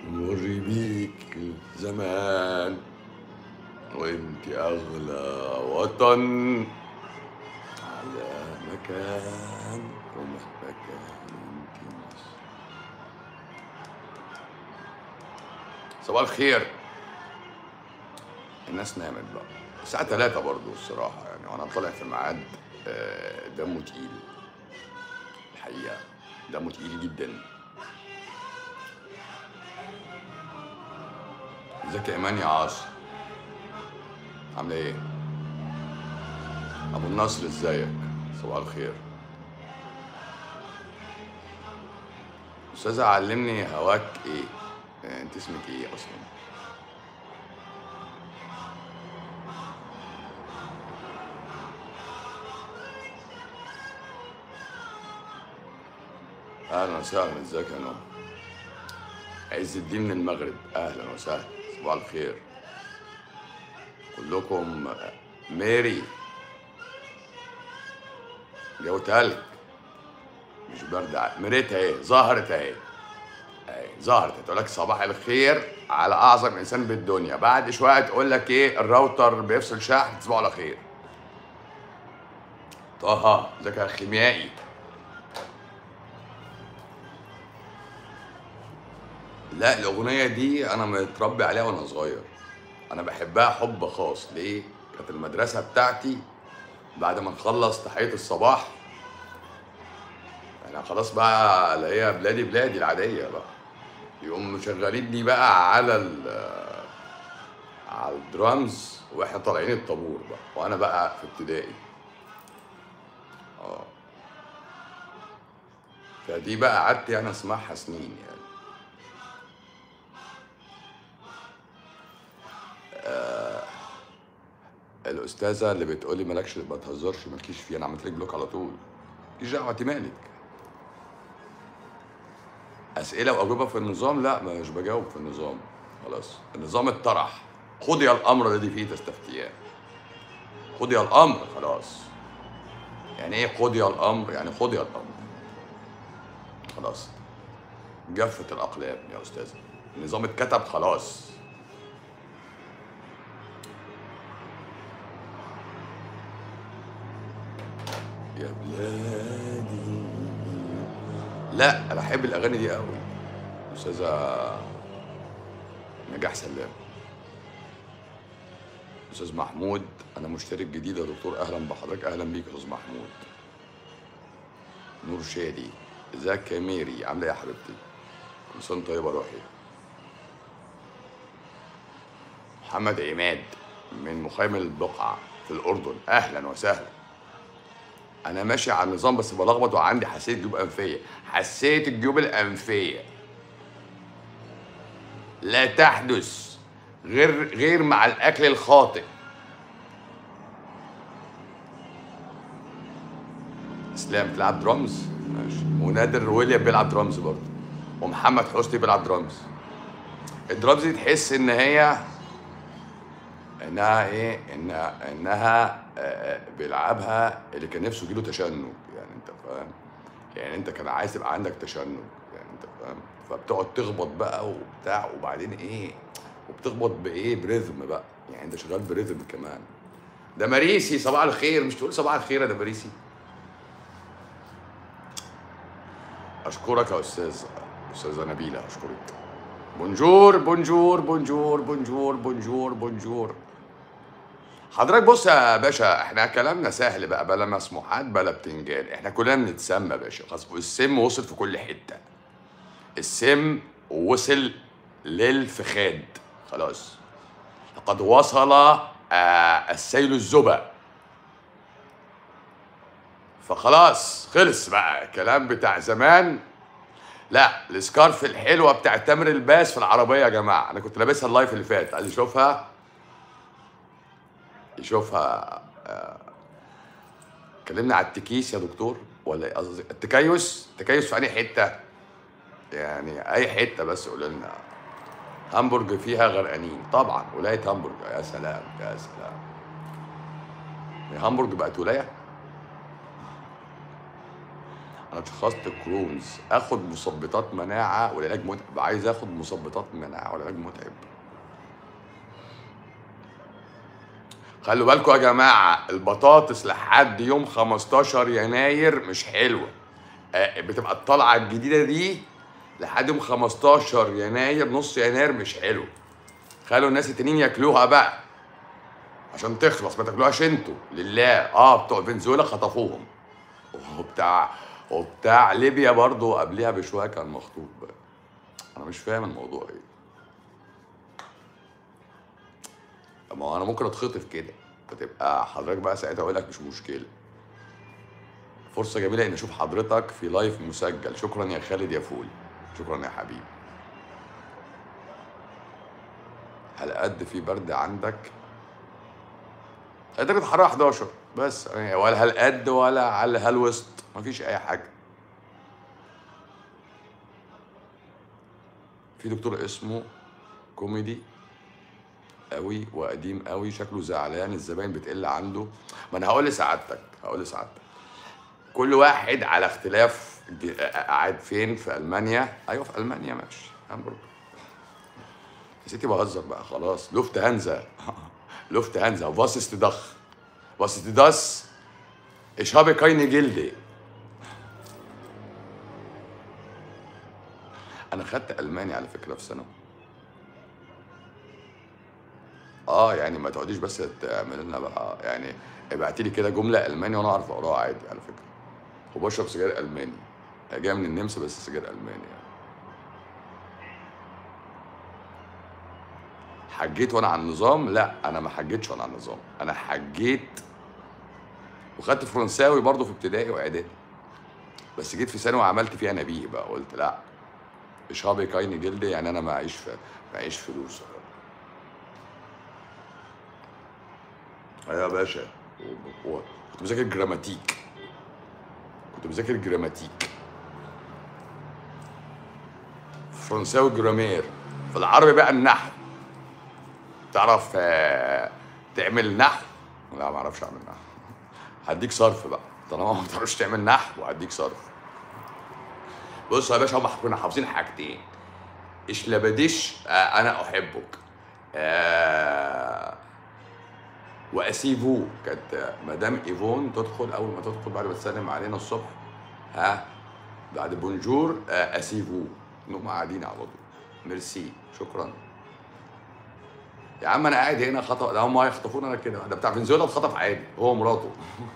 مر بيك الزمان وانت اغلى وطن على مكان ومهما انت مصر صباح الخير الناس نامت بقى الساعة 3 برضو الصراحة يعني وانا طالع في ميعاد آه، دمه تقيل الحقيقة دمه تقيل جدا ازيك يا ايمان يا عاصم عامله ايه ابو النصر ازيك صباح الخير استاذة علمني هواك ايه آه، انت اسمك ايه اصلا اهلا وسهلا ازيك يا نور عز الدين من المغرب اهلا وسهلا صباح الخير كلكم ميري جو تلج مش برد ع- مريت اهي ظهرت اهي اهي ظهرت تقول لك صباح الخير على اعظم انسان بالدنيا بعد شويه تقول لك ايه الراوتر بيفصل شحن تصبحوا على خير طه ازيك يا خيميائي لا الاغنيه دي انا متربي عليها وانا صغير انا بحبها حب خاص ليه كانت المدرسه بتاعتي بعد ما نخلص تحيه الصباح يعني خلاص بقى اللي هي بلادي بلادي العاديه بقى يقوم مشغلين بقى على ال على الدرامز واحنا طالعين الطابور بقى وانا بقى في ابتدائي اه فدي بقى قعدت يعني اسمعها سنين يعني الاستاذه اللي بتقولي مالكش ما تهزرش مالكيش فيه انا عملت لك بلوك على طول مالكيش دعوه انت مالك اسئله واجوبه في النظام لا مش بجاوب في النظام خلاص النظام اتطرح خذي الامر الذي فيه تستفتيان خذي الامر خلاص يعني ايه خذي الامر يعني خذي الامر خلاص جفت الاقلام يا استاذه النظام اتكتب خلاص يا بلادي لا انا بحب الاغاني دي قوي استاذه نجاح سلام استاذ محمود انا مشترك جديد يا دكتور اهلا بحضرتك اهلا بيك يا استاذ محمود نور شادي ازيك يا ميري عامله ايه يا حبيبتي كل سنه طيبه روحي محمد عماد من مخيم البقعه في الاردن اهلا وسهلا انا ماشي على النظام بس بلخبط وعندي حساسيه جيوب انفيه حساسيه الجيوب الانفيه لا تحدث غير غير مع الاكل الخاطئ اسلام بتلعب درامز ماشي ونادر ويليام بيلعب درامز برضه ومحمد حسني بيلعب درامز الدرامز دي تحس ان هي انها ايه انها انها آه، بيلعبها اللي كان نفسه يجيله تشنج يعني انت فاهم يعني انت كان عايز تبقى عندك تشنج يعني انت فاهم فبتقعد تخبط بقى وبتاع وبعدين ايه وبتخبط بايه بريزم بقى يعني انت شغال بريزم كمان ده مريسي صباح الخير مش تقول صباح الخير يا ده مريسي اشكرك يا استاذ استاذه نبيله اشكرك بونجور بونجور بونجور بونجور بونجور بونجور حضرتك بص يا باشا احنا كلامنا سهل بقى بلا مسموحات بلا بتنجان احنا كلنا بنتسمى يا باشا خلاص السم وصل في كل حته السم وصل للفخاد خلاص لقد وصل آه السيل الزبا فخلاص خلص بقى الكلام بتاع زمان لا السكارف الحلوه بتاع تامر الباس في العربيه يا جماعه انا كنت لابسها اللايف اللي فات عايز يشوفها يشوفها آه، كلمنا على التكيس يا دكتور ولا إيه قصدي التكيس التكيس في انهي حته يعني اي حته بس قول لنا هامبورج فيها غرقانين طبعا ولايه هامبورج يا سلام يا سلام هي هامبورج بقت ولايه انا اتشخصت كرونز اخد مثبطات مناعه والعلاج متعب عايز اخد مثبطات مناعه والعلاج متعب خلوا بالكم يا جماعه البطاطس لحد يوم 15 يناير مش حلوه آه، بتبقى الطلعه الجديده دي لحد يوم 15 يناير نص يناير مش حلو خلوا الناس التانيين ياكلوها بقى عشان تخلص ما تاكلوهاش انتوا لله اه بتوع فنزويلا خطفوهم وبتاع وبتاع ليبيا برضو قبلها بشويه كان مخطوف بقى انا مش فاهم الموضوع ايه ما هو انا ممكن اتخطف كده فتبقى حضرتك بقى ساعتها اقول لك مش مشكله فرصه جميله ان اشوف حضرتك في لايف مسجل شكرا يا خالد يا فول شكرا يا حبيبي هل قد في برد عندك درجة الحرارة 11 بس يعني ولا هل قد ولا هل هل وسط مفيش أي حاجة في دكتور اسمه كوميدي قوي وقديم قوي شكله زعلان الزباين بتقل عنده ما انا هقول لسعادتك هقول لسعادتك كل واحد على اختلاف ج- قاعد فين في المانيا ايوه في المانيا ماشي هامبورج يا ستي بهزر بقى خلاص لفت هنزه لفت هنزه was ist die Dach was ist das ich habe keine Gilde انا خدت الماني على فكره في ثانوي اه يعني ما تقعديش بس تعمل لنا بقى يعني ابعتي لي كده جمله الماني وانا اعرف اقراها عادي على فكره وبشرب سجاير الماني هي جايه من النمسا بس سجاير الماني يعني حجيت وانا على النظام لا انا ما حجيتش وانا على النظام انا حجيت وخدت فرنساوي برضه في ابتدائي واعدادي بس جيت في ثانوي وعملت فيها نبيه بقى قلت لا مش هابي كايني جلدي يعني انا معيش ف... معيش فلوس ايوه يا باشا و- و- كنت بذاكر جراماتيك كنت بذاكر جراماتيك فرنساوي جرامير في العربي بقى النحو تعرف آه، تعمل نحو لا ما اعرفش اعمل نحو هديك صرف بقى طالما ما بتعرفش تعمل نحو هديك صرف بص يا باشا هم كنا حافظين حاجتين اشلبدش آه انا احبك آه واسيفو كانت مدام ايفون تدخل اول ما تدخل بعد ما تسلم علينا الصبح ها بعد بونجور آه اسيفو نقوم قاعدين على طول ميرسي شكرا يا عم انا قاعد هنا خطف ده هم هيخطفونا انا كده ده بتاع فنزويلا اتخطف عادي هو ومراته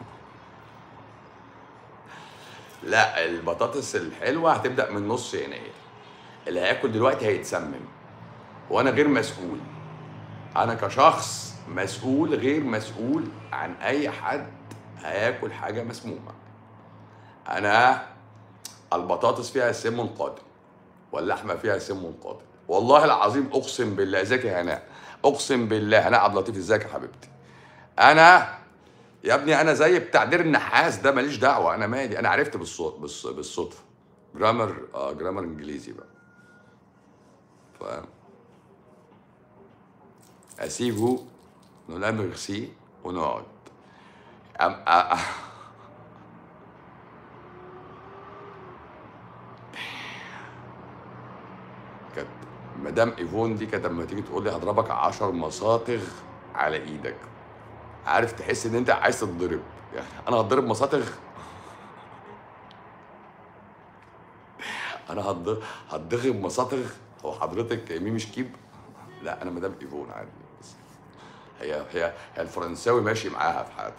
لا البطاطس الحلوه هتبدا من نص يناير اللي هياكل دلوقتي هيتسمم وانا غير مسؤول انا كشخص مسؤول غير مسؤول عن اي حد هياكل حاجه مسمومه انا البطاطس فيها سم قاتل واللحمه فيها سم قاتل والله العظيم اقسم بالله ازيك يا هناء اقسم بالله هناء عبد اللطيف ازيك يا حبيبتي انا يا ابني انا زي بتاع دير النحاس ده ماليش دعوه انا مالي انا عرفت بالصوت بالص- بالصدفه جرامر اه جرامر انجليزي بقى فاهم اسيبه نولا ميرسي ونقعد أم أ... كانت مدام ايفون دي كانت لما تيجي تقول لي هضربك عشر مصاطغ على ايدك عارف تحس ان انت عايز تتضرب يعني انا هتضرب مصاطغ انا هتض- هتضغب مصاطغ هو حضرتك ميمي شكيب لا انا مدام ايفون عادي بس هي هي هي الفرنساوي ماشي معاها في حياتها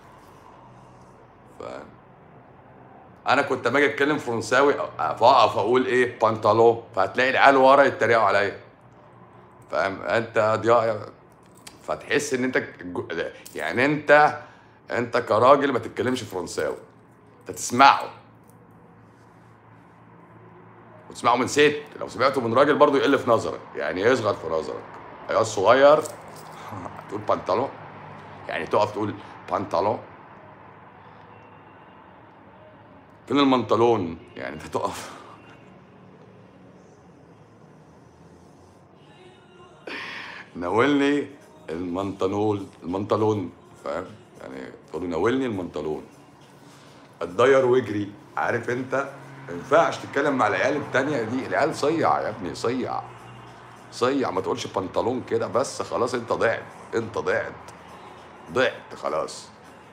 ف انا كنت باجي اتكلم فرنساوي فاقف اقول ايه بانتالون فهتلاقي العيال ورا يتريقوا عليا فاهم انت ضياء فتحس ان انت جو- يعني انت انت كراجل ما تتكلمش فرنساوي انت تسمعه وتسمعه من ست لو سمعته من راجل برضه يقل في نظرك يعني يصغر في نظرك عيال صغير تقول بنطلون يعني تقف تقول بنطلون فين المنطلون يعني انت تقف ناولني المنطلول المنطلون فاهم يعني تقول له ناولني المنطلون اتضير واجري عارف انت ما ينفعش تتكلم مع العيال التانية دي العيال صيع يا ابني صيع صيع ما تقولش بنطلون كده بس خلاص انت ضعت انت ضعت ضعت خلاص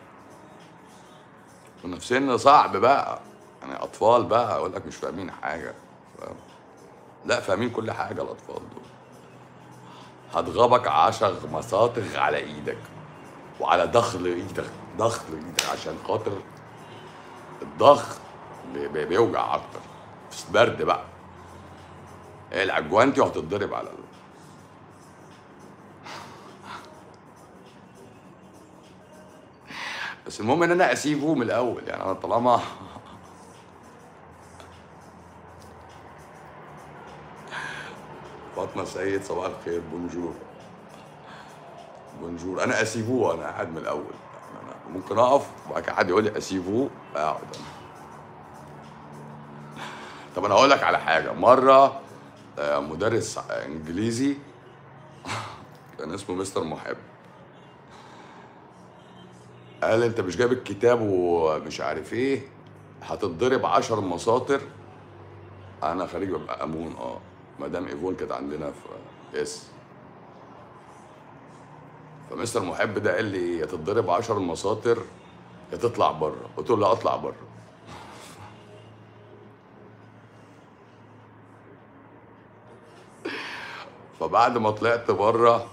كنا في سن صعب بقى يعني اطفال بقى اقول لك مش فاهمين حاجه فاهم لا فاهمين كل حاجه الاطفال دول هتغبك عشر مساطغ على ايدك وعلى دخل ايدك دخل ايدك عشان خاطر الضغط بي- بي- بيوجع اكتر في برد بقى اقلع الجوانتي وهتتضرب على ال... بس المهم ان انا اسيبه من الاول يعني انا طالما فاطمه سيد صباح الخير بونجور بونجور انا اسيبوه انا قاعد من الاول يعني انا ممكن اقف وبعد كده حد يقول لي اسيبوه اقعد انا طب انا هقول لك على حاجه مره آه، مدرس انجليزي كان اسمه مستر محب قال انت مش جايب الكتاب ومش عارف ايه هتتضرب عشر مساطر انا خريج ببقى امون اه مدام ايفون كانت عندنا في اس فمستر محب ده قال لي يا تتضرب عشر مساطر يا تطلع بره قلت له لا اطلع بره فبعد ما طلعت بره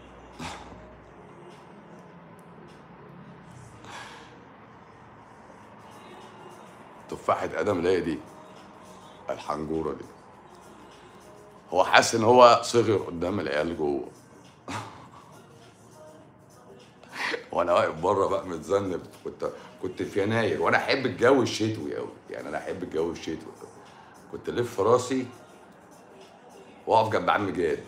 تفاحة ادم اللي هي دي الحنجورة دي هو حاسس ان هو صغر قدام العيال جوه وانا واقف بره بقى متذنب كنت كنت في يناير وانا احب الجو الشتوي قوي يعني انا احب الجو الشتوي أوي. كنت الف راسي واقف جنب عم جاد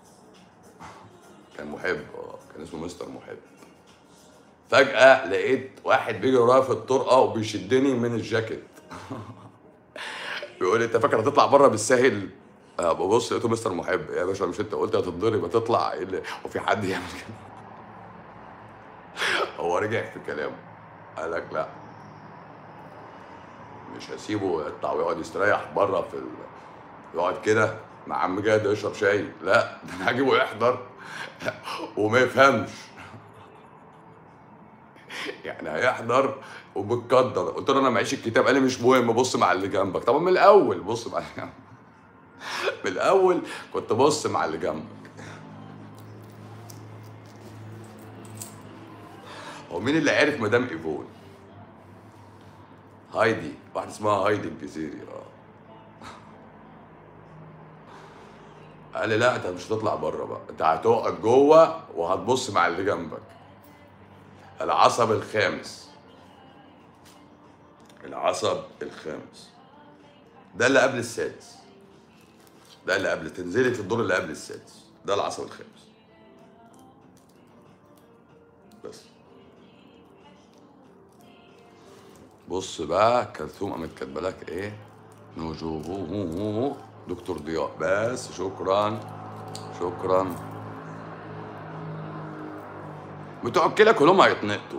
كان محب اه كان اسمه مستر محب فجأة لقيت واحد بيجري ورايا في الطرقة وبيشدني من الجاكيت بيقول لي انت فاكر هتطلع بره بالساهل آه، ببص لقيته مستر محب يا باشا مش انت قلت هتتضرب هتطلع ايه اللي وفي حد يعمل كده هو رجع في كلامه قال لك لا مش هسيبه يطلع ويقعد يستريح بره في ال... يقعد كده مع عم جاد يشرب شاي لا ده انا هجيبه يحضر وما يفهمش يعني هيحضر وبتقدر قلت له انا معيش الكتاب قال لي مش مهم بص مع اللي جنبك طب من الاول بص مع اللي جنبك من الاول كنت بص مع اللي جنبك هو مين اللي عرف مدام ايفون هايدي واحده اسمها هايدي الجزيري اه قال لي لا انت مش هتطلع بره بقى انت هتقعد جوه وهتبص مع اللي جنبك العصب الخامس العصب الخامس ده اللي قبل السادس ده اللي قبل تنزلي في الدور اللي قبل السادس ده العصب الخامس بس بص بقى كلثوم قامت كاتبه لك ايه نجومه دكتور ضياء بس شكرا شكرا بتوع الكلى كلهم هيتنقطوا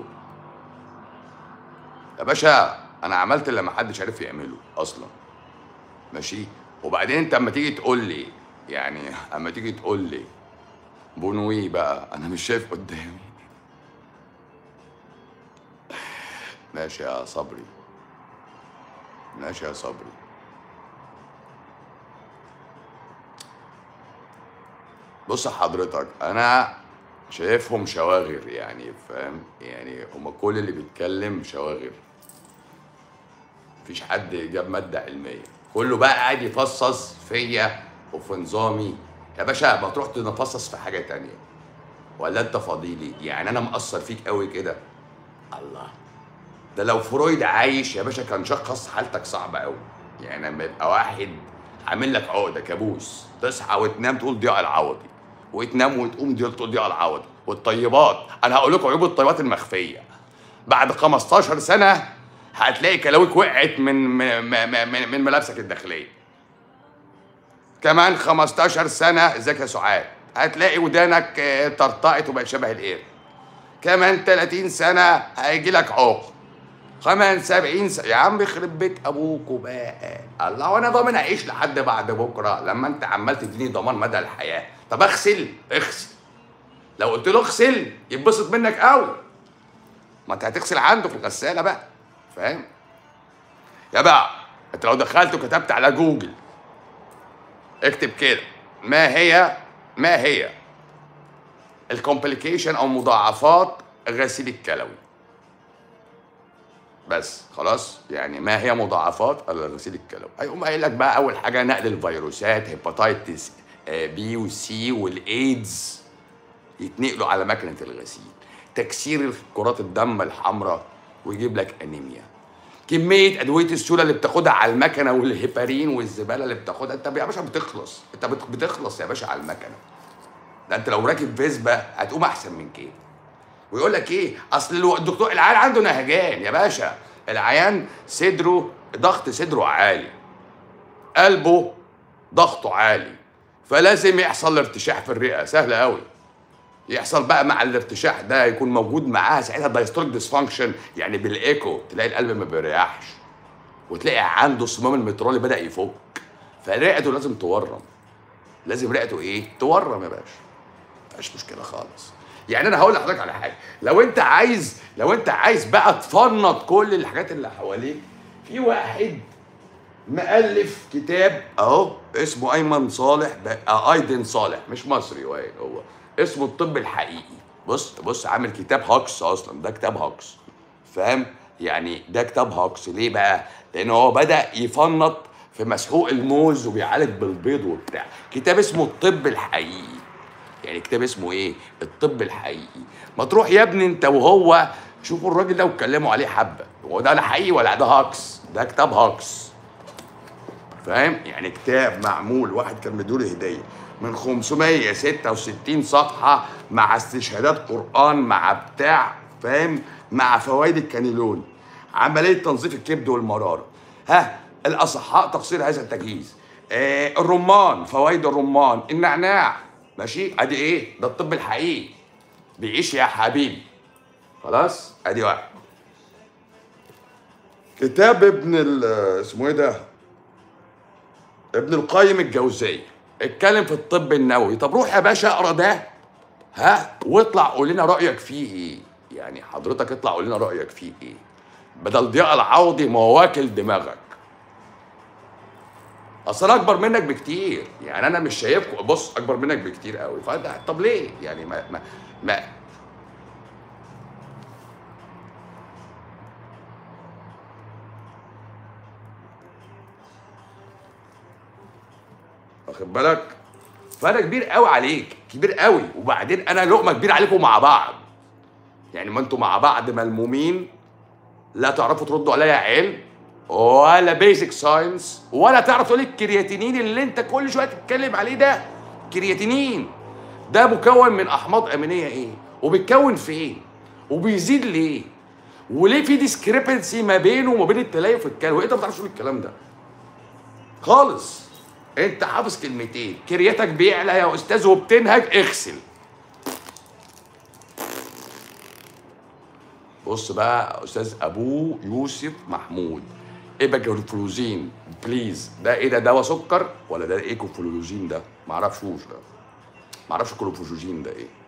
يا باشا انا عملت اللي ما حدش عارف يعمله اصلا ماشي وبعدين انت اما تيجي تقول لي يعني اما تيجي تقول لي بونوي بقى انا مش شايف قدامي ماشي يا صبري ماشي يا صبري بص حضرتك انا شايفهم شواغر يعني فاهم يعني هما كل اللي بيتكلم شواغر مفيش حد جاب مادة علمية كله بقى قاعد يفصص فيا وفي نظامي يا باشا ما تروح تنفصص في حاجة تانية ولا انت فضيلي يعني انا مقصر فيك قوي كده الله ده لو فرويد عايش يا باشا كان شخص حالتك صعبة قوي يعني لما يبقى واحد عامل لك عقدة كابوس تصحى وتنام تقول ضياء العوضي وتنام وتقوم دي تقول ضياء العوضي والطيبات انا هقول لكم عيوب الطيبات المخفية بعد 15 سنة هتلاقي كلاويك وقعت من من من, من, من ملابسك الداخلية كمان 15 سنة ازيك يا سعاد هتلاقي ودانك آه، طرطقت وبقت شبه القرد كمان 30 سنة هيجي لك عقد كمان 70 سنة يا عم يخرب بيت ابوكوا بقى الله وانا ضامن اعيش لحد بعد بكره لما انت عمال تديني ضمان مدى الحياه طب اغسل اغسل لو قلت له اغسل يتبسط منك قوي ما انت هتغسل عنده في الغساله بقى فاهم يا بقى انت لو دخلت وكتبت على جوجل اكتب كده ما هي ما هي الكومبليكيشن او مضاعفات غسيل الكلوي بس خلاص يعني ما هي مضاعفات الغسيل الكلوي هيقوم قايل لك بقى اول حاجه نقل الفيروسات هيباتيتس بي وسي والايدز يتنقلوا على مكنه الغسيل تكسير كرات الدم الحمراء ويجيب لك انيميا كميه ادويه السوله اللي بتاخدها على المكنه والهيبارين والزباله اللي بتاخدها انت يا باشا بتخلص انت بت- بتخلص يا باشا على المكنه ده انت لو راكب فيسبا هتقوم احسن من كده ويقول لك ايه اصل الو- الدكتور العيان عنده نهجان يا باشا العيان صدره ضغط صدره عالي قلبه ضغطه عالي فلازم يحصل ارتشاح في الرئه سهله قوي يحصل بقى مع الارتشاح ده يكون موجود معاها ساعتها دايستوليك ديسفانكشن يعني بالايكو تلاقي القلب ما بيريحش وتلاقي عنده صمام المترالي بدا يفك فرئته لازم تورم لازم رئته ايه تورم يا باشا مفيش مشكله خالص يعني انا هقول لحضرتك على حاجه لو انت عايز لو انت عايز بقى تفنط كل الحاجات اللي حواليك في واحد مؤلف كتاب اهو اسمه ايمن صالح ب- آه، ايدن صالح مش مصري هو هو اسمه الطب الحقيقي بص بص عامل كتاب هاكس اصلا ده كتاب هاكس فاهم يعني ده كتاب هاكس ليه بقى لان هو بدا يفنط في مسحوق الموز وبيعالج بالبيض وبتاع كتاب اسمه الطب الحقيقي يعني كتاب اسمه ايه الطب الحقيقي ما تروح يا ابني انت وهو شوفوا الراجل ده واتكلموا عليه حبه هو ده لا حقيقي ولا ده هاكس ده كتاب هاكس فاهم يعني كتاب معمول واحد كان مديله هديه من 566 صفحه مع استشهادات قران مع بتاع فاهم مع فوائد الكانيلون عمليه تنظيف الكبد والمراره ها الاصحاء تقصير هذا التجهيز آه الرمان فوائد الرمان النعناع ماشي ادي ايه ده الطب الحقيقي بيعيش يا حبيبي خلاص ادي واحد كتاب ابن ال- اسمه ايه ده ابن القيم الجوزية اتكلم في الطب النووي طب روح يا باشا اقرا ده ها واطلع قول لنا رايك فيه ايه يعني حضرتك اطلع قول لنا رايك فيه ايه بدل ضياء العوضي ما هو واكل دماغك اصل انا اكبر منك بكتير يعني انا مش شايفكم بص اكبر منك بكتير قوي فانت طب ليه يعني ما ما, ما واخد بالك فانا كبير قوي عليك كبير قوي وبعدين انا لقمه كبير عليكم مع بعض يعني ما انتوا مع بعض ملمومين لا تعرفوا تردوا عليا علم ولا بيزك ساينس ولا تعرف تقول الكرياتينين اللي انت كل شويه تتكلم عليه ده كرياتينين ده مكون من احماض امينيه ايه وبيتكون فين وبيزيد ليه وليه في ديسكريبنسي ما بينه وما بين التليف والكلوي انت ما بتعرفش تقول الكلام ده خالص انت حافظ كلمتين كرياتك بيعلى يا استاذ وبتنهج اغسل بص بقى يا استاذ ابو يوسف محمود ايباجلوفلوزين بليز ده ايه ده دواء سكر ولا ده ايه كوفلوزين ده معرفشوش ده معرفش كلوفوجين ده ايه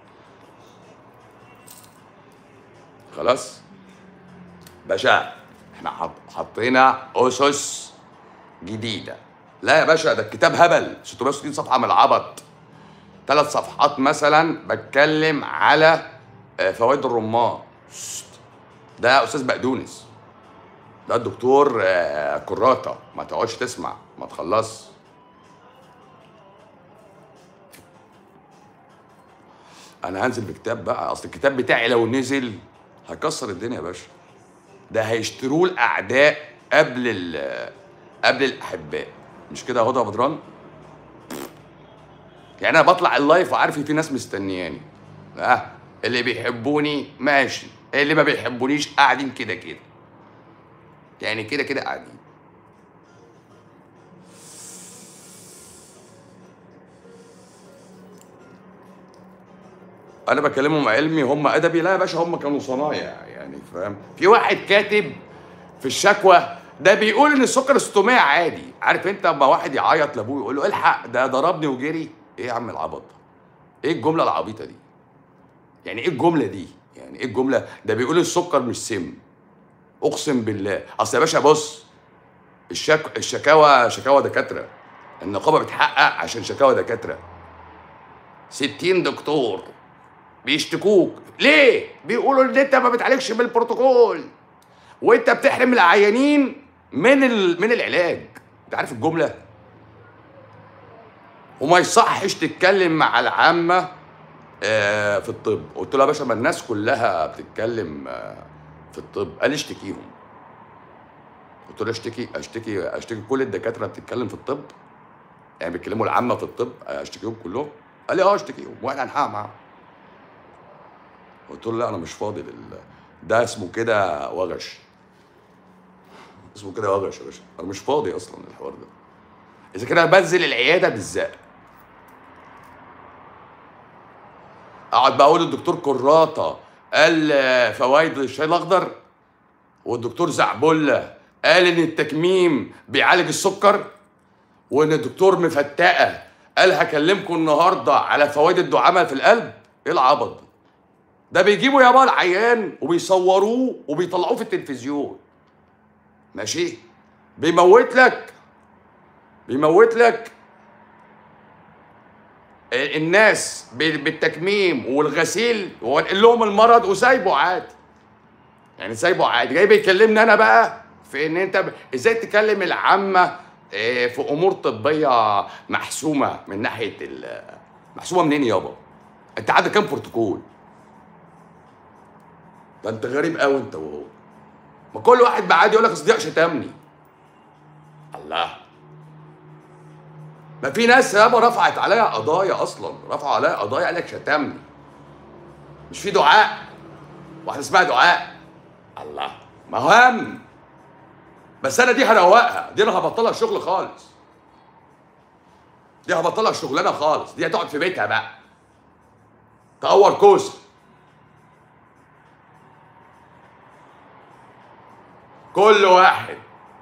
خلاص باشا احنا حط- حطينا اسس جديده لا يا باشا ده الكتاب هبل 660 صفحه من العبط ثلاث صفحات مثلا بتكلم على آه، فوائد الرمان شت. ده استاذ بقدونس ده الدكتور آه، كراته ما تقعدش تسمع ما تخلص انا هنزل بكتاب بقى اصل الكتاب بتاعي لو نزل هيكسر الدنيا يا باشا ده هيشتروه الاعداء قبل ال قبل الاحباء مش كده يا هدى يا بدران يعني انا بطلع اللايف وعارف ان في ناس مستنياني اه اللي بيحبوني ماشي اللي ما بيحبونيش قاعدين كده كده يعني كده كده قاعدين انا بكلمهم علمي هم ادبي لا يا باشا هم كانوا صنايع يعني فاهم في واحد كاتب في الشكوى ده بيقول ان السكر 600 عادي عارف انت لما واحد يعيط لابوه يقول له الحق ده ضربني وجري ايه يا عم العبط ده ايه الجمله العبيطه دي يعني ايه الجمله دي يعني ايه الجمله ده بيقول السكر مش سم اقسم بالله اصل يا باشا بص الشك... الشكاوى شكاوى دكاتره النقابه بتحقق عشان شكاوى دكاتره 60 دكتور بيشتكوك ليه بيقولوا ان انت ما بتعالجش بالبروتوكول وانت بتحرم العيانين من ال... من العلاج انت عارف الجمله وما يصحش تتكلم مع العامه آه، في الطب قلت له يا باشا ما الناس كلها بتتكلم آه، في الطب قال لي اشتكيهم قلت له اشتكي اشتكي اشتكي كل الدكاتره بتتكلم في الطب يعني بيتكلموا العامه في الطب اشتكيهم كلهم قال لي اه اشتكيهم واحنا هنحقق معاهم قلت له لا انا مش فاضي لل ده اسمه كده وغش اسمه كده وغش يا باشا انا مش فاضي اصلا للحوار ده اذا كده بنزل العياده بالزق اقعد بقى اقول الدكتور كراته قال آه، فوائد الشاي الاخضر والدكتور زعبله قال ان التكميم بيعالج السكر وان الدكتور مفتقه قال هكلمكم النهارده على فوائد الدعامه في القلب ايه العبط ده ده بيجيبوا يابا العيان وبيصوروه وبيطلعوه في التلفزيون ماشي بيموت لك بيموت لك الناس ب- بالتكميم والغسيل وانقل لهم المرض وسايبه عادي يعني سايبه عادي جاي بيكلمني انا بقى في ان انت ب... ازاي تكلم العامه آه، في امور طبيه محسومه من ناحيه ال... محسومه منين يابا انت عندك كام بروتوكول ده انت غريب قوي انت وهو ما كل واحد بقى عادي يقول لك اصل شتمني الله ما في ناس يابا رفعت عليا قضايا اصلا رفعوا عليا قضايا قال لك شتمني مش في دعاء واحده اسمها دعاء الله ما هو هم بس انا دي هروقها دي انا هبطلها شغل خالص دي هبطلها شغلانه خالص دي هتقعد في بيتها بقى تقور كوسه كل واحد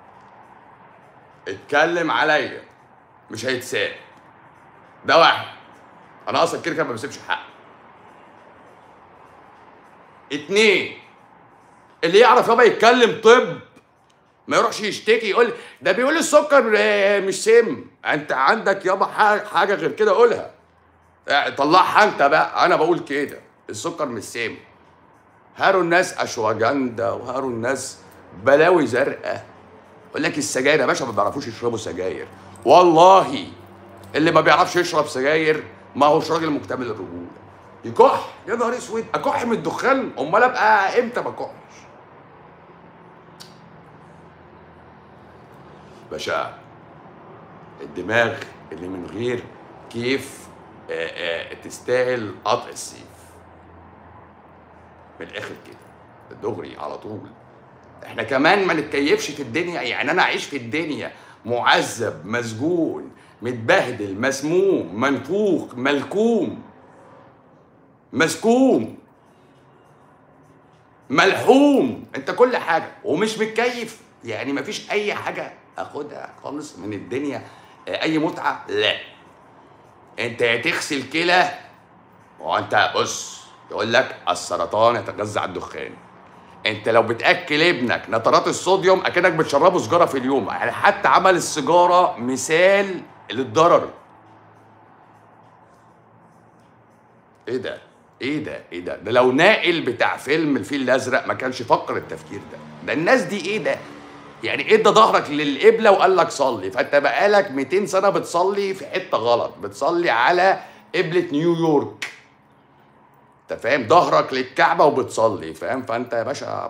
اتكلم عليا مش هيتساب ده واحد انا اصلا كده كده ما بسيبش حق اتنين اللي يعرف يابا يتكلم طب ما يروحش يشتكي يقول ده بيقول السكر آه، مش سم انت عندك يابا ح- حاجه غير كده قولها آه، طلعها انت بقى انا بقول كده السكر مش سم هاروا الناس اشواجندا وهاروا الناس بلاوي زرقاء يقول لك السجاير يا باشا ما بيعرفوش يشربوا سجاير والله اللي ما بيعرفش يشرب سجاير ما هوش راجل مكتمل الرجوله يكح يا نهار اسود اكح من الدخان امال ابقى امتى ما اكحش باشا الدماغ اللي من غير كيف آه، آه، تستاهل قطع السيف من الاخر كده دغري على طول احنا كمان ما نتكيفش في الدنيا يعني انا اعيش في الدنيا معذب مسجون متبهدل مسموم منفوخ ملكوم مسكوم ملحوم انت كل حاجه ومش متكيف يعني مفيش اي حاجه اخدها خالص من الدنيا آه، اي متعه لا انت يا تغسل كلى وانت بص يقول لك السرطان يتغذى على الدخان انت لو بتاكل ابنك نترات الصوديوم اكنك بتشربه سيجاره في اليوم يعني حتى عمل السيجاره مثال للضرر ايه ده ايه ده ايه ده ده لو ناقل بتاع فيلم الفيل الازرق ما كانش فكر التفكير ده ده الناس دي ايه ده يعني ادى ظهرك للقبله وقال لك صلي فانت بقالك 200 سنه بتصلي في حته غلط بتصلي على قبله نيويورك انت فاهم ظهرك للكعبه وبتصلي فاهم فانت يا باشا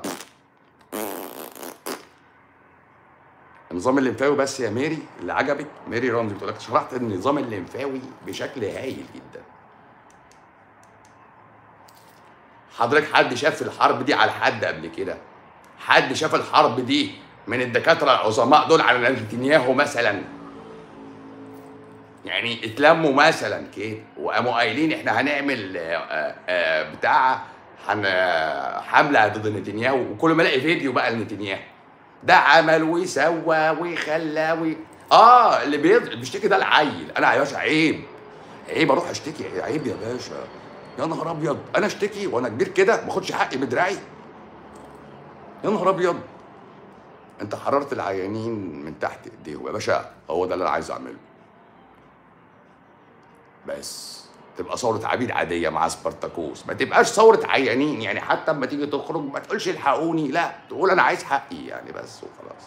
النظام الليمفاوي بس يا ميري اللي عجبك ميري رمزي بتقول لك شرحت النظام الليمفاوي بشكل هايل جدا حضرتك حد شاف الحرب دي على حد قبل كده حد شاف الحرب دي من الدكاتره العظماء دول على نتنياهو مثلا يعني اتلموا مثلا كده وقاموا قايلين احنا هنعمل آه، آه، آه، بتاع هن- آه، حمله ضد نتنياهو وكل ما الاقي فيديو بقى لنتنياهو ده عمل وسوى وخلى و... اه اللي بيض- بيشتكي ده العيل انا يا باشا عيب عيب اروح اشتكي عيب يا باشا يا نهار ابيض انا اشتكي وانا كبير كده ما اخدش حقي بدراعي يا نهار ابيض انت حررت العيانين من تحت ايديهم يا باشا هو ده اللي انا عايز اعمله بس تبقى ثورة عبيد عادية مع سبارتاكوس ما تبقاش ثورة عيانين يعني حتى اما تيجي تخرج ما تقولش الحقوني لا تقول انا عايز حقي يعني بس وخلاص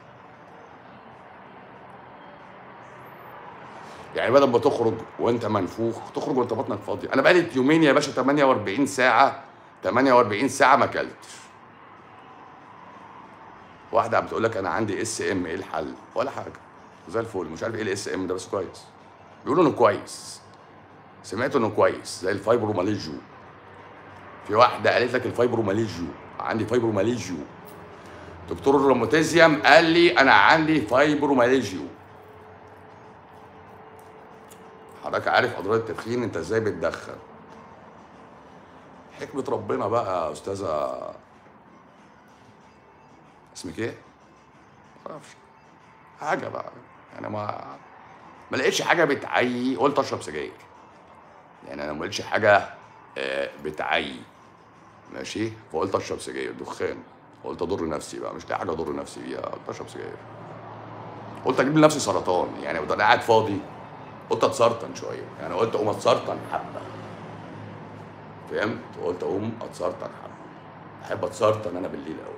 يعني بدل ما تخرج وانت منفوخ تخرج وانت بطنك فاضي انا بقالي يومين يا باشا 48 ساعة 48 ساعة ما اكلتش واحدة عم بتقول لك انا عندي اس ام ايه الحل ولا حاجة زي الفل مش عارف ايه الاس ام ده بس كويس بيقولوا انه كويس سمعت انه كويس زي الفايبروماليجيو في واحده قالت لك الفايبروماليجيو عندي فايبروماليجيو دكتور الروماتيزيوم قال لي انا عندي فايبروماليجيو حضرتك عارف اضرار التدخين انت ازاي بتدخن حكمة ربنا بقى يا استاذة اسمك ايه؟ معرفش حاجة بقى يعني ما ما لقيتش حاجة بتعيي قلت اشرب سجاير يعني انا ما لقيتش حاجه آه، بتعي ماشي فقلت اشرب سجاير دخان قلت اضر نفسي بقى مش لاقي حاجه اضر نفسي بيها قلت اشرب سجاير قلت اجيب لنفسي سرطان يعني كنت انا قاعد فاضي قلت اتسرطن شويه يعني قلت اقوم اتسرطن حبه فهمت قلت اقوم اتسرطن حبه احب اتسرطن انا بالليل قوي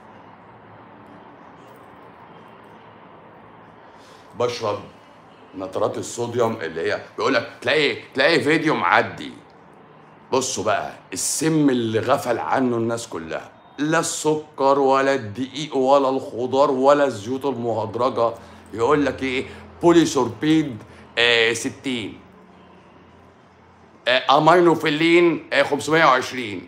بشرب نترات الصوديوم اللي هي بيقول لك تلاقي تلاقي فيديو معدي بصوا بقى السم اللي غفل عنه الناس كلها لا السكر ولا الدقيق ولا الخضار ولا الزيوت المهدرجه يقول لك ايه بوليسوربيد آه 60 آه امينوفيلين آه 520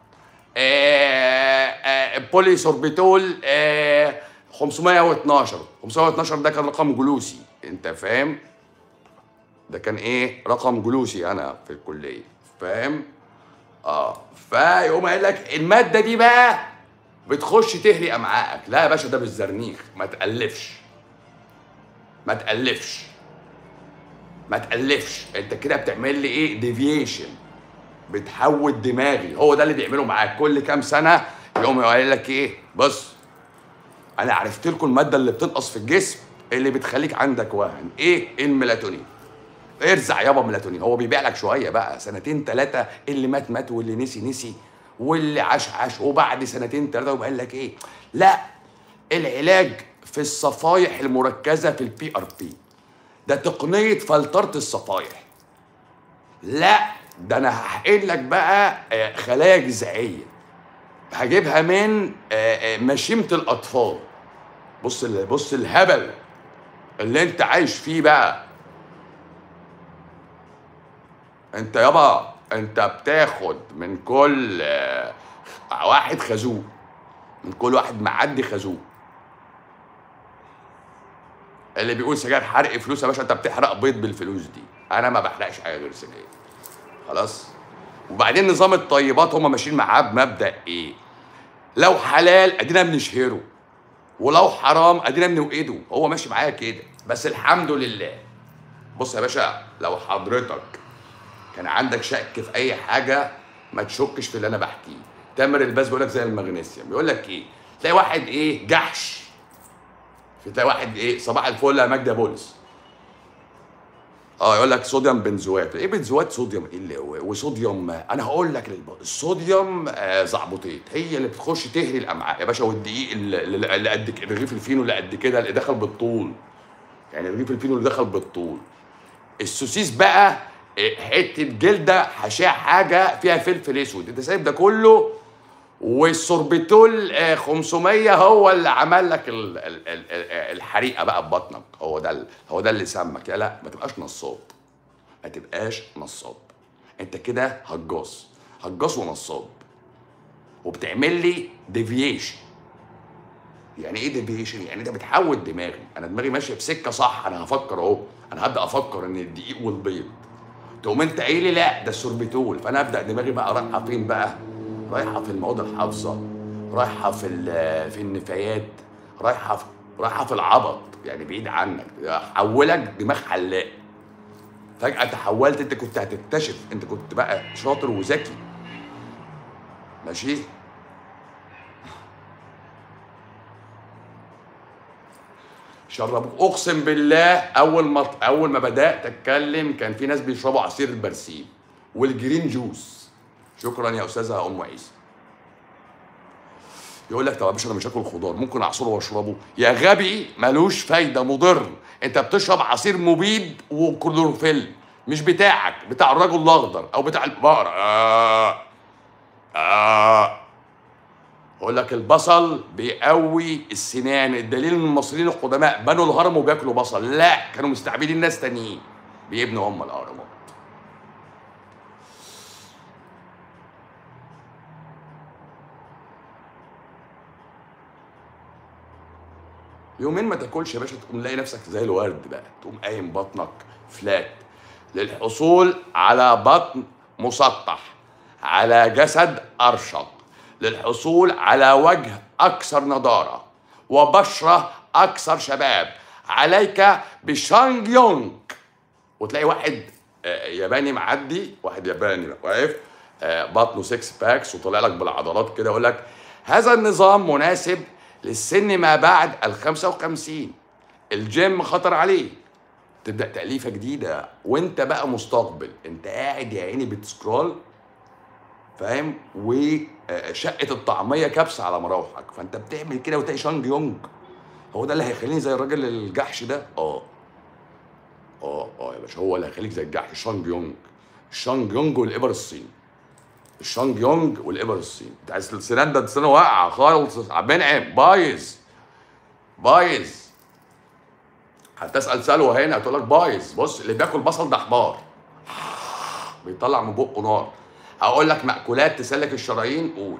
آه آه بوليسوربيتول آه 512 512 ده كان رقم جلوسي انت فاهم ده كان ايه رقم جلوسي انا في الكليه فاهم اه فيقوم قايل لك الماده دي بقى بتخش تهري امعائك لا يا باشا ده بالزرنيخ ما تالفش ما تالفش ما تالفش انت كده بتعمل لي ايه ديفيشن بتحول دماغي هو ده اللي بيعمله معاك كل كام سنه يقوم قايل لك ايه بص انا عرفت لكم الماده اللي بتنقص في الجسم اللي بتخليك عندك وهن ايه الميلاتونين ارزع يابا ميلاتونين هو بيبيع لك شويه بقى سنتين ثلاثه اللي مات مات واللي نسي نسي واللي عاش عاش وبعد سنتين ثلاثه يقوم قايل لك ايه لا العلاج في الصفايح المركزه في البي ار بي ده تقنيه فلتره الصفايح لا ده انا هحقن لك بقى آه، خلايا جذعيه هجيبها من آه، آه، مشيمه الاطفال بص ال- بص الهبل اللي انت عايش فيه بقى انت يابا انت بتاخد من كل آه، واحد خازوق من كل واحد معدي خازوق اللي بيقول سجاير حرق فلوس يا باشا انت بتحرق بيض بالفلوس دي انا ما بحرقش حاجه غير سجاير خلاص وبعدين نظام الطيبات هم ماشيين معاه بمبدا ايه لو حلال ادينا بنشهره ولو حرام ادينا بنوقده هو ماشي معايا كده بس الحمد لله بص يا باشا لو حضرتك كان عندك شك في اي حاجه ما تشكش في اللي انا بحكيه تامر الباز بيقول لك زي المغنيسيوم بيقول لك ايه تلاقي واحد ايه جحش في تلاقي واحد ايه صباح الفل يا مجدي يا بولس اه يقول لك صوديوم بنزوات ايه بنزوات صوديوم ايه اللي هو وصوديوم انا هقول لك الب- الصوديوم آه زعبطيت هي اللي بتخش تهري الامعاء يا باشا والدقيق اللي اللي اللي قد كده رغيف الفينو اللي قد كده اللي دخل بالطول يعني رغيف الفينو اللي دخل بالطول السوسيس بقى آه، حته جلده حشاه حاجه فيها فلفل اسود انت سايب ده كله والسوربيتول آه، 500 هو اللي عمل لك ال- ال- ال- ال- الحريقه بقى في بطنك هو ده ال- هو ده اللي سمك يا لا ما تبقاش نصاب ما تبقاش نصاب انت كده هجاص هجاص ونصاب وبتعمل لي ديفيشن يعني ايه ديفيشن يعني انت بتحول دماغي انا دماغي ماشيه في سكه صح انا هفكر اهو انا هبدا افكر ان الدقيق والبيض تقوم انت قايل لي لا ده السوربيتول فانا ابدا دماغي بقى رايحه فين بقى رايحه في المواد الحافظه رايحه في ال- في النفايات رايحه في رايحه في العبط يعني بعيد عنك حولك دماغ حلاق فجاه تحولت انت كنت هتكتشف انت كنت بقى شاطر وذكي ماشي شربوك اقسم بالله اول ما اول ما بدات اتكلم كان في ناس بيشربوا عصير البرسيم والجرين جوس شكرا يا استاذه ام عيسى يقول لك طب يا باشا انا مش هاكل خضار ممكن اعصره واشربه يا غبي ملوش فايده مضر انت بتشرب عصير مبيد وكلوروفيل مش بتاعك بتاع الرجل الاخضر او بتاع البقره آه. آه. اقول لك البصل بيقوي السنان الدليل ان المصريين القدماء بنوا الهرم وبياكلوا بصل لا كانوا مستعبدين ناس تانيين بيبنوا هم الاهرامات يومين ما تاكلش يا باشا تقوم لاقي نفسك زي الورد بقى تقوم قايم بطنك فلات للحصول على بطن مسطح على جسد ارشق للحصول على وجه اكثر نضاره وبشره اكثر شباب عليك بشانج يونغ وتلاقي واحد آه، ياباني معدي واحد ياباني واقف آه، بطنه 6 باكس وطلع لك بالعضلات كده يقول لك هذا النظام مناسب للسن ما بعد ال 55 الجيم خطر عليه تبدا تاليفه جديده وانت بقى مستقبل انت قاعد يا عيني بتسكرول فاهم وشقه الطعميه كبسه على مراوحك فانت بتعمل كده وتلاقي شانج يونج هو ده اللي هيخليني زي الراجل الجحش ده اه اه اه يا باشا هو اللي هيخليك زي الجحش شانج يونج شانج يونج والابر الصيني الشانج يونج والابر الصيني انت عايز السنان ده السنان واقعه خالص منعم بايظ بايظ هتسال سلوى هنا هتقول لك بايظ بص اللي بياكل بصل ده حمار بيطلع من بقه نار هقول لك مأكولات تسلك الشرايين قول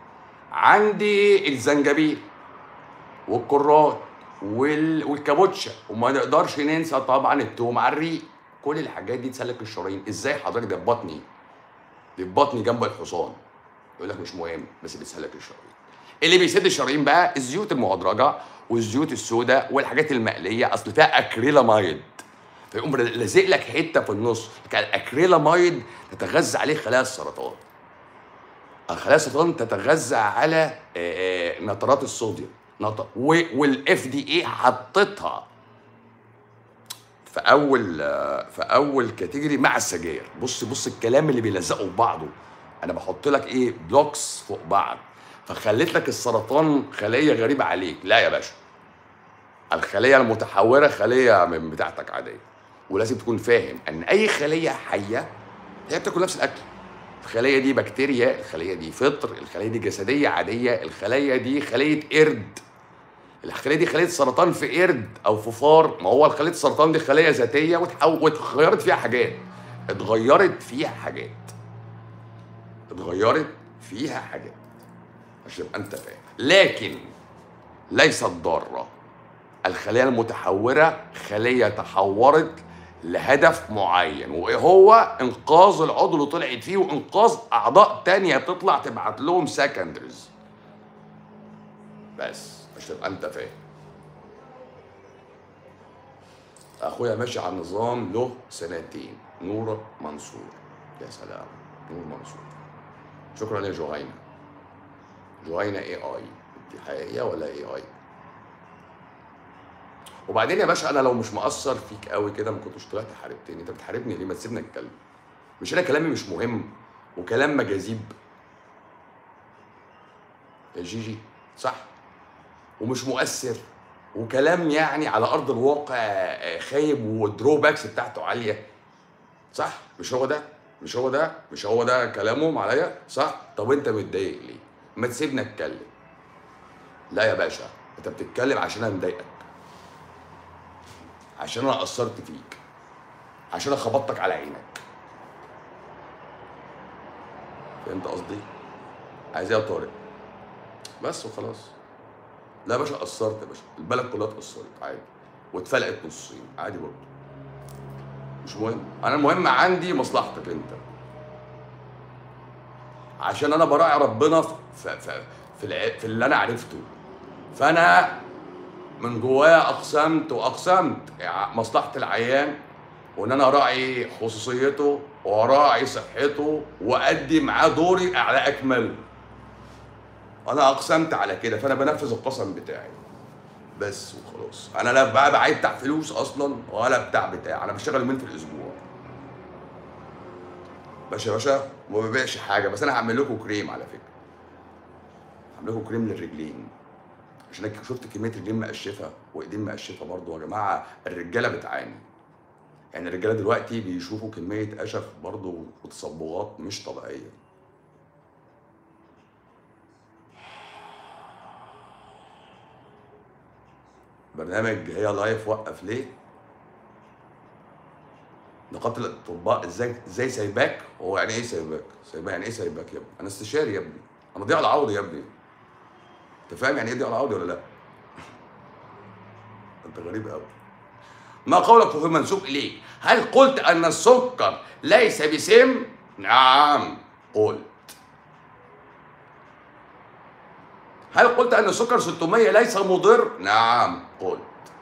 عندي الزنجبيل والكرات وال... والكابوتشا وما نقدرش ننسى طبعا التوم على الريق كل الحاجات دي تسلك الشرايين ازاي حضرتك ده في بطني دي في بطني جنب الحصان يقول لك مش مهم بس بتسلك الشرايين اللي بيسد الشرايين بقى الزيوت المهدرجه والزيوت السوداء والحاجات المقليه اصل فيها اكريلاميد فيقوم لازق لك حته في النص كان الاكريلاميد تتغذى عليه خلايا السرطان خلايا السرطان تتغذى على آه، آه، نترات الصوديوم نتر والاف دي اي حطتها في اول آه، في اول كاتيجوري مع السجاير بص بص الكلام اللي بيلزقوا في بعضه انا بحط لك ايه بلوكس فوق بعض فخليت لك السرطان خليه غريبه عليك لا يا باشا الخليه المتحوره خليه من بتاعتك عاديه ولازم تكون فاهم ان اي خليه حيه هي بتاكل نفس الاكل الخليه دي بكتيريا الخليه دي فطر الخليه دي جسديه عاديه الخليه دي خليه قرد الخليه دي خليه سرطان في قرد او في فار ما هو خليه السرطان دي خليه ذاتيه وتحول واتغيرت فيها حاجات اتغيرت فيها حاجات اتغيرت فيها حاجات عشان تبقى انت فاهم لكن ليست ضاره الخليه المتحوره خليه تحورت لهدف معين وهو انقاذ العضو اللي طلعت فيه وانقاذ اعضاء تانية بتطلع تبعت لهم سكندرز بس مش تبقى انت فاهم اخويا ماشي على النظام له سنتين نور منصور يا سلام نور منصور شكرا يا جهينه جهينه اي اي دي حقيقيه ولا اي اي وبعدين يا باشا انا لو مش مقصر فيك قوي كده ما كنتش طلعت حاربتني انت بتحاربني ليه ما تسيبنا نتكلم مش انا كلامي مش مهم وكلام مجاذيب يا جيجي صح ومش مؤثر وكلام يعني على ارض الواقع آه، خايب والدروباكس بتاعته عاليه صح مش هو ده مش هو ده مش هو ده كلامهم عليا صح طب انت متضايق ليه ما تسيبنا اتكلم لا يا باشا انت بتتكلم عشان انا مضايقك عشان انا قصرت فيك عشان انا خبطتك على عينك فهمت قصدي عايز ايه يا طارق بس وخلاص لا يا باشا قصرت يا باشا البلد كلها اتقصرت عادي واتفلقت نصين عادي برضه مش مهم انا المهم عندي مصلحتك انت عشان انا براعي ربنا في في في, الع... في اللي انا عرفته فانا من جوايا اقسمت واقسمت يعني مصلحه العيان وان انا اراعي خصوصيته واراعي صحته وادي معاه دوري على اكمله انا اقسمت على كده فانا بنفذ القسم بتاعي بس وخلاص انا لا بقى بعيد بتاع فلوس اصلا ولا بتاع بتاع انا بشتغل يومين في الاسبوع باشا يا باشا ما ببيعش حاجه بس انا هعمل لكم كريم على فكره هعمل لكم كريم للرجلين عشان انا شفت كميه رجلين مقشفه وايدين مقشفه برضو يا جماعه الرجاله بتعاني يعني الرجاله دلوقتي بيشوفوا كميه قشف برضو وتصبغات مش طبيعيه برنامج هي لايف وقف ليه؟ نقابه الاطباء ازاي ازاي سايباك؟ هو يعني ايه سايباك؟ سايباك يعني ايه سايباك يا ابني؟ انا استشاري يا ابني انا ضياء العوضي يا ابني انت فاهم يعني ايه ضياء العوضي ولا لا؟ انت غريب قوي ما قولك في منسوب اليك؟ هل قلت ان السكر ليس بسم؟ نعم قلت هل قلت ان السكر 600 ليس مضر؟ نعم قلت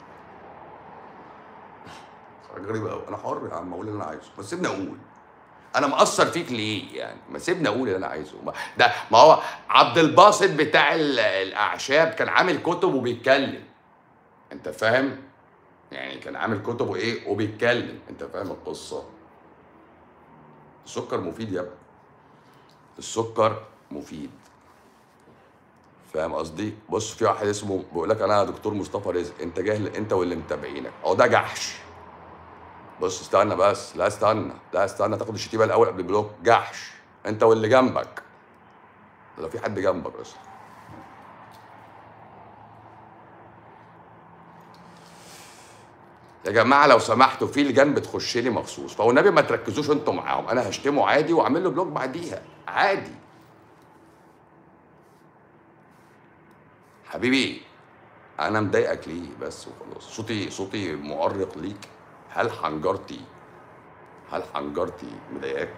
حاجه غريبه قوي انا حر يا عم اقول اللي انا عايزه بس سيبني اقول انا مقصر فيك ليه يعني ما سيبني اقول اللي انا عايزه ما ده ما هو عبد الباسط بتاع ال- الاعشاب كان عامل كتب وبيتكلم انت فاهم يعني كان عامل كتب وايه وبيتكلم انت فاهم القصه السكر مفيد يا ابني السكر مفيد فاهم قصدي بص في واحد اسمه بيقول لك انا دكتور مصطفى رزق انت جاهل انت واللي متابعينك اهو ده جحش بص استنى بس لا استنى لا استنى تاخد الشتيمه الاول قبل البلوك جحش انت واللي جنبك ده لو في حد جنبك بس يا جماعه لو سمحتوا في لجان بتخش لي مخصوص فوالنبي ما تركزوش انتوا معاهم انا هشتمه عادي واعمل له بلوك بعديها عادي حبيبي انا مضايقك ليه بس وخلاص صوتي صوتي مؤرق ليك هل حنجرتي هل حنجرتي مضايقاك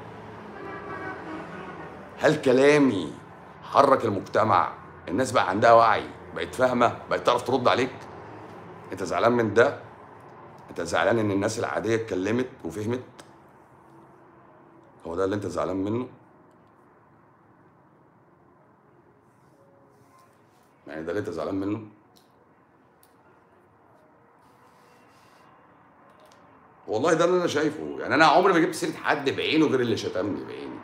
هل كلامي حرك المجتمع الناس بقى عندها وعي بقت فاهمه بقت تعرف ترد عليك انت زعلان من ده انت زعلان ان الناس العاديه اتكلمت وفهمت هو ده اللي انت زعلان منه يعني ده اللي انت زعلان منه والله ده اللي انا شايفه يعني انا عمري ما جبت سيره حد بعينه غير اللي شتمني بعيني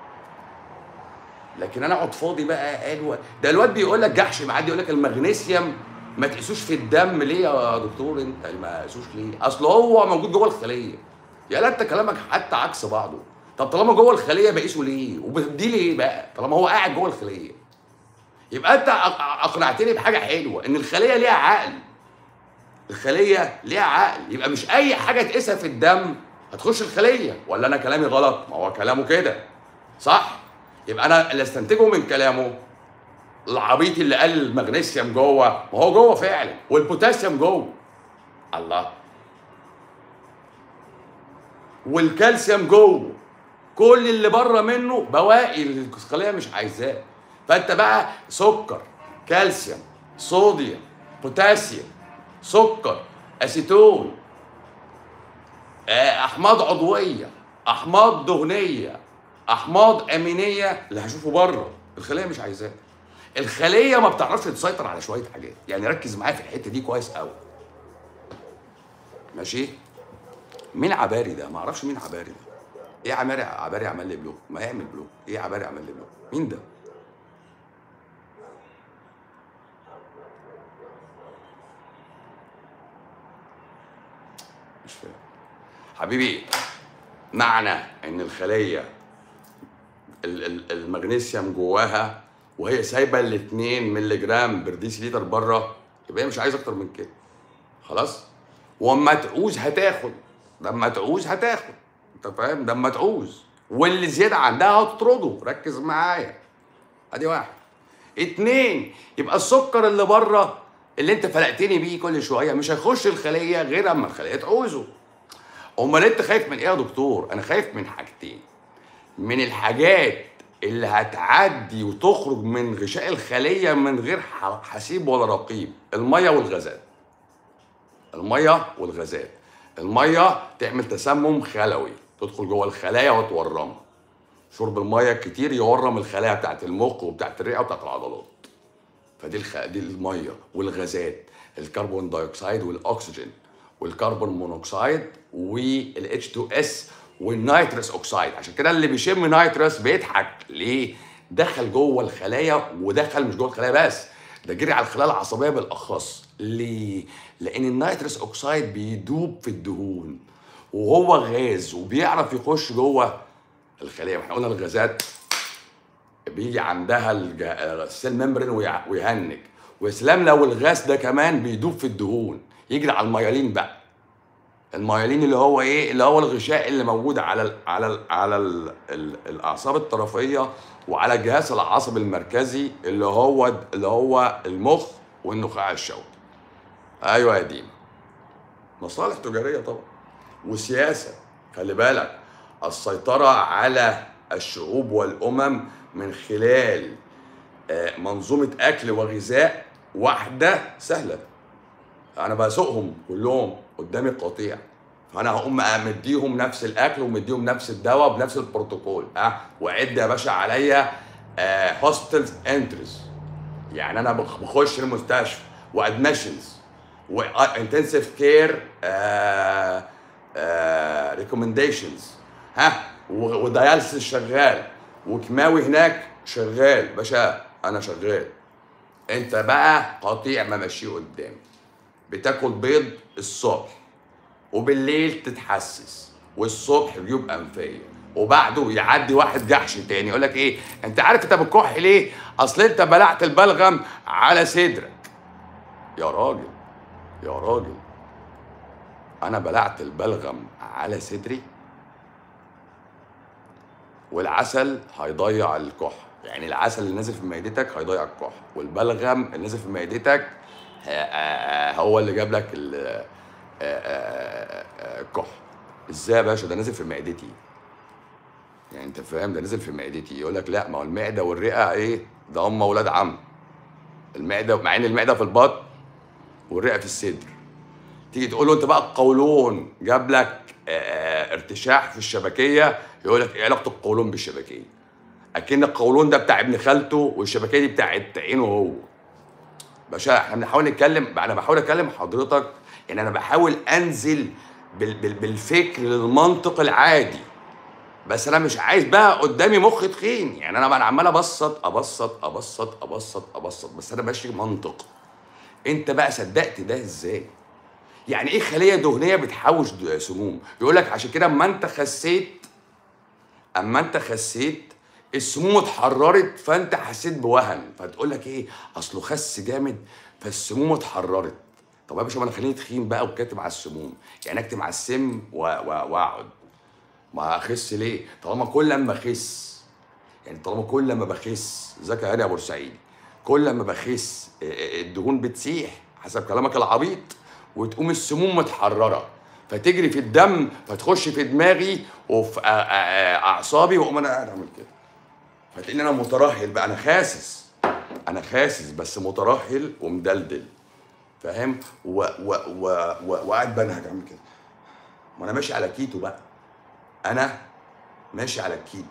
لكن انا اقعد فاضي بقى قال ده الواد بيقول لك جحش معدي يقول لك المغنيسيوم ما تقيسوش في الدم ليه يا دكتور انت ما تقيسوش ليه اصل هو موجود جوه الخليه يا لا انت كلامك حتى عكس بعضه طب طالما جوه الخليه بقيسه ليه وبدي ليه بقى طالما هو قاعد جوه الخليه يبقى انت أق- اقنعتني بحاجه حلوه ان الخليه ليها عقل الخليه ليها عقل يبقى مش اي حاجه تقيسها في الدم هتخش الخليه ولا انا كلامي غلط ما هو كلامه كده صح يبقى انا اللي استنتجه من كلامه العبيط اللي قال المغنيسيوم جوه ما هو جوه فعلا والبوتاسيوم جوه الله والكالسيوم جوه كل اللي بره منه بواقي الخليه مش عايزاه فانت بقى سكر كالسيوم صوديوم بوتاسيوم سكر اسيتون آه، احماض عضويه احماض دهنيه احماض امينيه اللي هشوفه بره الخليه مش عايزاه الخليه ما بتعرفش تسيطر على شويه حاجات يعني ركز معايا في الحته دي كويس قوي ماشي مين عباري ده ما اعرفش مين عباري ده ايه عماري عباري عمل لي بلوك ما يعمل بلوك ايه عباري عمل لي بلوك مين ده مش فاهم حبيبي معنى ان الخليه ال- ال- المغنيسيوم جواها وهي سايبه ال 2 مللي جرام برديسي لتر بره يبقى هي مش عايزه اكتر من كده خلاص واما تعوز هتاخد لما تعوز هتاخد انت فاهم لما تعوز واللي زياده عندها هتطرده ركز معايا ادي واحد اتنين يبقى السكر اللي بره اللي انت فلقتني بيه كل شويه مش هيخش الخليه غير اما الخليه تعوزه امال انت خايف من ايه يا دكتور انا خايف من حاجتين من الحاجات اللي هتعدي وتخرج من غشاء الخليه من غير ح- حسيب ولا رقيب الميه والغازات الميه والغازات الميه تعمل تسمم خلوي تدخل جوه الخلايا وتورمها شرب الميه كتير يورم الخلايا بتاعت المخ وبتاعت الرئه وبتاعت العضلات فدي الخ... دي الميه والغازات الكربون دايوكسيد والاكسجين والكربون مونوكسيد والاتش 2 اس والنيترس اوكسيد عشان كده اللي بيشم نيترس بيضحك ليه؟ دخل جوه الخلايا ودخل مش جوه الخلايا بس ده جري على الخلايا العصبيه بالاخص ليه؟ لان النيترس اوكسيد بيدوب في الدهون وهو غاز وبيعرف يخش جوه الخليه احنا قلنا الغازات بيجي عندها الج- السيل ممبرين ويع- ويهنج واسلام لو الغاز ده كمان بيدوب في الدهون يجري على الميالين بقى الميالين اللي هو ايه اللي هو الغشاء اللي موجود على ال على ال على ال ال الاعصاب الطرفيه وعلى الجهاز العصبي المركزي اللي هو اللي هو المخ والنخاع الشوكي ايوه يا ديما مصالح تجاريه طبعا وسياسه خلي بالك السيطره على الشعوب والامم من خلال آه، منظومه اكل وغذاء واحده سهله انا بسوقهم كلهم قدامي قطيع فانا هقوم مديهم نفس الاكل ومديهم نفس الدواء بنفس البروتوكول ها وعد يا باشا عليا هوسبيتالز انترز يعني انا بخ- بخش المستشفى وادمشنز وانتنسيف كير ريكومنديشنز ها ودياليسيس شغال وكيماوي هناك شغال باشا انا شغال انت بقى قطيع ممشيه قدامي بتاكل بيض الصبح وبالليل تتحسس والصبح جيوب انفيه وبعده يعدي واحد جحش تاني يقول لك ايه انت عارف انت بتكح ليه اصل انت بلعت البلغم على صدرك يا راجل يا راجل انا بلعت البلغم على صدري والعسل هيضيع الكح يعني العسل اللي نازل في معدتك هيضيع الكح والبلغم اللي نازل في معدتك ه- آه، هو اللي جاب لك ال- آه، آه، آه، الكح ازاي يا باشا ده نازل في معدتي يعني انت فاهم ده نزل في معدتي يقول لك لا ما هو المعده والرئه ايه ده هم اولاد عم المعده مع ان المعده في البطن والرئه في الصدر تيجي تقول له انت بقى القولون جاب لك آه، ارتشاح في الشبكيه يقول لك ايه علاقه القولون بالشبكيه اكن القولون ده بتاع ابن خالته والشبكيه دي بتاعت عينه هو باشا احنا بنحاول نتكلم انا بحاول اكلم حضرتك ان انا بحاول انزل بال بال بالفكر للمنطق العادي بس انا مش عايز بقى قدامي مخ تخين يعني انا انا عمال ابسط ابسط ابسط ابسط ابسط بس انا ماشي منطق انت بقى صدقت ده ازاي يعني ايه خليه دهنيه بتحوش د- سموم يقول لك عشان كده اما انت خسيت اما انت خسيت السموم اتحررت فانت حسيت بوهن فتقول لك ايه اصله خس جامد فالسموم اتحررت طب يا باشا ما انا خليني تخين بقى وكاتب على السموم يعني اكتب على السم و- و- واقعد ما اخس ليه طالما كل ما اخس يعني طالما كل ما بخس ذاك يا يا بورسعيدي كل ما بخس ا- ا- الدهون بتسيح حسب كلامك العبيط وتقوم السموم متحرره فتجري في الدم فتخش في دماغي وفي أ- أ- أ- اعصابي واقوم انا قاعد اعمل كده فتلاقيني انا مترهل بقى انا خاسس انا خاسس بس مترهل ومدلدل فاهم و و و و وقاعد بنهج اعمل كده ما انا ماشي على كيتو بقى انا ماشي على الكيتو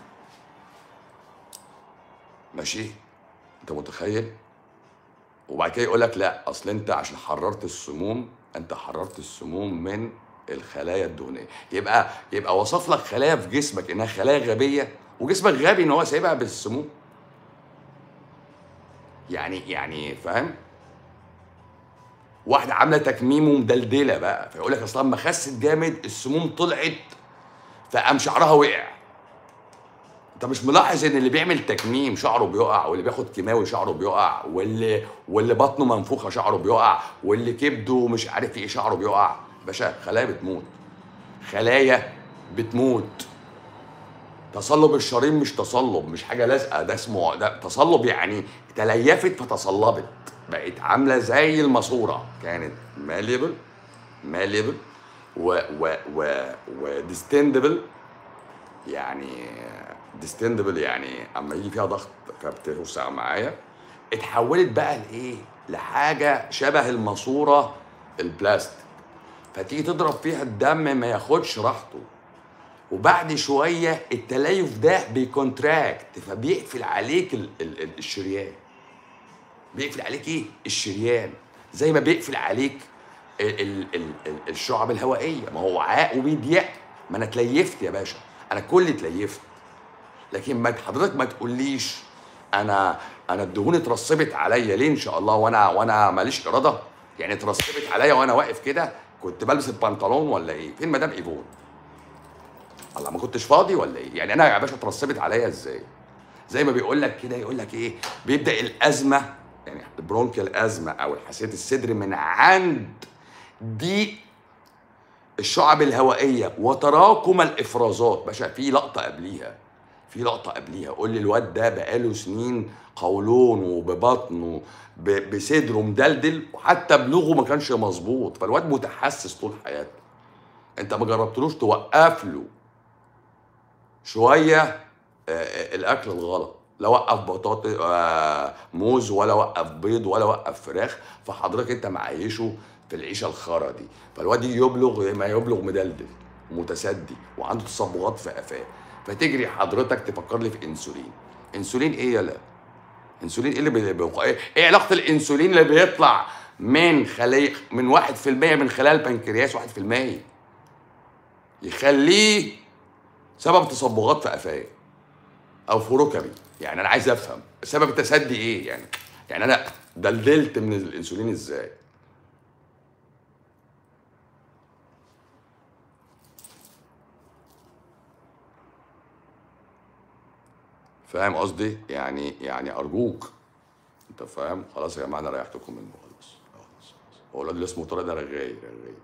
ماشي انت متخيل وبعد كده يقول لك لا اصل انت عشان حررت السموم انت حررت السموم من الخلايا الدهنيه يبقى يبقى وصف لك خلايا في جسمك انها خلايا غبيه وجسمك غبي ان هو سايبها بالسموم يعني يعني فاهم واحده عامله تكميم ومدلدله بقى فيقول لك اصلا لما خست جامد السموم طلعت فقام شعرها وقع انت مش ملاحظ ان اللي بيعمل تكميم شعره بيقع واللي بياخد كيماوي شعره بيقع واللي واللي بطنه منفوخه شعره بيقع واللي كبده مش عارف ايه شعره بيقع باشا خلايا بتموت خلايا بتموت تصلب الشرايين مش تصلب مش حاجه لازقه ده اسمه ده تصلب يعني تليفت فتصلبت بقت عامله زي الماسوره كانت ماليبل ماليبل و و و وديستندبل يعني ديستندبل يعني اما يجي فيها ضغط فبتوسع معايا اتحولت بقى لايه لحاجه شبه الماسوره البلاستيك فتيجي تضرب فيها الدم ما ياخدش راحته وبعد شويه التليف ده بيكونتراكت فبيقفل عليك ال ال ال الشريان بيقفل عليك ايه الشريان زي ما بيقفل عليك ال ال ال ال الشعب الهوائيه ما هو عاق وبيضيق ما انا اتليفت يا باشا انا كل اتليفت لكن ما حضرتك ما تقوليش انا انا الدهون اترسبت عليا ليه ان شاء الله وانا وانا ماليش اراده يعني اترسبت عليا وانا واقف كده كنت بلبس البنطلون ولا ايه فين مدام ايفون الله ما كنتش فاضي ولا ايه يعني انا يا باشا اترسبت عليا ازاي زي ما بيقول لك كده يقول لك ايه بيبدا الازمه يعني البرونكيال ازمه او حساسيه الصدر من عند ضيق الشعب الهوائيه وتراكم الافرازات باشا في لقطه قبليها في لقطه قبليها قول لي الواد ده بقاله سنين قولونه ببطنه ب- بصدره مدلدل وحتى بلوغه ما كانش مظبوط فالواد متحسس طول حياته انت ما جربتلوش توقف له شويه آه، آه، الاكل الغلط لا وقف بطاطس آه، موز ولا وقف بيض ولا وقف فراخ فحضرتك انت معيشه في العيشه الخرا دي فالواد يجي يبلغ ما يبلغ مدلدل ومتسدي وعنده تصبغات في قفاه فتجري حضرتك تفكر لي في انسولين انسولين ايه يلا انسولين ايه اللي بي- بيوقع ايه ايه علاقه الانسولين اللي بيطلع من خلية من 1% من خلال البنكرياس 1% يخليه سبب تصبغات في قفايا او في ركبي يعني انا عايز افهم سبب التسدي ايه يعني يعني انا دلدلت من الانسولين ازاي فاهم قصدي يعني يعني ارجوك انت فاهم خلاص يا جماعه انا ريحتكم منه خلاص خلاص خلاص. هو الواد اللي اسمه طارق ده رغاي رغاي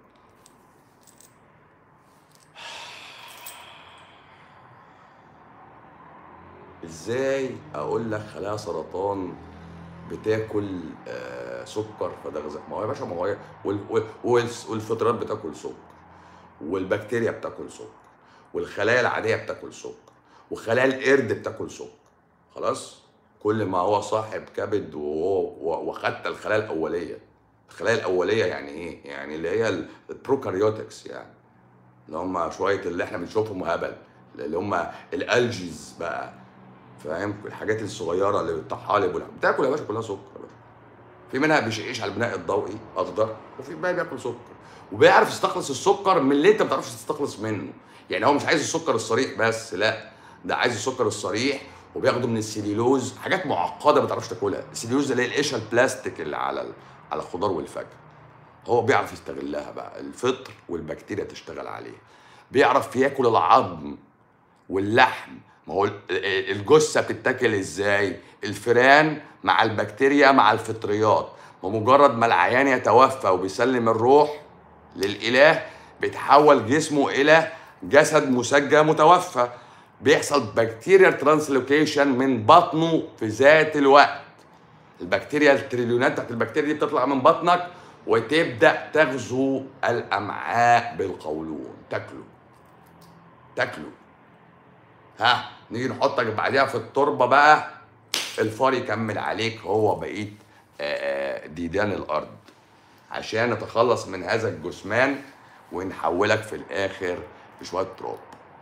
ازاي اقول لك خلايا سرطان بتاكل آه سكر فده غذاء ما هو يا باشا ما هو هي- وال- وال- والس- والفطريات بتاكل سكر والبكتيريا بتاكل سكر والخلايا العاديه بتاكل سكر وخلايا القرد بتاكل سكر خلاص كل ما هو صاحب كبد وهو و- وحتى الخلايا الاوليه الخلايا الاوليه يعني ايه يعني اللي هي البروكاريوتكس يعني اللي هم شويه اللي احنا بنشوفهم هبل اللي هم الالجيز بقى فاهم الحاجات الصغيره اللي الطحالب والح- بتاكل يا باشا كلها سكر يا باشا في منها بيعيش على البناء الضوئي اخضر وفي بقى بياكل سكر وبيعرف يستخلص السكر من اللي انت ما بتعرفش تستخلص منه يعني هو مش عايز السكر الصريح بس لا ده عايز السكر الصريح وبياخده من السليلوز حاجات معقده ما تعرفش تاكلها السليلوز ده اللي هي القشره البلاستيك اللي على ال- على الخضار والفاكهه هو بيعرف يستغلها بقى الفطر والبكتيريا تشتغل عليها بيعرف ياكل العظم واللحم ما هو ال- ال- الجثه بتتاكل ازاي الفيران مع البكتيريا مع الفطريات ومجرد ما العيان يتوفى وبيسلم الروح للاله بيتحول جسمه الى جسد مسجى متوفى بيحصل بكتيريا ترانسلوكيشن من بطنه في ذات الوقت البكتيريا التريليونات بتاعت البكتيريا دي بتطلع من بطنك وتبدا تغزو الامعاء بالقولون تاكله تاكله ها نيجي نحطك بعديها في التربه بقى الفار يكمل عليك هو بقيه آه، آه، ديدان الارض عشان نتخلص من هذا الجثمان ونحولك في الاخر بشويه تراب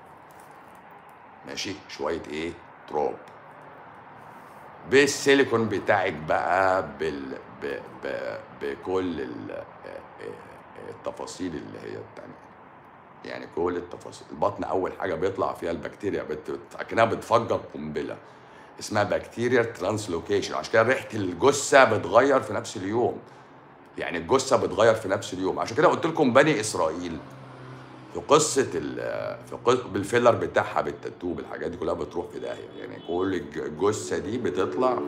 ماشي شويه ايه تراب بالسيليكون بتاعك بقى بال ب... ب... بكل ال... آه، آه، التفاصيل اللي هي التانية يعني كل التفاصيل البطن اول حاجه بيطلع فيها البكتيريا بت... بت- اكنها بتفجر قنبله اسمها بكتيريا ترانسلوكيشن عشان كده ريحه الجثه بتغير في نفس اليوم يعني الجثه بتغير في نفس اليوم عشان كده قلت لكم بني اسرائيل في قصه ال في قص... بالفيلر بتاعها بالتاتو بالحاجات دي كلها بتروح في داهيه يعني كل الج- الجثه دي بتطلع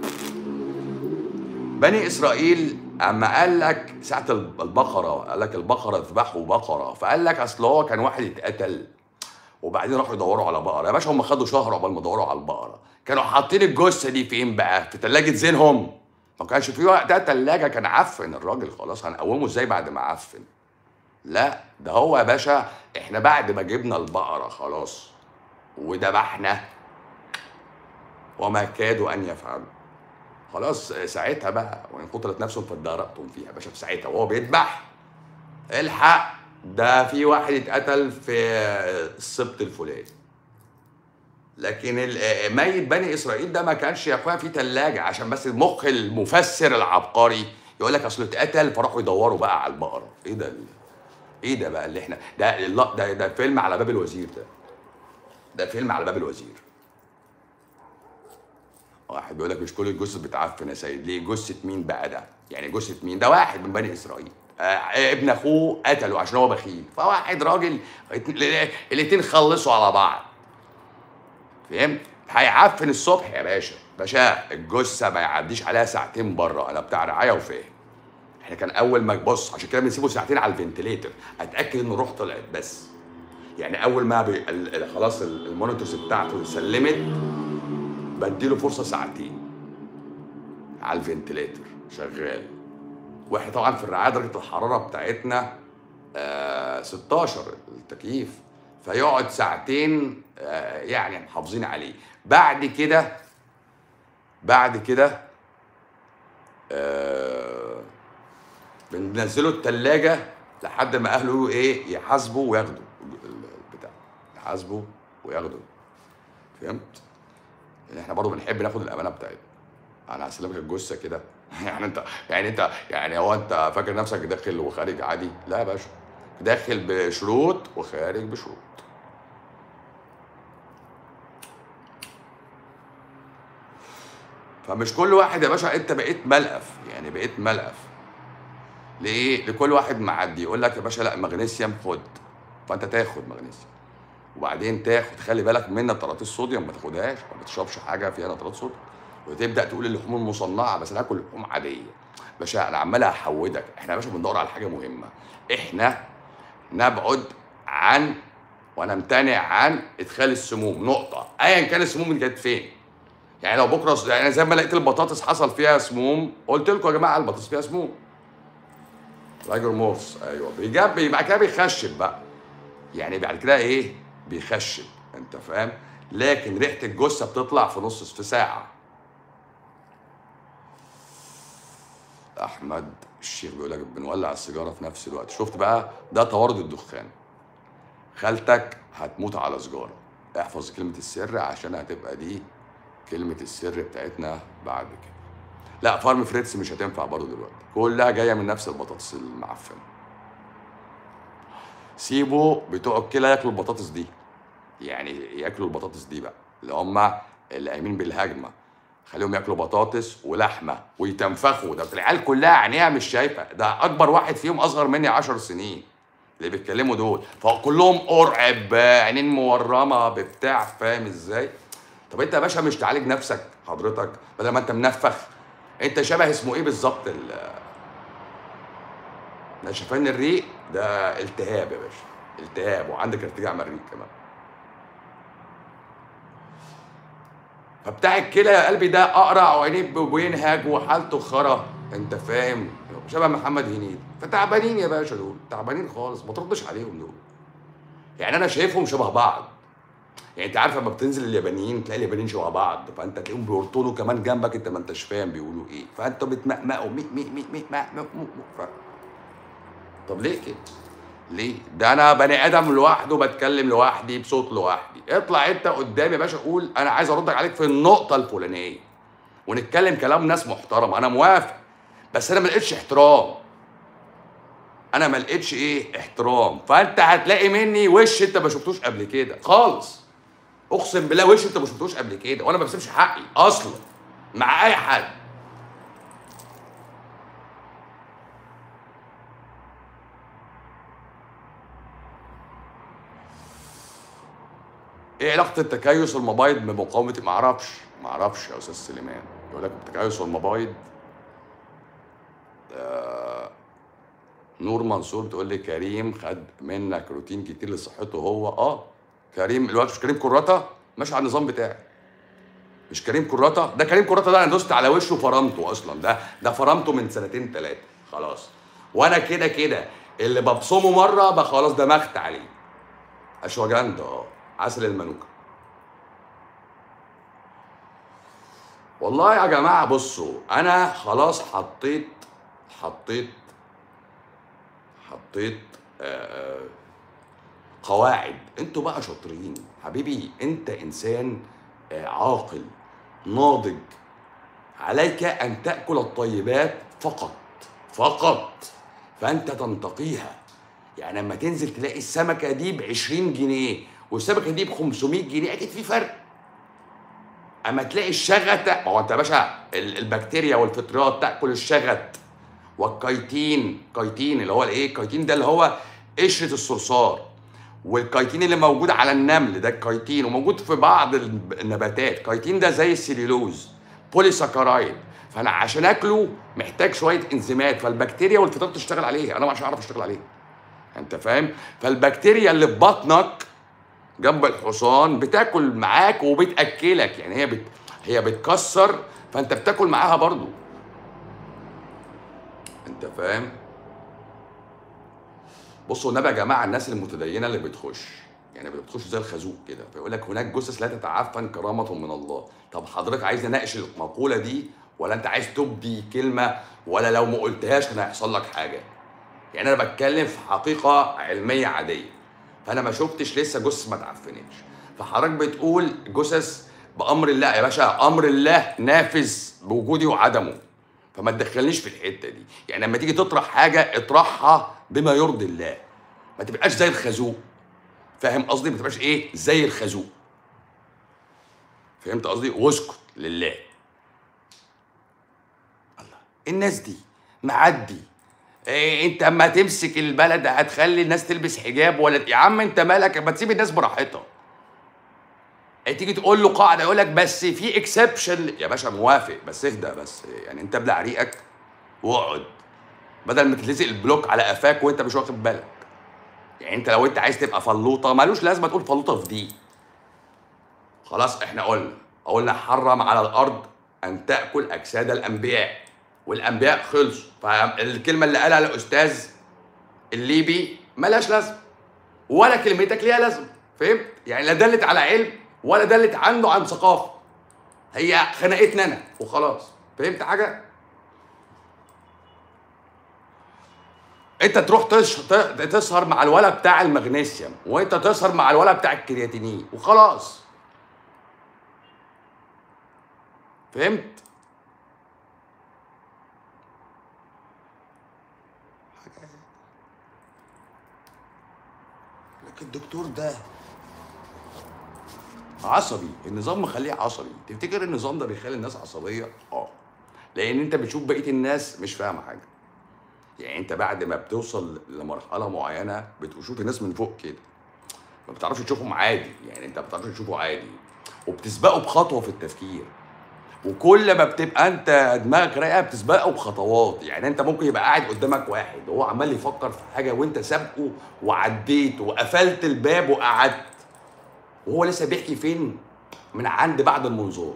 بني اسرائيل اما قال لك ساعه البقره قال لك البقره اذبحوا بقره فقال لك اصل هو كان واحد اتقتل وبعدين راحوا يدوروا على بقره يا باشا هم خدوا شهر عقبال ما دوروا على البقره كانوا حاطين الجثه دي فين بقى في ثلاجه زينهم ما كانش في وقتها ثلاجه كان عفن الراجل خلاص هنقومه ازاي بعد ما عفن لا ده هو يا باشا احنا بعد ما جبنا البقره خلاص وذبحنا وما كادوا ان يفعلوا خلاص ساعتها بقى وان قتلت نفس فادارأتم فيها يا باشا في ساعتها وهو بيذبح الحق ده في واحد اتقتل في السبط الفلاني لكن ال- ميت بني اسرائيل ده ما كانش يا اخويا في ثلاجه عشان بس المخ المفسر العبقري يقول لك اصله اتقتل فراحوا يدوروا بقى على البقره ايه ده ال- ايه ده بقى اللي احنا ده لا ده ده فيلم على باب الوزير ده ده فيلم على باب الوزير واحد بيقول لك مش كل الجثث بتعفن يا سيد ليه جثه مين بقى ده يعني جثه مين ده واحد من بني اسرائيل آه ابن اخوه قتله عشان هو بخيل فواحد راجل الاتنين خلصوا على بعض فهمت هيعفن الصبح يا باشا باشا الجثه ما يعديش عليها ساعتين بره انا بتاع رعايه وفاهم احنا كان اول ما بص عشان كده بنسيبه ساعتين على الفنتليتر اتاكد ان الروح طلعت بس يعني اول ما بي... ال- ال- خلاص ال- المونيتورز بتاعته سلمت بديله فرصه ساعتين على الفنتليتر شغال واحنا طبعا في الرعايه درجه الحراره بتاعتنا آه 16 التكييف فيقعد ساعتين آه يعني محافظين عليه بعد كده بعد كده آه بننزله التلاجة لحد ما اهله يقولوا ايه يحاسبوا وياخدوا البتاع يحاسبوا وياخدوا فهمت؟ لان احنا برضه بنحب ناخد الامانه بتاعتنا انا هسلمك الجثه كده يعني انت يعني انت يعني هو انت فاكر نفسك داخل وخارج عادي لا يا باشا داخل بشروط وخارج بشروط فمش كل واحد يا باشا انت بقيت ملقف يعني بقيت ملقف ليه لكل واحد معدي يقول لك يا باشا لا مغنيسيوم خد فانت تاخد مغنيسيوم وبعدين تاخد خلي بالك من نترات الصوديوم ما تاخدهاش ما تشربش حاجه فيها نترات صوديوم وتبدا تقول اللحوم المصنعه بس انا اكل لحوم عاديه باشا انا عمال احودك احنا يا باشا بندور على حاجه مهمه احنا نبعد عن ونمتنع عن ادخال السموم نقطه ايا كان السموم اللي كانت فين يعني لو بكره يعني زي ما لقيت البطاطس حصل فيها سموم قلت لكم يا جماعه البطاطس فيها سموم راجل مورس ايوه بيجاب يبقى كده بيخشب بقى يعني بعد كده ايه بيخشب انت فاهم لكن ريحه الجثه بتطلع في نص في ساعه احمد الشيخ بيقول لك بنولع السيجاره في نفس الوقت شفت بقى ده توارد الدخان خالتك هتموت على سجاره احفظ كلمه السر عشان هتبقى دي كلمه السر بتاعتنا بعد كده لا فارم فريتس مش هتنفع برضه دلوقتي كلها جايه من نفس البطاطس المعفنه سيبوا بتوع الكلى ياكلوا البطاطس دي يعني ياكلوا البطاطس دي بقى اللي هم اللي قايمين بالهجمه خليهم ياكلوا بطاطس ولحمه ويتنفخوا ده العيال كلها عينيها مش شايفه ده اكبر واحد فيهم اصغر مني 10 سنين اللي بيتكلموا دول فكلهم قرعب عينين مورمه بتاع فاهم ازاي طب انت يا باشا مش تعالج نفسك حضرتك بدل ما انت منفخ انت شبه اسمه ايه بالظبط ال- نشفان الريق ده التهاب يا باشا التهاب وعندك ارتجاع مريء كمان فبتاع الكلى يا قلبي ده اقرع وعينيه بينهج وحالته خرا انت فاهم شبه محمد هنيدي فتعبانين يا باشا دول تعبانين خالص ما تردش عليهم دول يعني انا شايفهم شبه بعض يعني انت عارف لما بتنزل اليابانيين تلاقي اليابانيين شبه بعض فانت تلاقيهم بيرطلوا كمان جنبك انت ما انتش فاهم بيقولوا ايه فانت بتمقمقوا مي مي مي مي مي مي مي ف... طب ليه كده؟ ليه؟ ده انا بني ادم لوحده بتكلم لوحدي بصوت لوحدي، اطلع انت قدامي يا باشا قول انا عايز ارد عليك في النقطة الفلانية. ونتكلم كلام ناس محترمة، انا موافق. بس انا ما لقيتش احترام. انا ما لقيتش ايه؟ احترام، فانت هتلاقي مني وش انت ما شفتوش قبل كده خالص. اقسم بالله وش انت ما شفتوش قبل كده، وانا ما بسيبش حقي اصلا مع اي حد. ايه علاقه التكيس المبايض بمقاومه ما اعرفش ما اعرفش يا استاذ سليمان يقول لك التكيس المبايض آه نور منصور بتقول لي كريم خد منك روتين كتير لصحته هو اه كريم الوقت مش كريم كراته ماشي على النظام بتاعي مش كريم كراته ده كريم كراته ده انا دوست على وشه فرمته اصلا ده ده فرمته من سنتين ثلاثه خلاص وانا كده كده اللي ببصمه مره بقى خلاص دمغت عليه اشواجندا اه عسل المانوكا والله يا جماعه بصوا انا خلاص حطيت حطيت حطيت آه، آه، قواعد انتوا بقى شاطرين حبيبي انت انسان آه، عاقل ناضج عليك ان تاكل الطيبات فقط فقط فانت تنتقيها يعني لما تنزل تلاقي السمكه دي ب 20 جنيه والسمكه دي ب 500 جنيه اكيد في فرق اما تلاقي الشغت ما هو انت يا باشا ال- البكتيريا والفطريات تاكل الشغت والكيتين كيتين اللي هو الايه الكيتين ده اللي هو قشره الصرصار والكيتين اللي موجود على النمل ده الكيتين وموجود في بعض الب- النباتات كيتين ده زي السليلوز بوليساكرايد فانا عشان اكله محتاج شويه انزيمات فالبكتيريا والفطريات تشتغل عليه انا مش هعرف اشتغل عليه انت فاهم فالبكتيريا اللي في بطنك جنب الحصان بتاكل معاك وبتاكلك يعني هي بت... هي بتكسر فانت بتاكل معاها برضو انت فاهم بصوا النبي يا جماعه الناس المتدينه اللي بتخش يعني بتخش زي الخازوق كده فيقول لك هناك جثث لا تتعفن كرامه من الله طب حضرتك عايز نناقش المقوله دي ولا انت عايز تبدي كلمه ولا لو ما قلتهاش كان هيحصل لك حاجه يعني انا بتكلم في حقيقه علميه عاديه فانا ما شفتش لسه جثث ما اتعفنتش فحضرتك بتقول جثث بامر الله يا باشا امر الله نافذ بوجودي وعدمه فما تدخلنيش في الحته دي يعني لما تيجي تطرح حاجه اطرحها بما يرضي الله ما تبقاش زي الخازوق فاهم قصدي ما تبقاش ايه زي الخازوق فهمت قصدي واسكت لله الله الناس دي معدي إيه انت اما تمسك البلد هتخلي الناس تلبس حجاب ولا يا عم انت مالك ما تسيب الناس براحتها إيه تيجي تقول له قاعده يقول لك بس في اكسبشن يا باشا موافق بس اهدى بس يعني انت ابلع ريقك واقعد بدل ما تتلزق البلوك على قفاك وانت مش واخد بالك يعني انت لو انت عايز تبقى فلوطه ملوش لازمه تقول فلوطه في دي خلاص احنا قلنا قلنا حرم على الارض ان تاكل اجساد الانبياء والانبياء خلصوا فالكلمه اللي قالها الاستاذ الليبي ملهاش لازمه ولا كلمتك ليها لازمه فهمت يعني لا دلت على علم ولا دلت عنده عن ثقافه هي خنقتنا انا وخلاص فهمت حاجه انت تروح تش... ت- تسهر مع الولا بتاع المغنيسيوم وانت تسهر مع الولا بتاع الكرياتينين وخلاص فهمت لكن الدكتور ده عصبي النظام مخليه عصبي تفتكر النظام ده بيخلي الناس عصبيه اه لان انت بتشوف بقيه الناس مش فاهمه حاجه يعني انت بعد ما بتوصل لمرحله معينه بتشوف الناس من فوق كده ما بتعرفش تشوفهم عادي يعني انت ما بتعرفش تشوفه عادي وبتسبقه بخطوه في التفكير وكل ما بتبقى انت دماغك رايقه بتسبقه بخطوات يعني انت ممكن يبقى قاعد قدامك واحد وهو عمال يفكر في حاجه وانت سابقه وعديت وقفلت الباب وقعدت وهو لسه بيحكي فين من عند بعد المنظار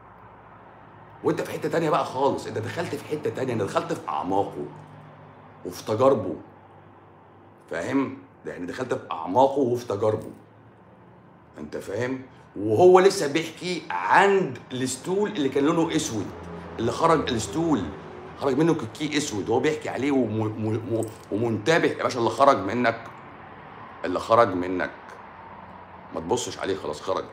وانت في حته تانية بقى خالص انت دخلت في حته تانية انت دخلت في اعماقه وفي تجاربه فاهم يعني دخلت في اعماقه وفي تجاربه انت فاهم وهو لسه بيحكي عند الستول اللي كان لونه اسود اللي خرج الستول خرج منه كيكي اسود وهو بيحكي عليه وم... م... م... ومنتبه يا باشا اللي خرج منك اللي خرج منك ما تبصش عليه خلاص خرج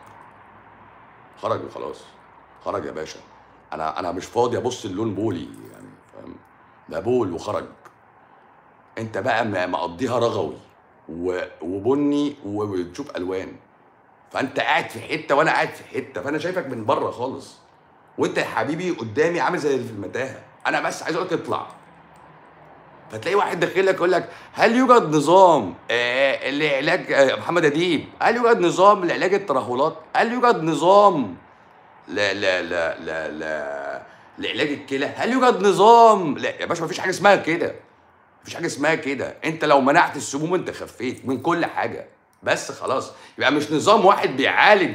خرج وخلاص خرج يا باشا انا انا مش فاضي ابص اللون بولي يعني فاهم ده بول وخرج انت بقى م- مقضيها رغوي و- وبني وبتشوف الوان فانت قاعد في حته وانا قاعد في حته فانا شايفك من بره خالص وانت يا حبيبي قدامي عامل زي اللي في المتاهه انا بس عايز اقول لك اطلع فتلاقي واحد داخل لك يقول لك هل يوجد نظام آه لعلاج آه محمد اديب هل يوجد نظام لعلاج الترهلات هل يوجد نظام لا لا لا لا لا لعلاج الكلى هل يوجد نظام لا يا باشا مفيش حاجه اسمها كده مفيش حاجه اسمها كده انت لو منعت السموم انت خفيت من كل حاجه بس خلاص يبقى مش نظام واحد بيعالج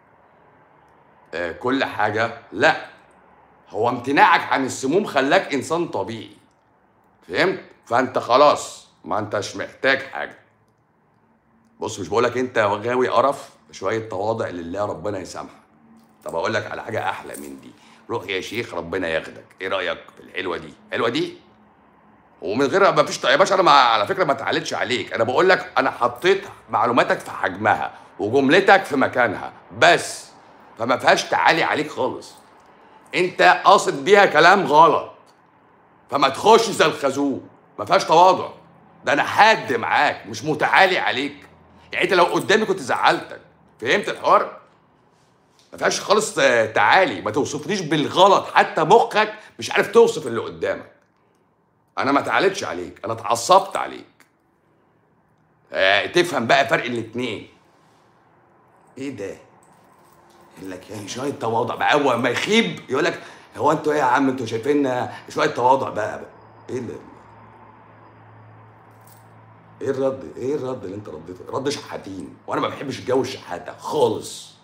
آه كل حاجه لا هو امتناعك عن السموم خلاك انسان طبيعي فهمت فانت خلاص ما انتش محتاج حاجه بص مش بقولك انت غاوي قرف شويه تواضع لله ربنا يسامحك طب اقول لك على حاجه احلى من دي روح يا شيخ ربنا ياخدك ايه رايك في الحلوه دي حلوه دي ومن غير ما فيش يا باشا انا ما على فكره ما اتعالجش عليك انا بقول لك انا حطيت معلوماتك في حجمها وجملتك في مكانها بس فما فيهاش تعالي عليك خالص انت قاصد بيها كلام غلط فما تخش زي الخازوق ما فيهاش تواضع ده انا حاد معاك مش متعالي عليك يعني انت لو قدامي كنت زعلتك فهمت الحوار ما فيهاش خالص آه، تعالي ما توصفنيش بالغلط حتى مخك مش عارف توصف اللي قدامك انا ما اتعالجتش عليك انا اتعصبت عليك آه تفهم بقى فرق الاتنين ايه ده يقول لك يعني شويه تواضع بقى اول ما يخيب يقول لك هو انتوا ايه يا عم انتوا شايفين شويه تواضع بقى, بقى. ايه اللي ايه الرد ايه الرد اللي انت رديته رد شحاتين وانا ما بحبش الجو الشحاته خالص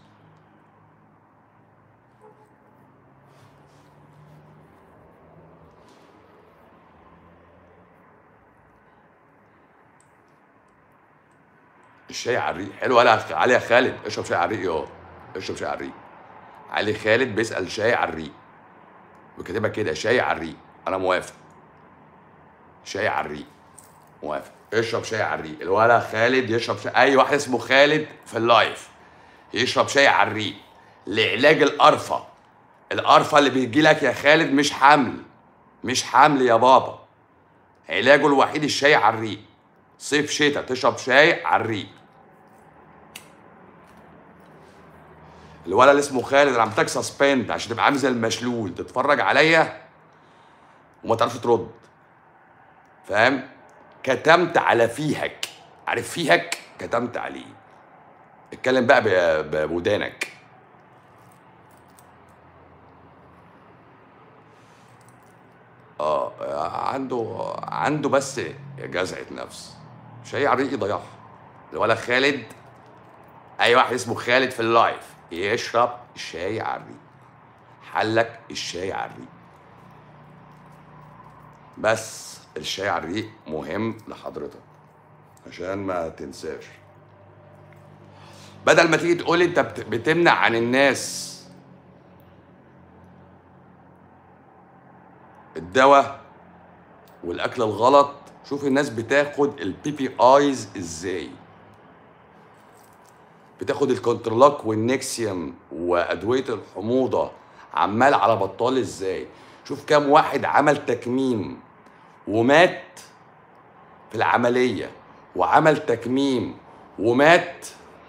الشاي على الريق حلو علي علي يا خالد اشرب شاي على الريق يا اشرب شاي على الريق علي خالد بيسال شاي على الريق وكاتبها كده شاي على الريق انا موافق شاي على الريق موافق اشرب شاي على الريق الولا خالد يشرب شاي اي واحد اسمه خالد في اللايف يشرب شاي على الريق لعلاج القرفه القرفه اللي بيجي لك يا خالد مش حمل مش حمل يا بابا علاجه الوحيد الشاي على الريق صيف شتاء تشرب شاي على الريق الولد اللي اسمه خالد اللي عملتك سسبند عشان تبقى عامل زي المشلول تتفرج عليا وما تعرفش ترد فاهم كتمت على فيهك عارف فيهك كتمت عليه اتكلم بقى ب- بودانك اه عنده عنده بس جزعة نفس شيء على الريق يضيعها الولد خالد اي واحد اسمه خالد في اللايف يشرب الشاي على الريق حلك الشاي على الريق بس الشاي على الريق مهم لحضرتك عشان ما تنساش بدل ما تيجي تقول انت بت- بتمنع عن الناس الدواء والاكل الغلط شوف الناس بتاخد البي بي ايز ازاي بتاخد الكونترلاك والنكسيوم وادويه الحموضه عمال على بطال ازاي شوف كام واحد عمل تكميم ومات في العمليه وعمل تكميم ومات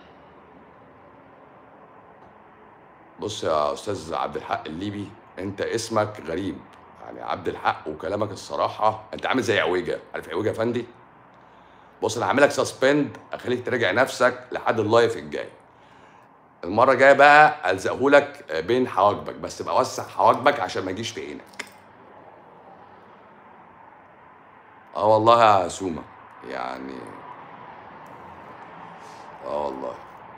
بص يا استاذ عبد الحق الليبي انت اسمك غريب يعني عبد الحق وكلامك الصراحه انت عامل زي عويجه عارف عويجه يا فندي بص انا هعملك سسبند اخليك تراجع نفسك لحد اللايف الجاي المره الجايه بقى الزقهولك بين حواجبك بس تبقى وسع حواجبك عشان ما يجيش في عينك اه والله يا سومه يعني اه والله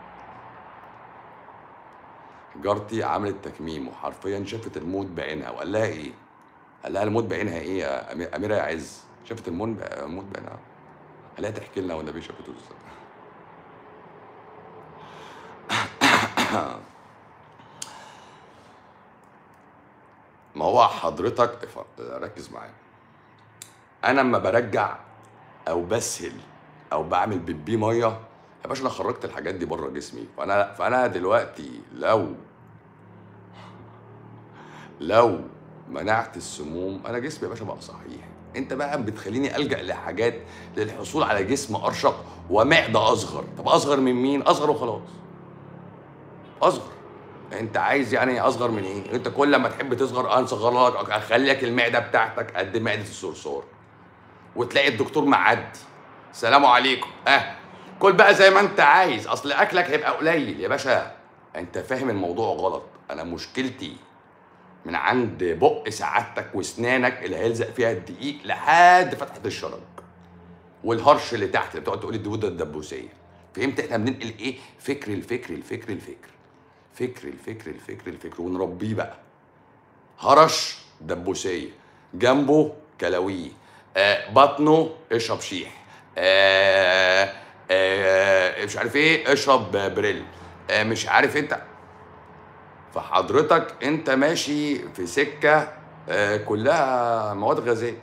جارتي عملت تكميم وحرفيا شافت الموت بعينها وقال لها ايه؟ قال لها الموت بعينها ايه يا أمي- اميره يا عز؟ شافت الموت الموت بعينها قال لها تحكي لنا والنبي شافته ازاي؟ ما هو حضرتك ف- ركز معايا انا لما برجع او بسهل او بعمل بيبي ميه يا باشا انا خرجت الحاجات دي بره جسمي فانا فانا دلوقتي لو لو منعت السموم انا جسمي يا باشا بقى صحيح انت بقى بتخليني الجا لحاجات للحصول على جسم ارشق ومعده اصغر طب اصغر من مين اصغر وخلاص اصغر انت عايز يعني اصغر من ايه انت كل ما تحب تصغر انصغر لك اخلي لك المعده بتاعتك قد معده الصرصار وتلاقي الدكتور معدي سلام عليكم اه كل بقى زي ما انت عايز اصل اكلك هيبقى قليل يا باشا انت فاهم الموضوع غلط انا مشكلتي من عند بق سعادتك واسنانك اللي هيلزق فيها الدقيق لحد فتحه الشرج والهرش اللي تحت اللي بتقعد تقول الدوده الدبوسيه فهمت احنا بننقل ايه فكر الفكر الفكر الفكر فكر الفكر الفكر الفكر ونربيه بقى هرش دبوسيه جنبه كلاويه آه بطنه اشرب شيح آه آه مش عارف ايه اشرب بريل آه مش عارف انت فحضرتك انت ماشي في سكه آه، كلها مواد غازيه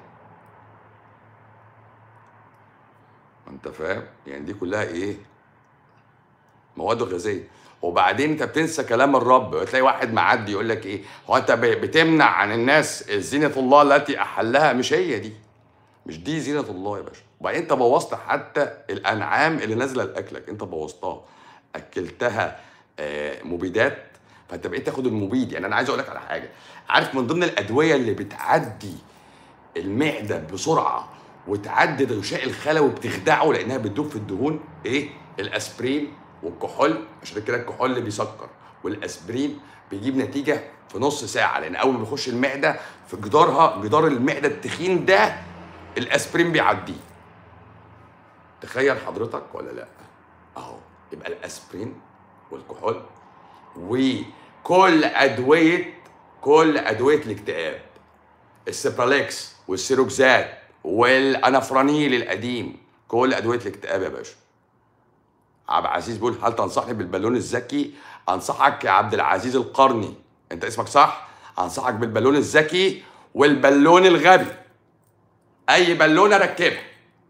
انت فاهم يعني دي كلها ايه مواد غازيه وبعدين انت بتنسى كلام الرب تلاقي واحد معدي يقول لك ايه هو انت ب- بتمنع عن الناس زينه الله التي احلها مش هي دي مش دي زينه الله يا باشا وبعدين انت بوظت حتى الانعام اللي نازله لاكلك انت بوظتها اكلتها آه، مبيدات فانت بقيت تاخد المبيد يعني انا عايز اقول لك على حاجه عارف من ضمن الادويه اللي بتعدي المعده بسرعه وتعدي الغشاء الخلوي بتخدعه لانها بتدوب في الدهون ايه الاسبرين والكحول عشان كده الكحول اللي بيسكر والاسبرين بيجيب نتيجه في نص ساعه لان اول ما بيخش المعده في جدارها جدار المعده التخين ده الاسبرين بيعديه تخيل حضرتك ولا لا اهو يبقى الاسبرين والكحول وكل ادويه كل ادويه الاكتئاب السيبراليكس والسيروكزات والانافرانيل القديم كل ادويه الاكتئاب يا باشا عبد العزيز بيقول هل تنصحني بالبالون الذكي انصحك يا عبد العزيز القرني انت اسمك صح انصحك بالبالون الذكي والبالون الغبي اي بالونه ركبها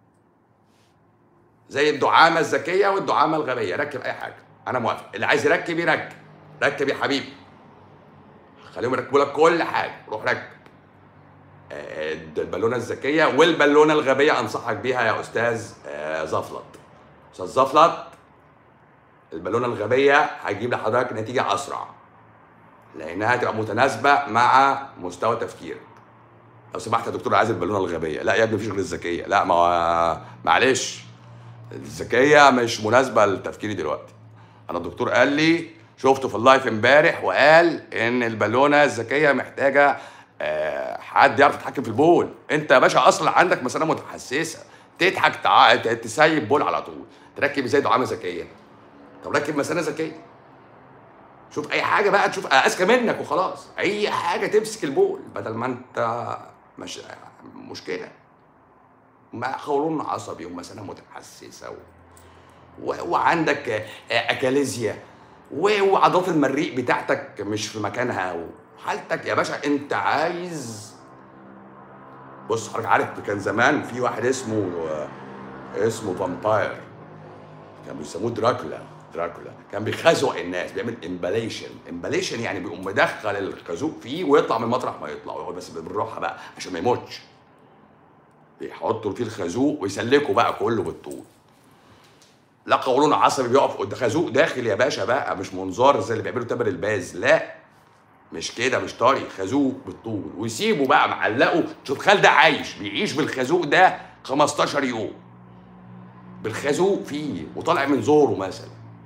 زي الدعامه الذكيه والدعامه الغبيه ركب اي حاجه انا موافق اللي عايز يركب يركب ركب يا حبيبي خليهم يركبوا لك كل حاجه روح ركب آه، البالونه الذكيه والبالونه الغبيه انصحك بيها يا استاذ آه، زفلط استاذ زفلط البالونه الغبيه هتجيب لحضرتك نتيجه اسرع لانها تبقى متناسبه مع مستوى تفكيرك لو سمحت يا دكتور عايز البالونه الغبيه لا يا ابني مفيش غير الذكيه لا ما هو معلش الذكيه مش مناسبه لتفكيري دلوقتي انا الدكتور قال لي شفته في اللايف امبارح وقال ان البالونه الذكيه محتاجه آه، حد يعرف يتحكم في البول انت يا باشا اصلا عندك مساله متحسسه تضحك تع... ت- تسيب بول على طول تركب ازاي دعامه ذكيه طب ركب مساله ذكيه شوف اي حاجه بقى تشوف اذكى منك وخلاص اي حاجه تمسك البول بدل ما انت مش مشكله ما قولون عصبي ومساله متحسسه و... و... وعندك آه، اكاليزيا و- وعضلات المريء بتاعتك مش في مكانها وحالتك يا باشا انت عايز بص حضرتك عارف كان زمان في واحد اسمه آه، اسمه فامباير كان بيسموه دراكولا دراكولا كان بيخزق الناس بيعمل امباليشن امباليشن يعني بيقوم مدخل الخازوق فيه ويطلع من مطرح ما يطلع ويقعد بس بالراحه بقى عشان ما يموتش بيحطوا فيه الخازوق ويسلكوا بقى كله بالطول لا قولون عصبي بيقف قدام خازوق داخل يا باشا بقى مش منظار زي اللي بيعملوا تامر الباز لا مش كده مش طري خازوق بالطول ويسيبه بقى معلقه شوف خال ده عايش بيعيش بالخازوق ده 15 يوم بالخازوق فيه وطالع من زوره مثلا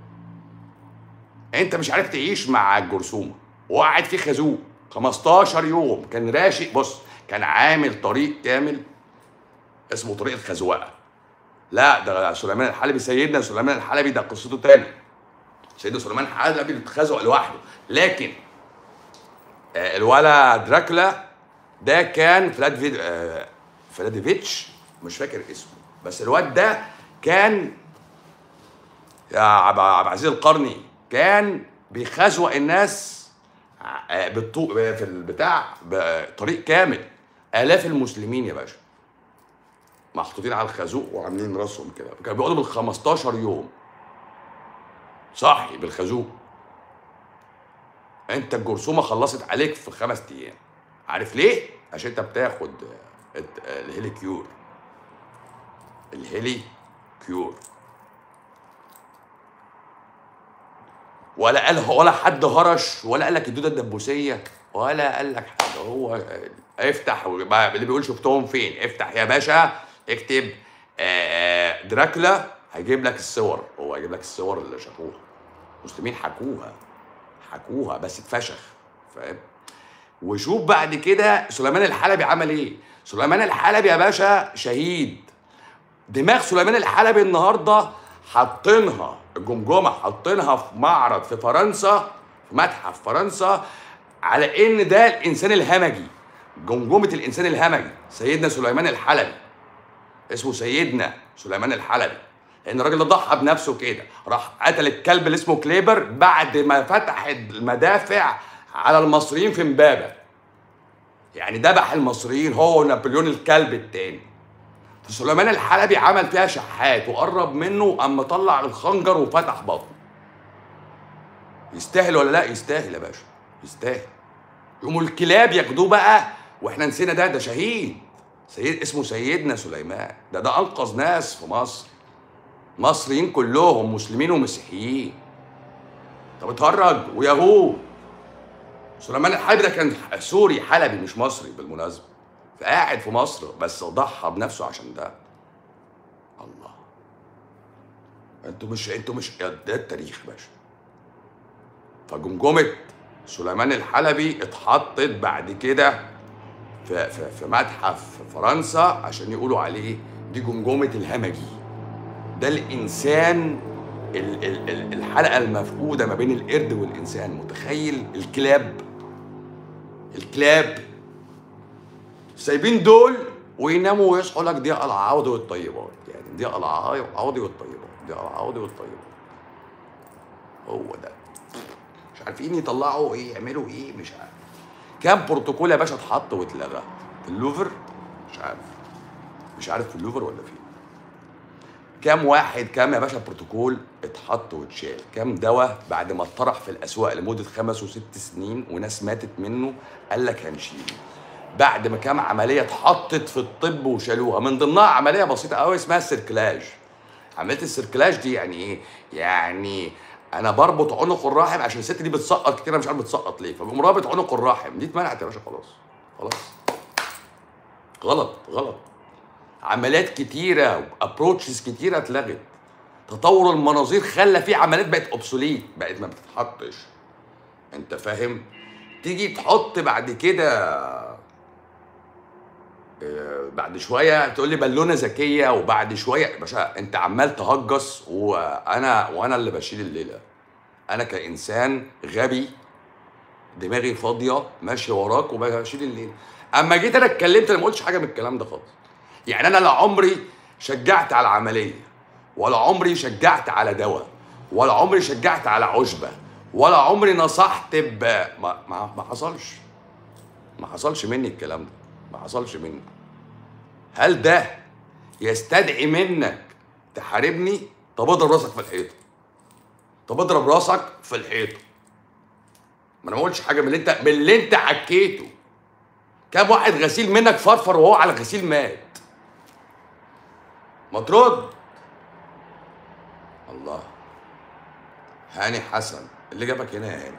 انت مش عارف تعيش مع الجرثومه وقاعد في خازوق 15 يوم كان راشق بص كان عامل طريق كامل اسمه طريق الخزوقه لا ده سليمان الحلبي سيدنا سليمان الحلبي ده قصته تاني سيدنا سليمان الحلبي اتخزق لوحده لكن آه، الولا دراكولا ده كان فلاد آه، فلاديفيتش مش فاكر اسمه بس الواد ده كان يا عب عبد العزيز القرني كان بيخزوق الناس آه، بالطو في البتاع بطريق كامل آلاف المسلمين يا باشا محطوطين على الخازوق وعاملين راسهم كده كانوا بيقعدوا بال 15 يوم صاحي بالخازوق انت الجرثومه خلصت عليك في خمس ايام عارف ليه؟ عشان انت بتاخد الت- الهيلي كيور الهيلي كيور ولا قال ولا حد هرش ولا قال لك الدوده الدبوسيه ولا قال لك حاجه هو افتح وبقى اللي بيقول شفتهم فين افتح يا باشا اكتب آه، دراكولا هيجيب لك الصور هو هيجيب لك الصور اللي شافوها المسلمين حكوها حكوها بس اتفشخ فاهم وشوف بعد كده سليمان الحلبي عمل ايه سليمان الحلبي يا باشا شهيد دماغ سليمان الحلبي النهارده حاطينها الجمجمه حاطينها في معرض في فرنسا في متحف فرنسا على ان ده الانسان الهمجي جمجمه الانسان الهمجي سيدنا سليمان الحلبي اسمه سيدنا سليمان الحلبي لان الراجل ده ضحى بنفسه كده راح قتل الكلب اللي اسمه كليبر بعد ما فتح المدافع على المصريين في امبابه يعني ذبح المصريين هو ونابليون الكلب التاني سليمان الحلبي عمل فيها شحات وقرب منه وقام مطلع الخنجر وفتح بطنه يستاهل ولا لا يستاهل يا باشا يستاهل يقوموا الكلاب ياخدوه بقى واحنا نسينا ده ده شهيد سيد اسمه سيدنا سليمان ده ده انقذ ناس في مصر مصريين كلهم مسلمين ومسيحيين طب اتهرج ويهود سليمان الحلبي ده كان سوري حلبي مش مصري بالمناسبه فقاعد في مصر بس ضحى بنفسه عشان ده الله انتوا مش انتوا مش ده التاريخ يا باشا فجمجمه سليمان الحلبي اتحطت بعد كده في في في متحف في فرنسا عشان يقولوا عليه دي جمجمه الهمجي ده الانسان ال- ال- ال- الحلقه المفقوده ما بين القرد والانسان متخيل الكلاب الكلاب سايبين دول ويناموا ويصحوا لك دي العوض والطيبات يعني دي العوض والطيبات دي العوض والطيبات هو ده مش عارفين يطلعوا ايه يعملوا ايه مش عارف كام بروتوكول يا باشا اتحط واتلغى في اللوفر مش عارف مش عارف في اللوفر ولا فين كام واحد كام يا باشا بروتوكول اتحط واتشال كام دواء بعد ما اتطرح في الاسواق لمده خمس وست سنين وناس ماتت منه قال لك هنشيله بعد ما كام عمليه اتحطت في الطب وشالوها من ضمنها عمليه بسيطه قوي اسمها السيركلاج عمليه السيركلاج دي يعني ايه يعني انا بربط عنق الرحم عشان الست دي بتسقط كتير أنا مش عارف بتسقط ليه فبقوم رابط عنق الرحم دي اتمنعت يا باشا خلاص خلاص غلط غلط عمليات كتيره ابروتشز كتيره اتلغت تطور المناظير خلى في عمليات بقت اوبسوليت بقت ما بتتحطش انت فاهم تيجي تحط بعد كده آه، بعد شويه تقول لي بالونه ذكيه وبعد شويه يا باشا انت عمال تهجص وانا وانا اللي بشيل الليله انا كانسان غبي دماغي فاضيه ماشي وراك وبشيل الليله اما جيت انا اتكلمت انا ما قلتش حاجه من الكلام ده خالص يعني انا لا عمري شجعت على عمليه ولا عمري شجعت على دواء ولا عمري شجعت على عشبه ولا عمري نصحت ب ما, ما, ما حصلش ما حصلش مني الكلام ده ما حصلش مني هل ده يستدعي منك تحاربني طب اضرب راسك في الحيطه طب اضرب راسك في الحيطه ما انا ما قلتش حاجه من اللي انت من اللي انت حكيته كام واحد غسيل منك فرفر وهو على غسيل مات ما ترد الله هاني حسن اللي جابك هنا يا هاني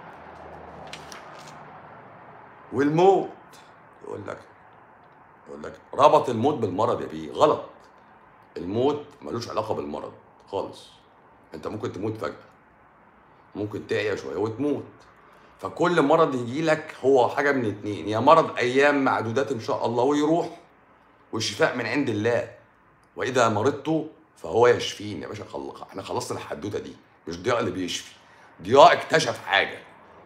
والموت يقول لك يقول لك ربط الموت بالمرض يا بيه غلط الموت ملوش علاقه بالمرض خالص انت ممكن تموت فجاه ممكن تعيا شويه وتموت فكل مرض يجي لك هو حاجه من اتنين يا مرض ايام معدودات ان شاء الله ويروح والشفاء من عند الله واذا مرضت فهو يشفين يا باشا خل... احنا خلصنا الحدوته دي مش ضياء اللي بيشفي ضياء اكتشف حاجه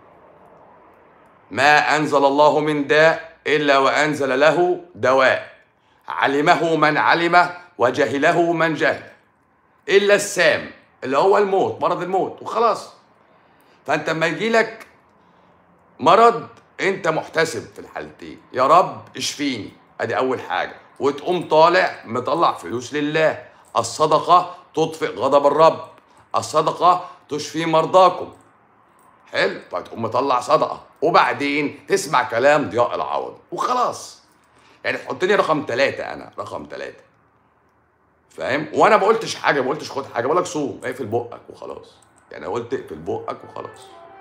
ما انزل الله من داء الا وانزل له دواء علمه من علمه وجهله من جهل الا السام اللي هو الموت مرض الموت وخلاص فانت لما يجي لك مرض انت محتسب في الحالتين يا رب اشفيني ادي اول حاجه وتقوم طالع مطلع فلوس لله الصدقه تطفئ غضب الرب الصدقه تشفي مرضاكم حلو فتقوم مطلع صدقه وبعدين تسمع كلام ضياء العوض وخلاص يعني تحطني رقم ثلاثة أنا رقم ثلاثة فاهم؟ وأنا ما قلتش حاجة ما قلتش خد حاجة بقول لك صوم اقفل بقك وخلاص يعني أنا قلت اقفل بقك وخلاص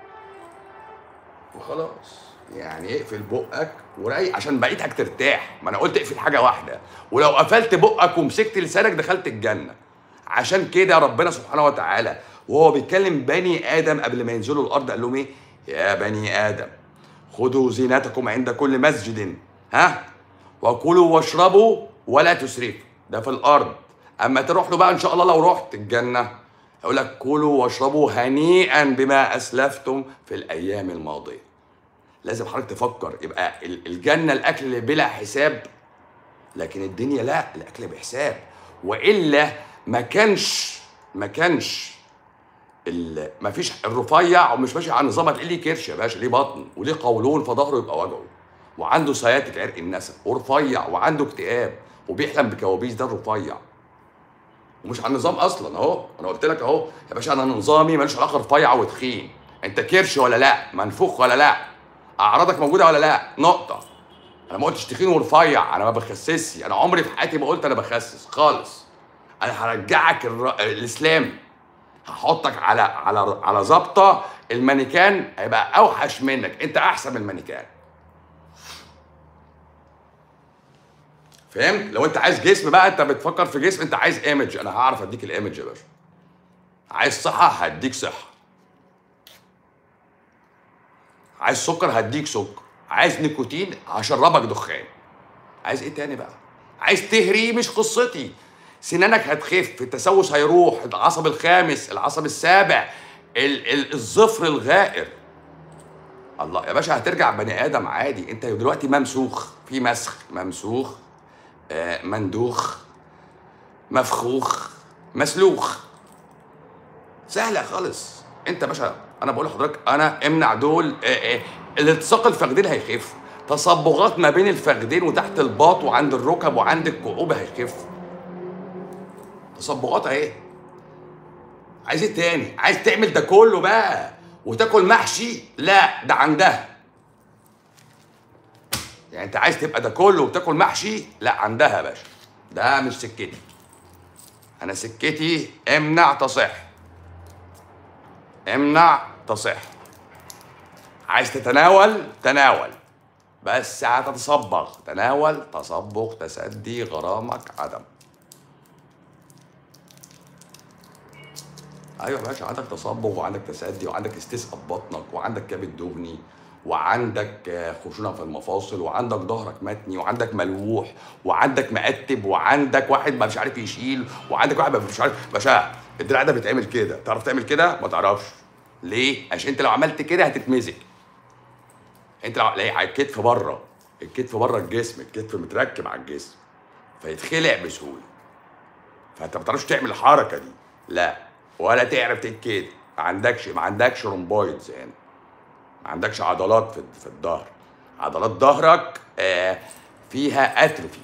وخلاص يعني اقفل بقك وريح عشان بقيتك ترتاح ما انا قلت اقفل حاجه واحده ولو قفلت بقك ومسكت لسانك دخلت الجنه عشان كده ربنا سبحانه وتعالى وهو بيتكلم بني ادم قبل ما ينزلوا الارض قال لهم ايه يا بني ادم خذوا زينتكم عند كل مسجد ها وكلوا واشربوا ولا تسرفوا ده في الارض اما تروح له بقى ان شاء الله لو رحت الجنه يقول لك كلوا واشربوا هنيئا بما اسلفتم في الايام الماضيه لازم حضرتك تفكر يبقى ال- الجنه الاكل اللي بلا حساب لكن الدنيا لا الاكل بحساب والا ما كانش ما كانش ال- مفيش الرفيع ومش ماشي على نظام هتلاقيه ليه كرش يا باشا ليه بطن وليه قولون فظهره يبقى وجعه وعنده سياتيك عرق النسا ورفيع وعنده اكتئاب وبيحلم بكوابيس ده الرفيع ومش على النظام اصلا اهو انا قلت لك اهو يا باشا انا نظامي مالوش علاقه رفيع وتخين انت كرش ولا لا منفوخ ولا لا اعراضك موجوده ولا لا نقطه انا ما قلتش تخين ورفيع انا ما بخسسش انا عمري في حياتي ما قلت انا بخسس خالص انا هرجعك الر... الاسلام هحطك على على على ظابطه المانيكان هيبقى اوحش منك انت احسن من المانيكان فهمت لو انت عايز جسم بقى انت بتفكر في جسم انت عايز ايمج انا هعرف اديك الايمج يا باشا عايز صحه هديك صحه عايز سكر هديك سكر عايز نيكوتين هشربك دخان عايز ايه تاني بقى عايز تهري مش قصتي سنانك هتخف التسوس هيروح العصب الخامس العصب السابع ال- ال- الظفر الغائر الله يا باشا هترجع بني ادم عادي انت دلوقتي ممسوخ في مسخ ممسوخ آه، مندوخ مفخوخ مسلوخ سهله خالص انت يا باشا انا بقول لحضرتك انا امنع دول آه، آه، الالتصاق الفخذين هيخف تصبغات ما بين الفخذين وتحت الباط وعند الركب وعند الكعوب هيخف تصبغات اهي عايز ايه تاني عايز تعمل ده كله بقى وتاكل محشي لا ده عندها يعني انت عايز تبقى ده كله وتاكل محشي لا عندها يا باشا ده مش سكتي انا سكتي امنع تصح امنع تصح عايز تتناول تناول بس هتتصبغ تناول تصبغ تسدي غرامك عدم ايوه يا باشا عندك تصبغ وعندك تسدي وعندك استسقاء بطنك وعندك كبد دهني وعندك آه، خشونه في المفاصل وعندك ظهرك متني وعندك ملوح وعندك مقتب وعندك واحد ما مش عارف يشيل وعندك واحد ما مش عارف باشا الدراع ده بيتعمل كده تعرف تعمل كده ما تعرفش ليه عشان انت لو عملت كده هتتمزج انت لو لا على الكتف بره الكتف بره الجسم الكتف متركب على الجسم فيتخلع بسهوله فانت ما بتعرفش تعمل الحركه دي لا ولا تعرف تتكد ما عندكش ما عندكش رومبويدز يعني ما عندكش عضلات في في الظهر عضلات ظهرك آه فيها اتروفي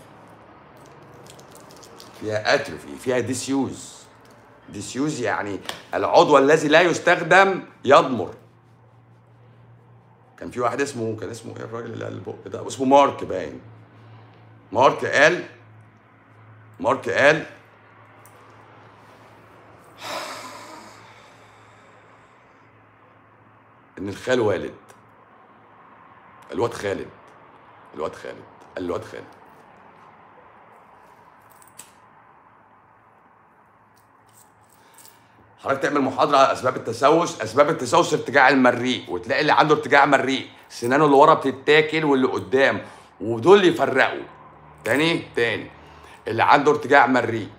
فيها اتروفي فيها ديسيوز ديسيوز يعني العضو الذي لا يستخدم يضمر كان في واحد اسمه كان اسمه ايه الراجل اللي قال البق ده اسمه مارك باين مارك قال مارك قال ان الخال والد الواد خالد الواد خالد قال الواد خالد حضرتك تعمل محاضرة على أسباب التسوس، أسباب التسوس ارتجاع المريء، وتلاقي اللي عنده ارتجاع مريء سنانه اللي ورا بتتاكل واللي قدام، ودول يفرقوا. تاني تاني اللي عنده ارتجاع مريء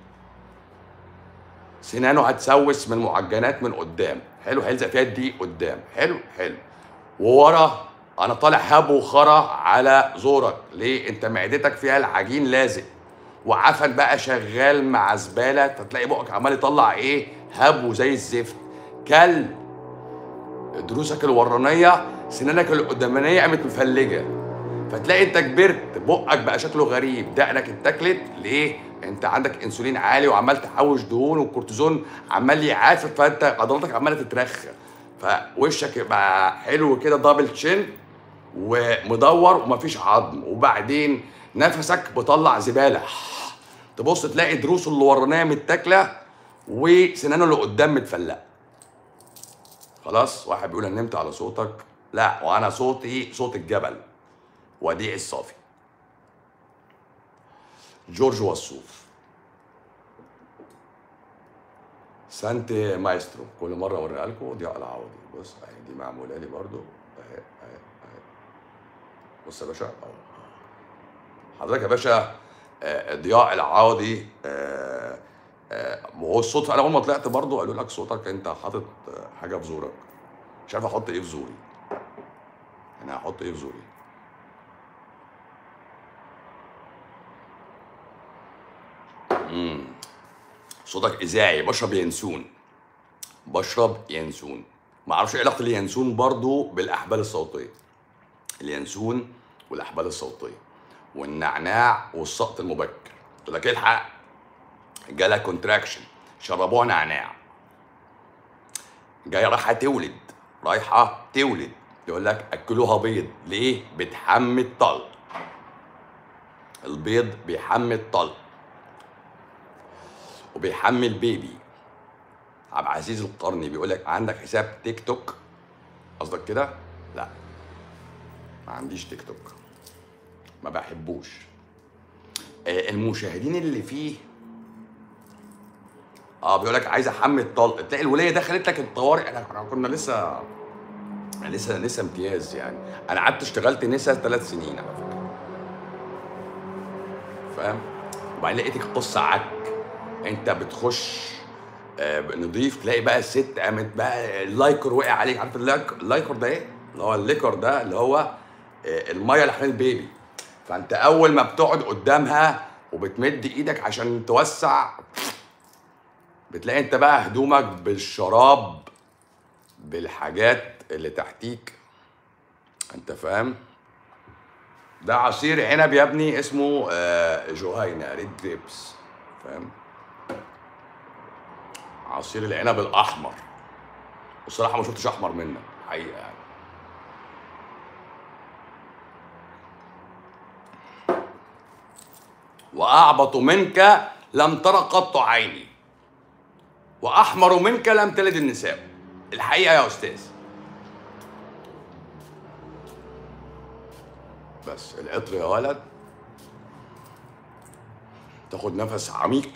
سنانه هتسوس من المعجنات من قدام، حلو هيلزق فيها الدقيق قدام، حلو حلو. وورا أنا طالع هب وخرا على زورك، ليه؟ أنت معدتك فيها العجين لازق. وعفن بقى شغال مع زباله فتلاقي بقك عمال يطلع ايه هبو زي الزفت كل دروسك الورانيه سنانك القدامانيه قامت مفلجه فتلاقي انت كبرت بقك بقى شكله غريب دقنك اتاكلت ليه انت عندك انسولين عالي وعمال تحوش دهون والكورتيزون عمال يعافر فانت عضلاتك عماله تترخى فوشك يبقى حلو كده دبل تشين ومدور ومفيش عظم وبعدين نفسك بيطلع زباله تبص تلاقي دروسه اللي ورانيه متاكله وسنانه اللي قدام متفلقه خلاص واحد بيقول انا نمت على صوتك لا وانا صوتي صوت الجبل وديع الصافي جورج وسوف سانت مايسترو كل مره اوريها لكم دي العوضي بص اهي دي معموله لي برضو اهي اهي اهي بص يا باشا اهو حضرتك يا باشا آه، ضياء العوضي آه، آه، وهو الصوت انا اول ما طلعت برضو قالوا لك صوتك انت حاطط آه، حاجه في زورك مش عارف احط ايه في زوري انا هحط ايه في زوري امم صوتك اذاعي بشرب ينسون بشرب ينسون ما اعرفش ايه علاقه اليانسون برضو بالاحبال الصوتيه اليانسون والاحبال الصوتيه والنعناع والسقط المبكر يقول لك الحق جالها كونتراكشن شربوها نعناع جايه رايحه تولد رايحه تولد يقول لك اكلوها بيض ليه بتحمي الطلق البيض بيحمي الطلق وبيحمي البيبي عبد العزيز القرني بيقول لك عندك حساب تيك توك قصدك كده لا ما عنديش تيك توك ما بحبوش آه، المشاهدين اللي فيه اه بيقول لك عايز احمي الطلق تلاقي الوليه دخلت لك الطوارئ احنا كنا- كنا لسه أنا لسه لسه امتياز يعني انا قعدت اشتغلت نسا ثلاث سنين على فكره فاهم وبعدين لقيتك قصه عك انت بتخش آه، نضيف تلاقي بقى الست قامت بقى اللايكر وقع عليك عارف اللايك- اللايكر ده ايه؟ اللي هو الليكر ده اللي هو آه، الميه اللي حوالين البيبي فانت اول ما بتقعد قدامها وبتمد ايدك عشان توسع بتلاقي انت بقى هدومك بالشراب بالحاجات اللي تحتيك انت فاهم ده عصير عنب يا ابني اسمه آه، جهينه ريد جريبس فاهم عصير العنب الاحمر والصراحه ما شفتش احمر منه حقيقه يعني واعبط منك لم ترى قط عيني واحمر منك لم تلد النساء الحقيقه يا استاذ بس العطر يا ولد تاخد نفس عميق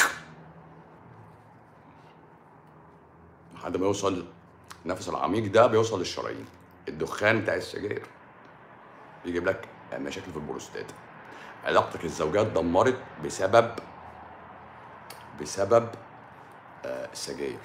لحد ما يوصل النفس العميق ده بيوصل للشرايين الدخان بتاع السجاير يجيب لك مشاكل في البروستات علاقتك الزوجيه اتدمرت بسبب بسبب آه، السجاير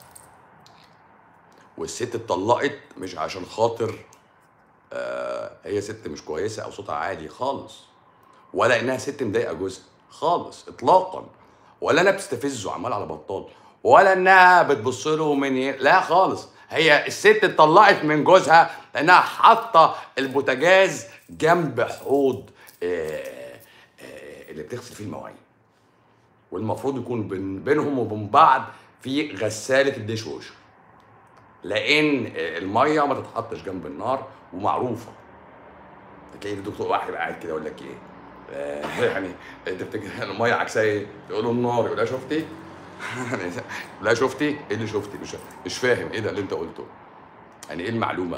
والست اتطلقت مش عشان خاطر آه، هي ست مش كويسه او صوتها عالي خالص ولا انها ست مضايقه جوزها خالص اطلاقا ولا انها بتستفزه عمال على بطال ولا انها بتبص له من ي- لا خالص هي الست اتطلقت من جوزها لانها حاطه البوتاجاز جنب حوض آه، آه، اللي بتغسل فيه المواعين والمفروض يكون بين بينهم وبين بعض في غساله الديش ووشر لان الميه ما تتحطش جنب النار ومعروفه تلاقي الدكتور واحد يبقى قاعد كده يقول لك ايه آه، يعني انت بتك... الميه عكسها ايه؟ تقول له النار يقول لها شفتي؟ لا شفتي؟ ايه اللي شفتي؟ مش مش فاهم ايه ده اللي انت قلته؟ يعني ايه المعلومه؟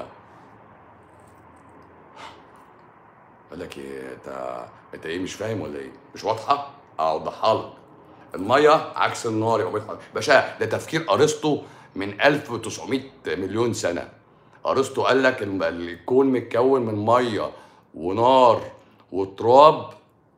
يقول لك ايه انت انت ايه مش فاهم ولا ايه؟ مش واضحه؟ اوضحها لك الميه عكس النار يا باشا باشا ده تفكير ارسطو من 1900 مليون سنه ارسطو قال لك الم- الكون متكون من ميه ونار وتراب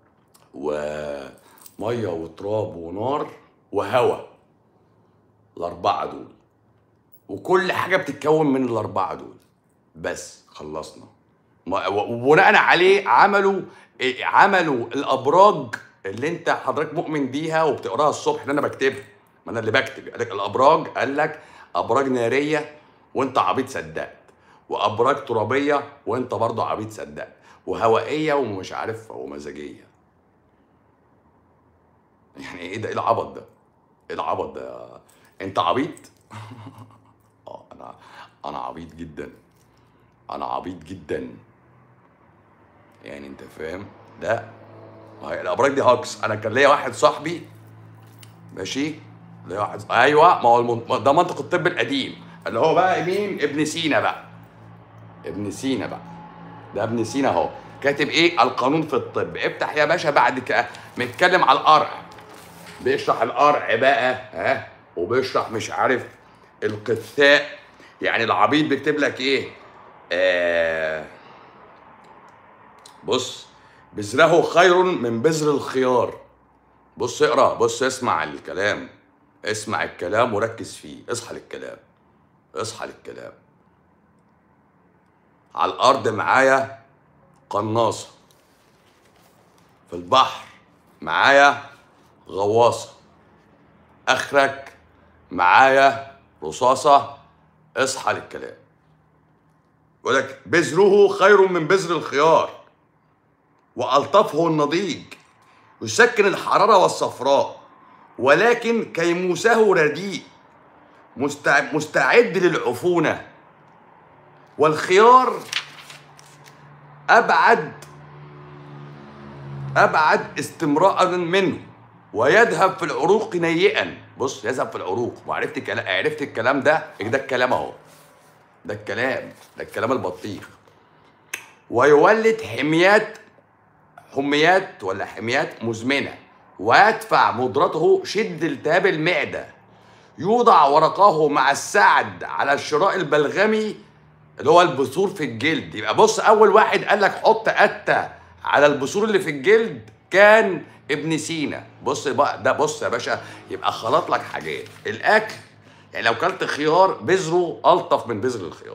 وميه وتراب ونار وهواء الاربعه دول وكل حاجه بتتكون من الاربعه دول بس خلصنا ما- و- وبناء عليه عملوا إيه، عملوا الابراج اللي انت حضرتك مؤمن بيها وبتقراها الصبح اللي انا بكتبها ما انا اللي بكتب قال لك الابراج قال لك ابراج ناريه وانت عبيط صدقت وابراج ترابيه وانت برضه عبيط صدقت وهوائيه ومش عارف ومزاجيه يعني ايه ده ايه العبط ده ايه العبط ده انت عبيط اه انا انا عبيط جدا انا عبيط جدا يعني انت فاهم ده ما هي الابراج دي هاكس انا كان ليا واحد صاحبي ماشي ليا واحد ايوه ما هو المن... ما ده منطق الطب القديم اللي هو بقى مين ابن سينا بقى ابن سينا بقى ده ابن سينا اهو كاتب ايه القانون في الطب افتح يا باشا بعد كده متكلم على القرع بيشرح القرع بقى ها وبيشرح مش عارف القثاء يعني العبيط بيكتب لك ايه آه بص بذره خير من بذر الخيار بص اقرا بص اسمع الكلام اسمع الكلام وركز فيه اصحى للكلام اصحى للكلام على الارض معايا قناصه في البحر معايا غواصه اخرك معايا رصاصه اصحى للكلام يقول لك بذره خير من بذر الخيار والطفه النضيج يسكن الحراره والصفراء ولكن كيموسه رديء مستع- مستعد للعفونه والخيار ابعد ابعد استمراء منه ويذهب في العروق نيئا بص يذهب في العروق وعرفت الكلام عرفت الكلام ده ده الكلام اهو ده الكلام ده الكلام البطيخ ويولد حميات حميات ولا حميات مزمنه ويدفع مضرته شد التهاب المعده يوضع ورقه مع السعد على الشراء البلغمي اللي هو البثور في الجلد يبقى بص اول واحد قال لك حط قته على البثور اللي في الجلد كان ابن سينا بص بقى ده بص يا باشا يبقى خلط لك حاجات الاكل يعني لو كلت خيار بذره الطف من بذر الخيار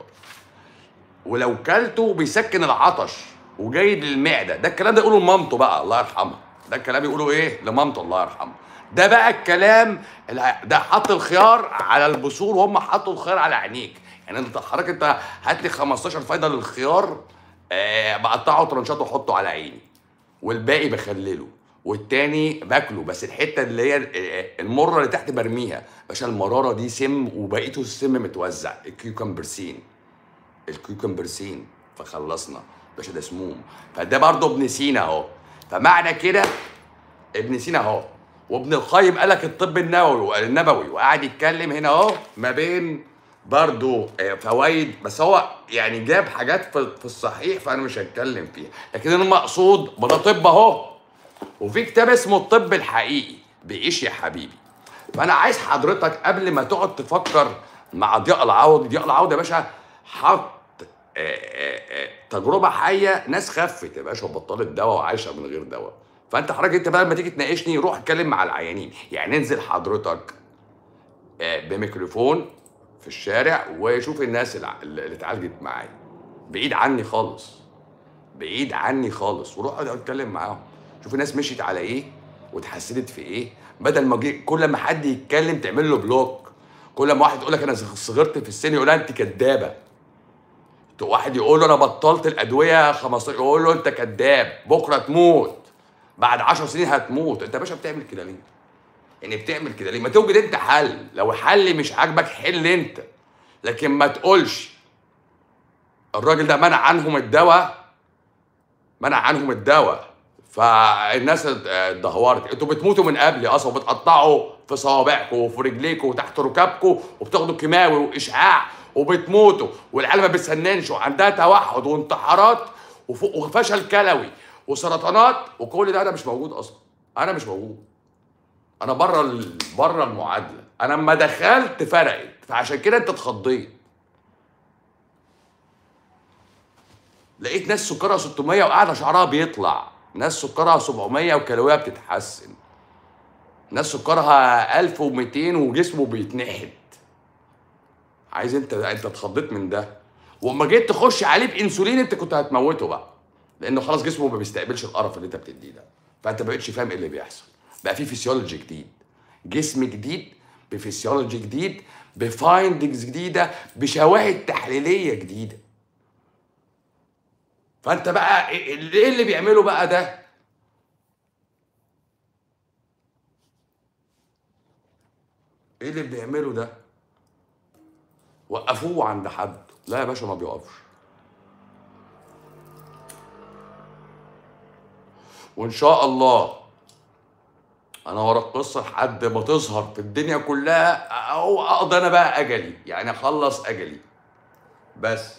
ولو كلته بيسكن العطش وجيد للمعده ده الكلام ده يقوله لمامته بقى الله يرحمها ده الكلام يقوله ايه لمامته الله يرحمها ده بقى الكلام اللي ده حط الخيار على البثور وهم حطوا الخيار على عينيك يعني انت حضرتك انت هات لي 15 فايده للخيار آه بقطعه ترنشات واحطه على عيني والباقي بخلله والتاني باكله بس الحته اللي هي المره اللي تحت برميها باشا المراره دي سم وبقيته السم متوزع الكيوكمبرسين الكيوكمبرسين فخلصنا باشا ده سموم فده برضه ابن سينا اهو فمعنى كده ابن سينا اهو وابن القيم قال لك الطب النووي النبوي وقاعد يتكلم هنا اهو ما بين برضه فوائد بس هو يعني جاب حاجات في في الصحيح فانا مش هتكلم فيها لكن المقصود ما ده طب اهو وفي كتاب اسمه الطب الحقيقي بعيش يا حبيبي فانا عايز حضرتك قبل ما تقعد تفكر مع ضياء العوض ضياء العوض يا باشا حط آه، آه، آه، تجربه حيه ناس خفت يا باشا وبطلت دواء وعايشه من غير دواء فانت حضرتك انت بقى لما تيجي تناقشني روح اتكلم مع العيانين يعني انزل حضرتك آه، بميكروفون في الشارع وشوف الناس الع- اللي اتعالجت معايا بعيد عني خالص بعيد عني خالص وروح اقعد اتكلم معاهم شوف الناس مشيت على ايه واتحسنت في ايه بدل ما جي كل ما حد يتكلم تعمل له بلوك كل ما واحد يقول لك انا صغرت في السن يقول لها انت كدابه واحد يقول له انا بطلت الادويه 15 يقول له انت كذاب بكره تموت بعد 10 سنين هتموت انت يا باشا بتعمل كده ليه يعني بتعمل كده ليه ما توجد انت حل لو حل مش عاجبك حل انت لكن ما تقولش الراجل ده منع عنهم الدواء منع عنهم الدواء فالناس اتدهورت انتوا بتموتوا من قبل اصلا بتقطعوا في صوابعكم وفي رجليكم وتحت ركابكم وبتاخدوا كيماوي واشعاع وبتموتوا والعيال ما بتسننش وعندها توحد وانتحارات وف- وفشل كلوي وسرطانات وكل ده انا مش موجود اصلا انا مش موجود انا بره ال- بره المعادله انا لما دخلت فرقت فعشان كده انت اتخضيت لقيت ناس سكرها 600 وقاعده شعرها بيطلع ناس سكرها 700 وكالوريها بتتحسن ناس سكرها 1200 وجسمه بيتنحت عايز انت انت اتخضيت من ده واما جيت تخش عليه بانسولين انت كنت هتموته بقى لانه خلاص جسمه ما بيستقبلش القرف اللي انت بتديه ده فانت ما بقتش فاهم ايه اللي بيحصل بقى في فيسيولوجي جديد جسم جديد بفسيولوجي جديد بفايندنجز جديده بشواهد تحليليه جديده فانت بقى ايه إيه اللي بيعمله بقى ده ايه اللي بيعمله ده وقفوه عند حد لا يا باشا ما بيقفش وان شاء الله انا ورا القصه لحد ما تظهر في الدنيا كلها او اقضي انا بقى اجلي يعني اخلص اجلي بس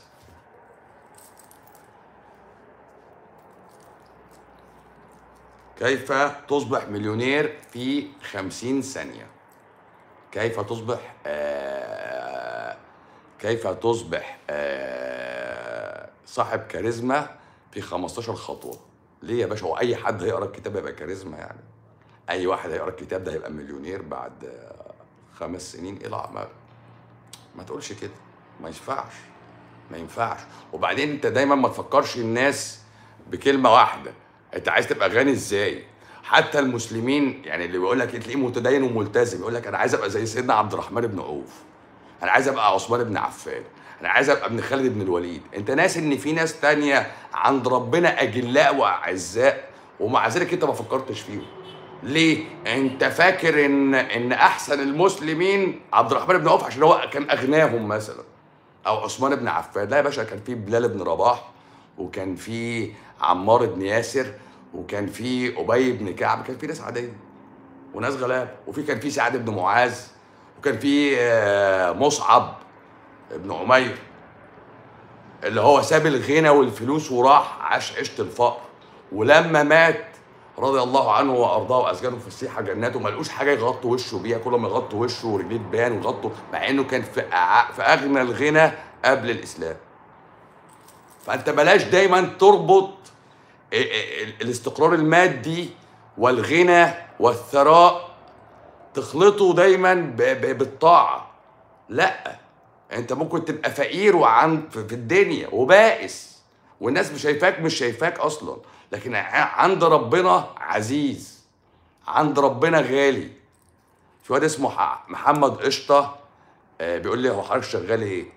كيف تصبح مليونير في خمسين ثانية كيف تصبح آه كيف تصبح آه صاحب كاريزما في 15 خطوة ليه يا باشا هو أي حد هيقرا الكتاب هيبقى كاريزما يعني أي واحد هيقرا الكتاب ده هيبقى مليونير بعد آه خمس سنين إيه الأعمال ما تقولش كده ما ينفعش ما ينفعش وبعدين انت دايما ما تفكرش الناس بكلمه واحده انت عايز تبقى غني ازاي حتى المسلمين يعني اللي بيقول لك تلاقيه متدين وملتزم يقول لك انا عايز ابقى زي سيدنا عبد الرحمن بن عوف انا عايز ابقى عثمان بن عفان انا عايز ابقى ابن خالد بن الوليد انت ناس ان في ناس تانية عند ربنا اجلاء واعزاء ومع ذلك انت ما فكرتش فيهم ليه انت فاكر ان ان احسن المسلمين عبد الرحمن بن عوف عشان هو كان اغناهم مثلا او عثمان بن عفان لا يا باشا كان في بلال بن رباح وكان في عمار بن ياسر وكان في ابي بن كعب كان في ناس عاديه وناس غلاب وفي كان في سعد بن معاذ وكان في آه، مصعب بن عمير اللي هو ساب الغنى والفلوس وراح عاش عيشه الفقر ولما مات رضي الله عنه وارضاه واسجنه في السيحه جناته ما لقوش حاجه يغطوا وشه بيها كل ما يغطوا وشه ورجليه تبان ويغطوا مع انه كان في أع- في اغنى الغنى قبل الاسلام فانت بلاش دايما تربط ال- ال- الاستقرار المادي والغنى والثراء تخلطه دايما ب- ب- بالطاعه لا انت ممكن تبقى فقير وعن في في الدنيا وبائس والناس مش شايفاك مش شايفاك اصلا لكن ع- عند ربنا عزيز عند ربنا غالي في واد اسمه ح- محمد قشطه آه، بيقول لي هو حضرتك شغال ايه؟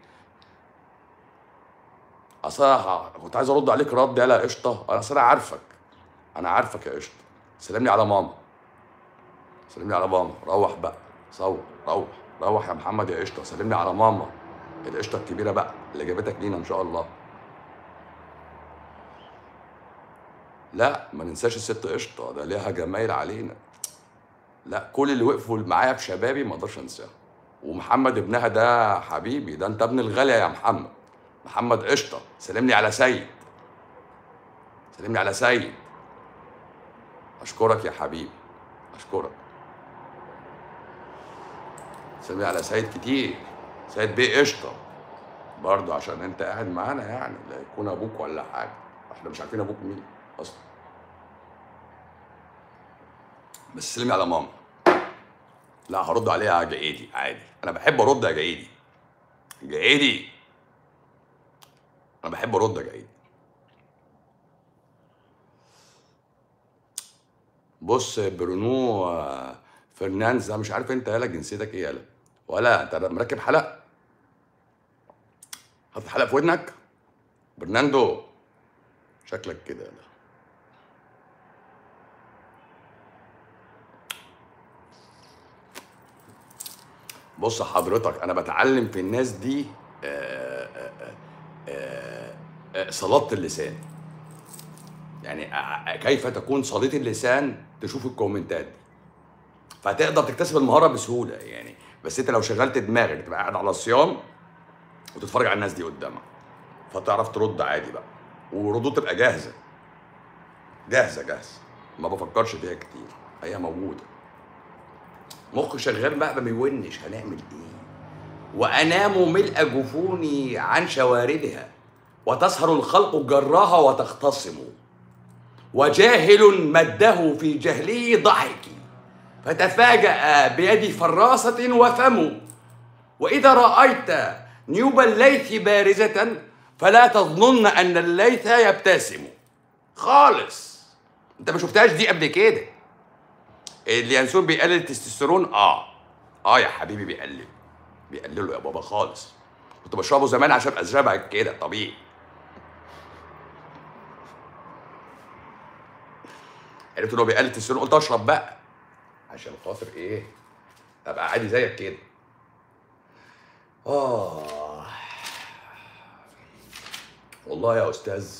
اصل أنا ه- كنت عايز ارد عليك رد يالا يا قشطه انا اصل انا عارفك انا عارفك يا قشطه سلمني على ماما سلمني على ماما روح بقى صور روح روح يا محمد يا قشطه سلمني على ماما القشطه الكبيره بقى اللي جابتك لينا ان شاء الله لا ما ننساش الست قشطه ده ليها جمايل علينا لا كل اللي وقفوا معايا في شبابي ما اقدرش انساهم ومحمد ابنها ده حبيبي ده انت ابن الغالية يا محمد محمد قشطه سلمني على سيد سلمني على سيد اشكرك يا حبيبي اشكرك سلمني على سيد كتير سيد بيه قشطه برضه عشان انت قاعد معانا يعني لا يكون ابوك ولا حاجه احنا مش عارفين ابوك مين اصلا بس سلمي على ماما لا هرد عليها جايدي عادي انا بحب ارد يا جايدي جايدي انا بحب ارد يا جايدي بص برونو آه، فرناندز انا مش عارف انت يالا جنسيتك ايه يالا ولا انت مركب حلق حاطط حلق في ودنك برناندو شكلك كده يالا بص حضرتك انا بتعلم في الناس دي آه، آه، آه، آه، صلادة اللسان يعني آه، كيف تكون صليط اللسان تشوف الكومنتات دي فتقدر تكتسب المهاره بسهوله يعني بس انت لو شغلت دماغك تبقى قاعد على صيام وتتفرج على الناس دي قدامك فتعرف ترد عادي بقى وردود تبقى جاهزه جاهزه جاهزه ما بفكرش فيها كتير هي موجوده مخ شغال بقى ما بيونش هنعمل ايه وانام ملء جفوني عن شواردها وتسهر الخلق جراها وتختصم وجاهل مده في جهله ضحكي فتفاجأ بيد فراسة وفم وإذا رأيت نيوب الليث بارزة فلا تظنن أن الليث يبتسم خالص انت ما شفتهاش دي قبل كده اليانسون بيقلل التستوستيرون اه اه يا حبيبي بيقلل بيقلله يا بابا خالص كنت بشربه زمان عشان ابقى شبهك كده طبيعي عرفت ان هو بيقلل التستوستيرون قلت اشرب بقى عشان خاطر ايه ابقى عادي زيك كده اه والله يا استاذ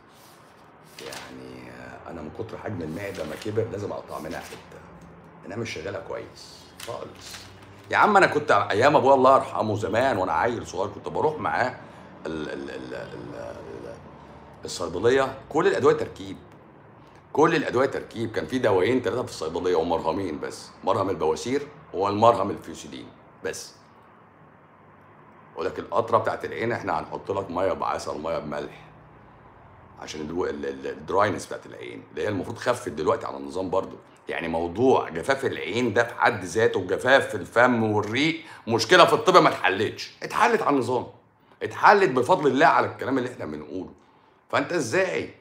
يعني انا من كتر حجم المعده ما كبر لازم اقطع منها حته انا مش شغاله كويس خالص يا عم انا كنت ايام ابويا الله يرحمه زمان وانا عيل صغير كنت بروح معاه ال ال ال ال ال الصيدليه كل الادويه تركيب كل الادويه تركيب كان في دوايين ثلاثه في الصيدليه ومرهمين بس مرهم البواسير والمرهم الفيوسيدين بس يقول لك القطره بتاعت العين احنا هنحط لك ميه بعسل ميه بملح عشان الو- ال- ال- الدراينس بتاعت العين اللي هي المفروض خفت دلوقتي على النظام برضو يعني موضوع جفاف العين ده في حد ذاته وجفاف في الفم والريق مشكله في الطب ما اتحلتش اتحلت على النظام اتحلت بفضل الله على الكلام اللي احنا بنقوله فانت ازاي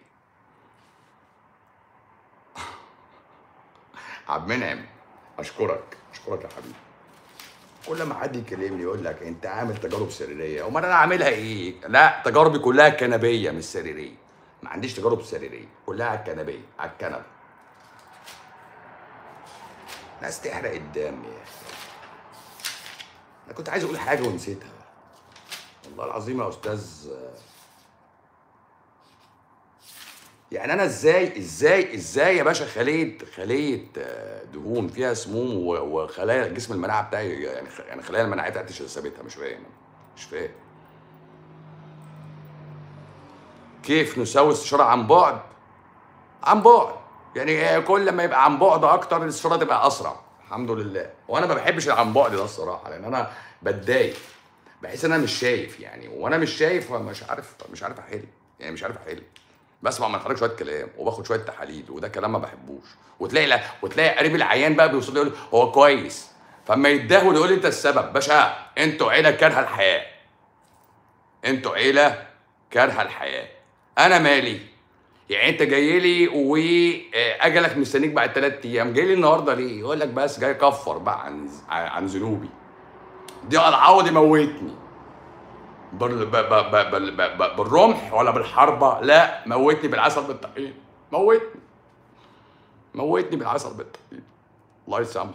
عبد المنعم اشكرك اشكرك يا حبيبي كل ما حد يكلمني يقول لك انت عامل تجارب سريريه امال انا عاملها ايه لا تجاربي كلها كنبيه مش سريريه ما عنديش تجارب سريريه كلها على الكنبيه على الكنبه ناس تحرق الدم يا اخي انا كنت عايز اقول حاجه ونسيتها والله العظيم يا استاذ يعني انا ازاي ازاي ازاي يا باشا خليه خليه آه، دهون فيها سموم و- وخلايا جسم المناعه بتاعي يعني خ- يعني خلايا المناعه بتاعتي ثابتها مش فاهم مش فاهم كيف نسوي استشاره عن بعد عن بعد يعني كل ما يبقى عن بعد اكتر الاستشاره تبقى اسرع الحمد لله وانا ما بحبش عن بعد ده الصراحه لان انا بتضايق بحس ان انا مش شايف يعني وانا مش شايف مش عارف مش عارف احل يعني مش عارف احل بسمع من حضرتك شويه كلام وباخد شويه تحاليل وده كلام ما بحبوش وتلاقي لا وتلاقي قريب العيان بقى بيوصل لي يقول هو كويس فاما يتدهول يقول لي انت السبب باشا انتوا عيله كارهه الحياه انتوا عيله كارهه الحياه انا مالي يعني انت جاي لي واجلك مستنيك بعد ثلاث ايام جاي لي النهارده ليه؟ يقول لك بس جاي كفر بقى عن عن ذنوبي دي العوض يموتني بال... ب... ب... ب... بال- ب... ب... بالرمح ولا بالحربه لا موتني بالعسل بالطحين موتني موتني بالعسل بالطحين الله يسامحه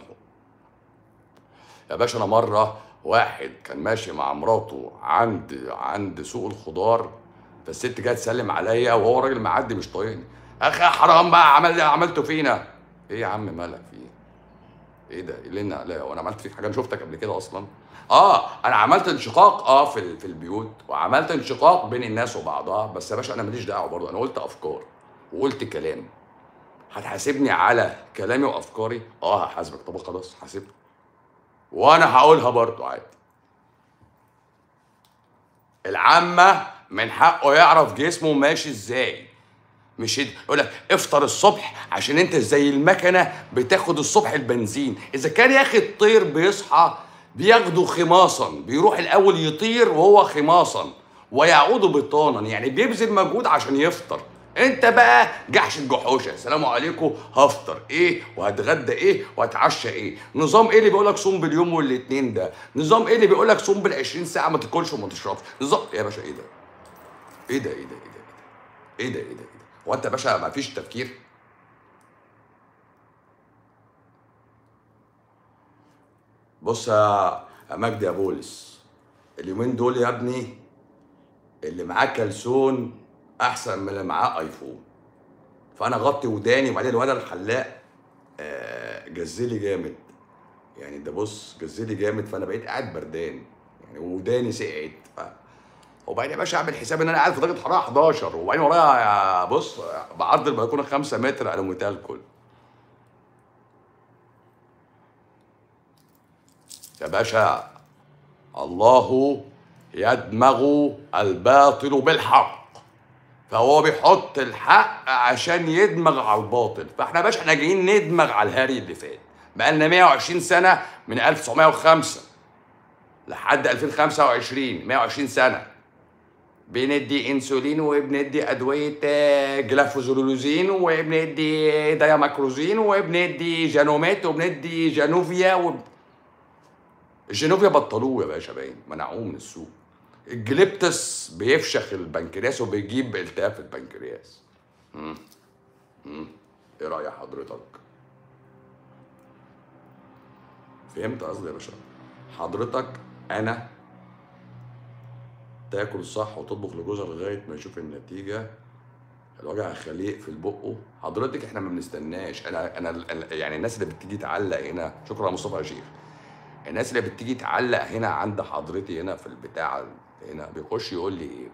يا باشا انا مره واحد كان ماشي مع مراته عند عند سوق الخضار فالست جايه تسلم عليا وهو راجل معدي مش طايقني اخي حرام بقى عمل عملته فينا ايه يا عم مالك في ايه ايه ده ايه اللي انا لا وانا عملت فيك حاجه انا شفتك قبل كده اصلا اه انا عملت انشقاق اه في ال- في البيوت وعملت انشقاق بين الناس وبعضها بس يا باشا انا ماليش دعوه برضه انا قلت افكار وقلت كلام هتحاسبني على كلامي وافكاري اه هحاسبك طب خلاص حاسبني وانا هقولها برضه عادي العامة من حقه يعرف جسمه ماشي ازاي مش يد- يقول لك افطر الصبح عشان انت زي المكنه بتاخد الصبح البنزين اذا كان يا اخي الطير بيصحى بياخده خماصا بيروح الاول يطير وهو خماصا ويعود بطانا يعني بيبذل مجهود عشان يفطر انت بقى جحش الجحوشه السلام عليكم هفطر ايه وهتغدى ايه وهتعشى ايه نظام ايه اللي بيقول لك صوم باليوم والاثنين ده نظام ايه اللي بيقول لك صوم بال20 ساعه ما تاكلش وما تشربش نظام يا باشا ايه ده ايه ده ايه ده ايه ده ايه ده ايه ده ايه ده هو انت يا باشا ما فيش تفكير بص يا يا مجدي يا بولس اليومين دول يا ابني اللي معاه كلسون احسن من اللي معاه ايفون فانا غطي وداني وبعدين الولد الحلاق آه، جزلي جامد يعني ده بص جزلي جامد فانا بقيت قاعد بردان يعني وداني سقعت ف... وبعدين يا باشا اعمل حساب ان انا قاعد في درجه حراره 11 وبعدين ورايا يا بص بعرض البلكونه 5 متر انا متلكل يا باشا الله يدمغ الباطل بالحق فهو بيحط الحق عشان يدمغ على الباطل فاحنا يا باشا احنا جايين ندمغ على الهري اللي فات بقالنا 120 سنه من 1905 لحد 2025 120 سنه بندي انسولين وبندي ادويه آه، جلافوزولوزين وبندي دايماكروزين وبندي جانوميت وبندي جانوفيا وب... الجينوفيا بطلوه يا باشا باين منعوه من السوق الجليبتس بيفشخ البنكرياس وبيجيب التهاب في البنكرياس مم. مم. ايه راي حضرتك فهمت قصدي يا باشا حضرتك انا تاكل صح وتطبخ لجوزها لغايه ما يشوف النتيجه الوجع هيخليه يقفل بقه حضرتك احنا ما بنستناش انا انا ال- يعني الناس اللي بتيجي تعلق هنا شكرا يا مصطفى يا شيخ الناس اللي بتيجي تعلق هنا عند حضرتي هنا في البتاع هنا بيخش يقول لي ايه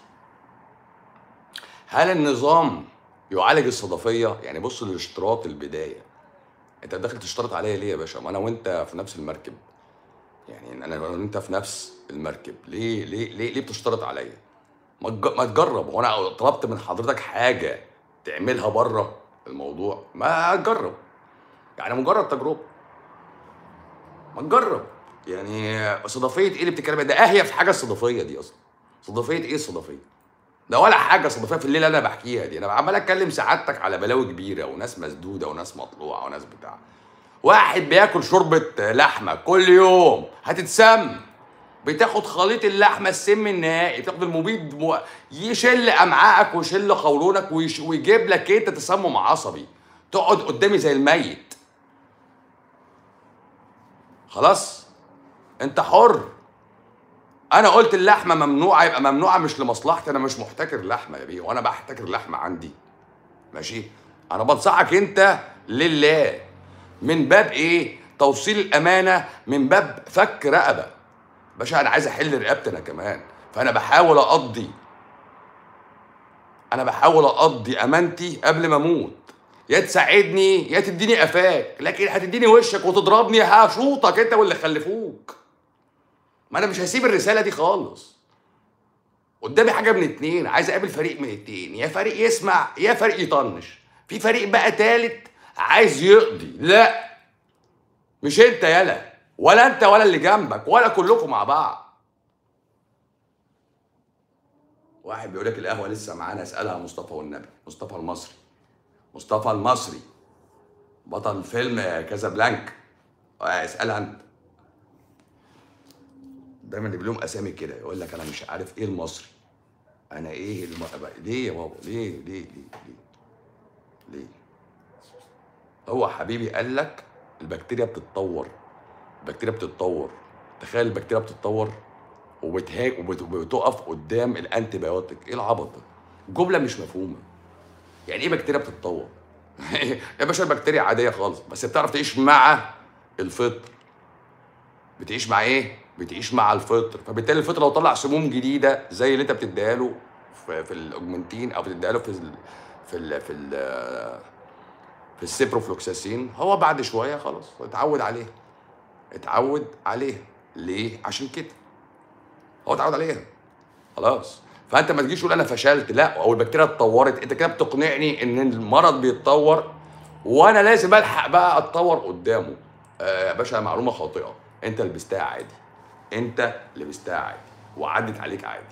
هل النظام يعالج الصدفيه يعني بص للاشتراط البدايه انت داخل تشترط عليا ليه يا باشا ما انا وانت في نفس المركب يعني انا وانت في نفس المركب ليه ليه ليه, ليه بتشترط عليا ما تج- ما تجرب هو انا طلبت من حضرتك حاجه تعملها بره الموضوع ما تجرب يعني مجرد تجربه ما تجرب يعني صدفيه ايه اللي بتتكلم ده اهيف حاجه الصدفيه دي اصلا صدفيه ايه الصدفيه ده ولا حاجه صدفيه في الليله اللي انا بحكيها دي انا عمال اتكلم سعادتك على بلاوي كبيره وناس مسدوده وناس مطلوعه وناس بتاع واحد بياكل شوربه لحمه كل يوم هتتسم بتاخد خليط اللحمه السم النهائي بتاخد المبيد مو... يشل امعائك ويشل قولونك ويش... ويجيب لك انت تسمم عصبي تقعد قدامي زي الميت خلاص انت حر انا قلت اللحمه ممنوعه يبقى ممنوعه مش لمصلحتي انا مش محتكر لحمه يا بيه وانا بحتكر لحمه عندي ماشي انا بنصحك انت لله من باب ايه توصيل الامانه من باب فك رقبه باشا انا عايز احل رقبتي انا كمان فانا بحاول اقضي انا بحاول اقضي امانتي قبل ما اموت يا تساعدني يا تديني قفاك لكن هتديني وشك وتضربني هشوطك انت واللي خلفوك ما انا مش هسيب الرساله دي خالص قدامي حاجه من اتنين عايز اقابل فريق من اتنين يا فريق يسمع يا فريق يطنش في فريق بقى تالت عايز يقضي لا مش انت يلا ولا انت ولا اللي جنبك ولا كلكم مع بعض واحد بيقول لك القهوه لسه معانا اسالها مصطفى والنبي مصطفى المصري مصطفى المصري بطل فيلم كازابلانكا اسالها انت دايما اللي لهم اسامي كده يقول لك انا مش عارف ايه المصري انا ايه الم... ليه يا بابا ليه ليه ليه ليه ليه هو حبيبي قال لك البكتيريا بتتطور البكتيريا بتتطور تخيل البكتيريا بتتطور وبتهاج وبت- وبتقف قدام الانتي بايوتيك ايه العبط ده جمله مش مفهومه يعني ايه بكتيريا بتتطور يا باشا البكتيريا عاديه خالص بس بتعرف تعيش مع الفطر بتعيش مع ايه بتعيش مع الفطر فبالتالي الفطر لو طلع سموم جديده زي اللي انت بتديها له في, في الاوجمنتين او بتديها له في ال في ال في ال في السيبروفلوكساسين هو بعد شويه خلاص اتعود عليها اتعود عليها ليه عشان كده هو اتعود عليها خلاص فانت ما تجيش تقول انا فشلت لا او البكتيريا اتطورت انت كده بتقنعني ان المرض بيتطور وانا لازم الحق بقى اتطور قدامه آه يا باشا معلومه خاطئه انت لبستها عادي انت لبستها عادي وعدت عليك عادي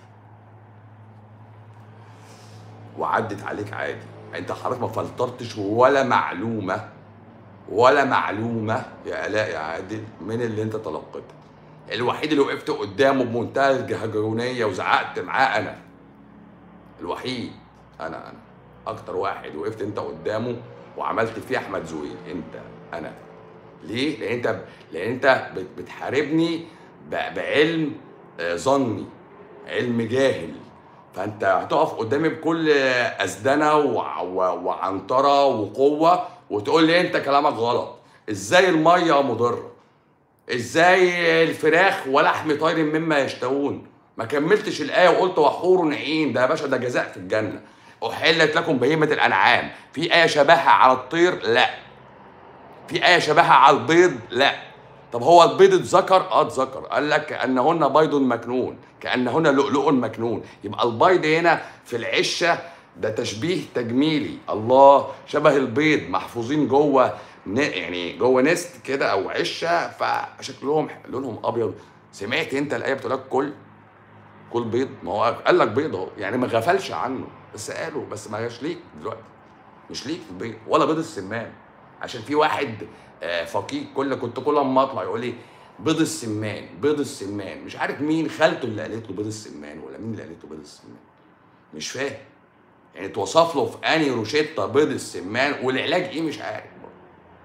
وعدت عليك عادي انت حضرتك ما فلترتش ولا معلومه ولا معلومه يا الاء يا عادل من اللي انت تلقيتها الوحيد اللي وقفت قدامه بمنتهى الجهجرونيه وزعقت معاه انا الوحيد انا انا اكتر واحد وقفت انت قدامه وعملت فيه احمد زويل انت انا ليه لان انت لان انت بت- بتحاربني ب- بعلم آه، ظني علم جاهل فانت هتقف قدامي بكل اسدنه وع- وع- وعنطره وقوه وتقول لي انت كلامك غلط ازاي الميه مضره ازاي الفراخ ولحم طير مما يشتهون ما كملتش الايه وقلت وحور عين ده يا باشا ده جزاء في الجنه احلت لكم بهيمه الانعام في ايه شبهها على الطير لا في ايه شبهها على البيض لا طب هو البيض اتذكر اه اتذكر قال لك كانهن بيض مكنون كانهن لؤلؤ مكنون يبقى البيض هنا في العشه ده تشبيه تجميلي الله شبه البيض محفوظين جوه ن- يعني جوه نست كده او عشه فشكلهم لونهم ابيض سمعت انت الايه بتقول لك كل كل بيض ما هو قال لك بيض اهو يعني ما غفلش عنه بس قالوا بس ما جاش ليك دلوقتي مش ليك البيض ولا بيض السمان عشان في واحد آه، فقيه كل كنت كل ما اطلع يقول لي بيض السمان بيض السمان مش عارف مين خالته اللي قالت له بيض السمان ولا مين اللي قالت له بيض السمان مش فاهم يعني توصف له في اني روشيتا بيض السمان والعلاج ايه مش عارف برضه.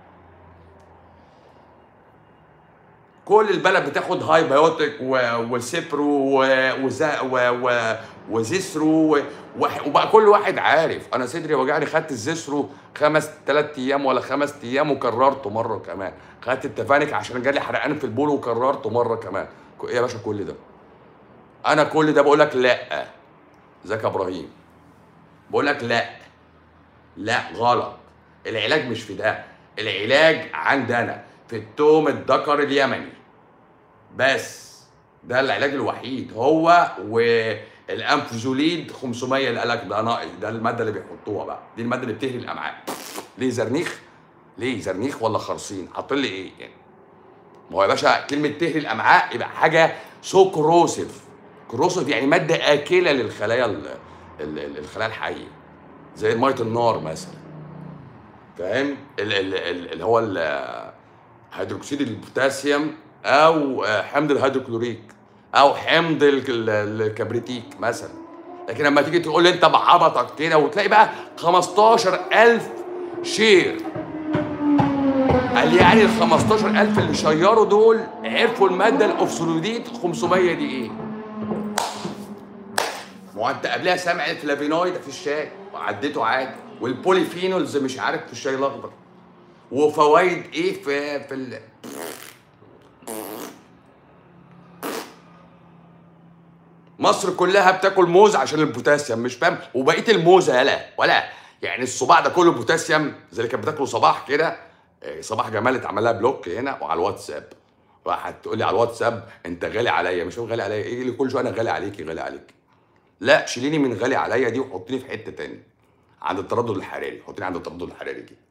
كل البلد بتاخد هاي بايوتيك و- وسيبرو و- وزا و- و- وزيسرو و- وح- وبقى كل واحد عارف انا صدري وجعني خدت الزيسرو خمس ثلاث ايام ولا خمس ايام وكررته مره كمان خدت التفانك عشان جالي حرقان في البول وكررته مره كمان ك- ايه يا باشا كل ده انا كل ده بقول لك لا ازيك يا ابراهيم بقول لك لا لا غلط العلاج مش في ده العلاج عندنا في التوم الذكر اليمني بس ده العلاج الوحيد هو والانفزوليد 500 اللي قالك ده ناقص ده الماده اللي بيحطوها بقى دي الماده اللي بتهري الامعاء ليه زرنيخ ليه زرنيخ ولا خرصين حاطين لي ايه يعني ما هو يا باشا كلمه تهري الامعاء يبقى حاجه سو كروسيف كروسيف يعني ماده اكله للخلايا ال- ال- ال- الخلايا الحيه زي ميه النار مثلا فاهم ال- ال- ال- اللي هو ال- هيدروكسيد البوتاسيوم او آه، حمض الهيدروكلوريك او حمض ال- ال- الكبريتيك مثلا لكن لما تيجي تقول لي انت بعبطك كده وتلاقي بقى 15000 شير قال يعني ال 15000 اللي شيروا دول عرفوا الماده الاوكسوليديت 500 دي ايه؟ ما هو انت قبلها سامع الفلافينويد في الشاي وعديته عادي والبوليفينولز مش عارف في الشاي الاخضر وفوائد ايه في في ال... مصر كلها بتاكل موز عشان البوتاسيوم مش فاهم وبقيه الموزه يالا ولا يعني الصباع ده كله بوتاسيوم زي اللي كانت بتاكله صباح كده إيه، صباح جمال اتعمل لها بلوك هنا وعلى الواتساب راحت تقول لي على الواتساب انت غالي عليا مش هو غالي عليا ايه اللي كل شويه انا غالي عليكي غالي عليكي لا شيليني من غالي عليا دي وحطيني في حته تاني عند التردد الحراري حطيني عند التردد الحراري كده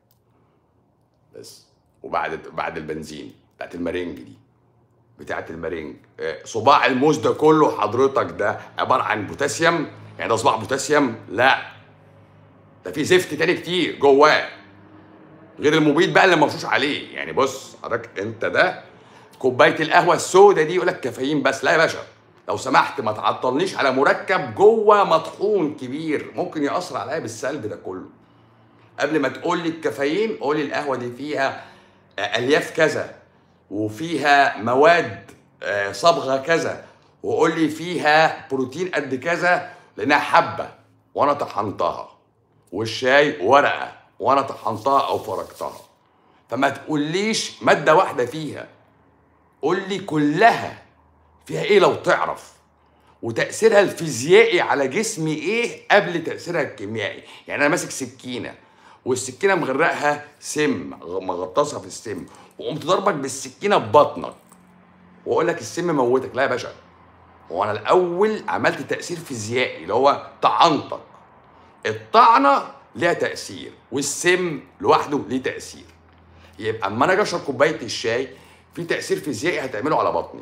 بس وبعد بعد البنزين بتاعت المارينج دي بتاعت المارينج آه، صباع الموز ده كله حضرتك ده عباره عن بوتاسيوم يعني ده صباع بوتاسيوم لا ده في زفت تاني كتير جواه غير المبيد بقى اللي مرشوش عليه يعني بص حضرتك انت ده كوبايه القهوه السوداء دي يقول لك كافيين بس لا يا باشا لو سمحت ما تعطلنيش على مركب جوه مطحون كبير ممكن ياثر عليا بالسلب ده كله قبل ما تقول لي الكافيين قول لي القهوه دي فيها آه، الياف كذا وفيها مواد آه، صبغه كذا وقول لي فيها بروتين قد كذا لانها حبه وانا طحنتها والشاي ورقه وانا طحنتها او فركتها فما تقوليش ماده واحده فيها قول لي كلها فيها ايه لو تعرف وتاثيرها الفيزيائي على جسمي ايه قبل تاثيرها الكيميائي يعني انا ماسك سكينه والسكينه مغرقها سم غ- مغطسها في السم وقمت ضربك بالسكينه في بطنك واقول لك السم موتك لا يا باشا هو انا الاول عملت تاثير فيزيائي اللي هو طعنتك الطعنه ليها تاثير والسم لوحده ليه تاثير يبقى اما انا اجي اشرب كوبايه الشاي في تاثير فيزيائي هتعمله على بطني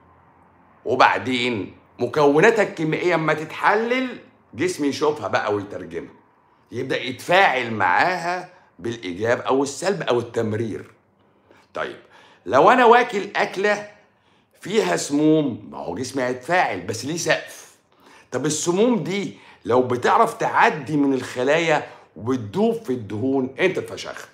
وبعدين مكوناتها الكيميائيه اما تتحلل جسمي يشوفها بقى ويترجمها يبدا يتفاعل معاها بالايجاب او السلب او التمرير طيب لو انا واكل اكله فيها سموم ما هو جسمي هيتفاعل بس ليه سقف طب السموم دي لو بتعرف تعدي من الخلايا وتدوب في الدهون انت اتفشخت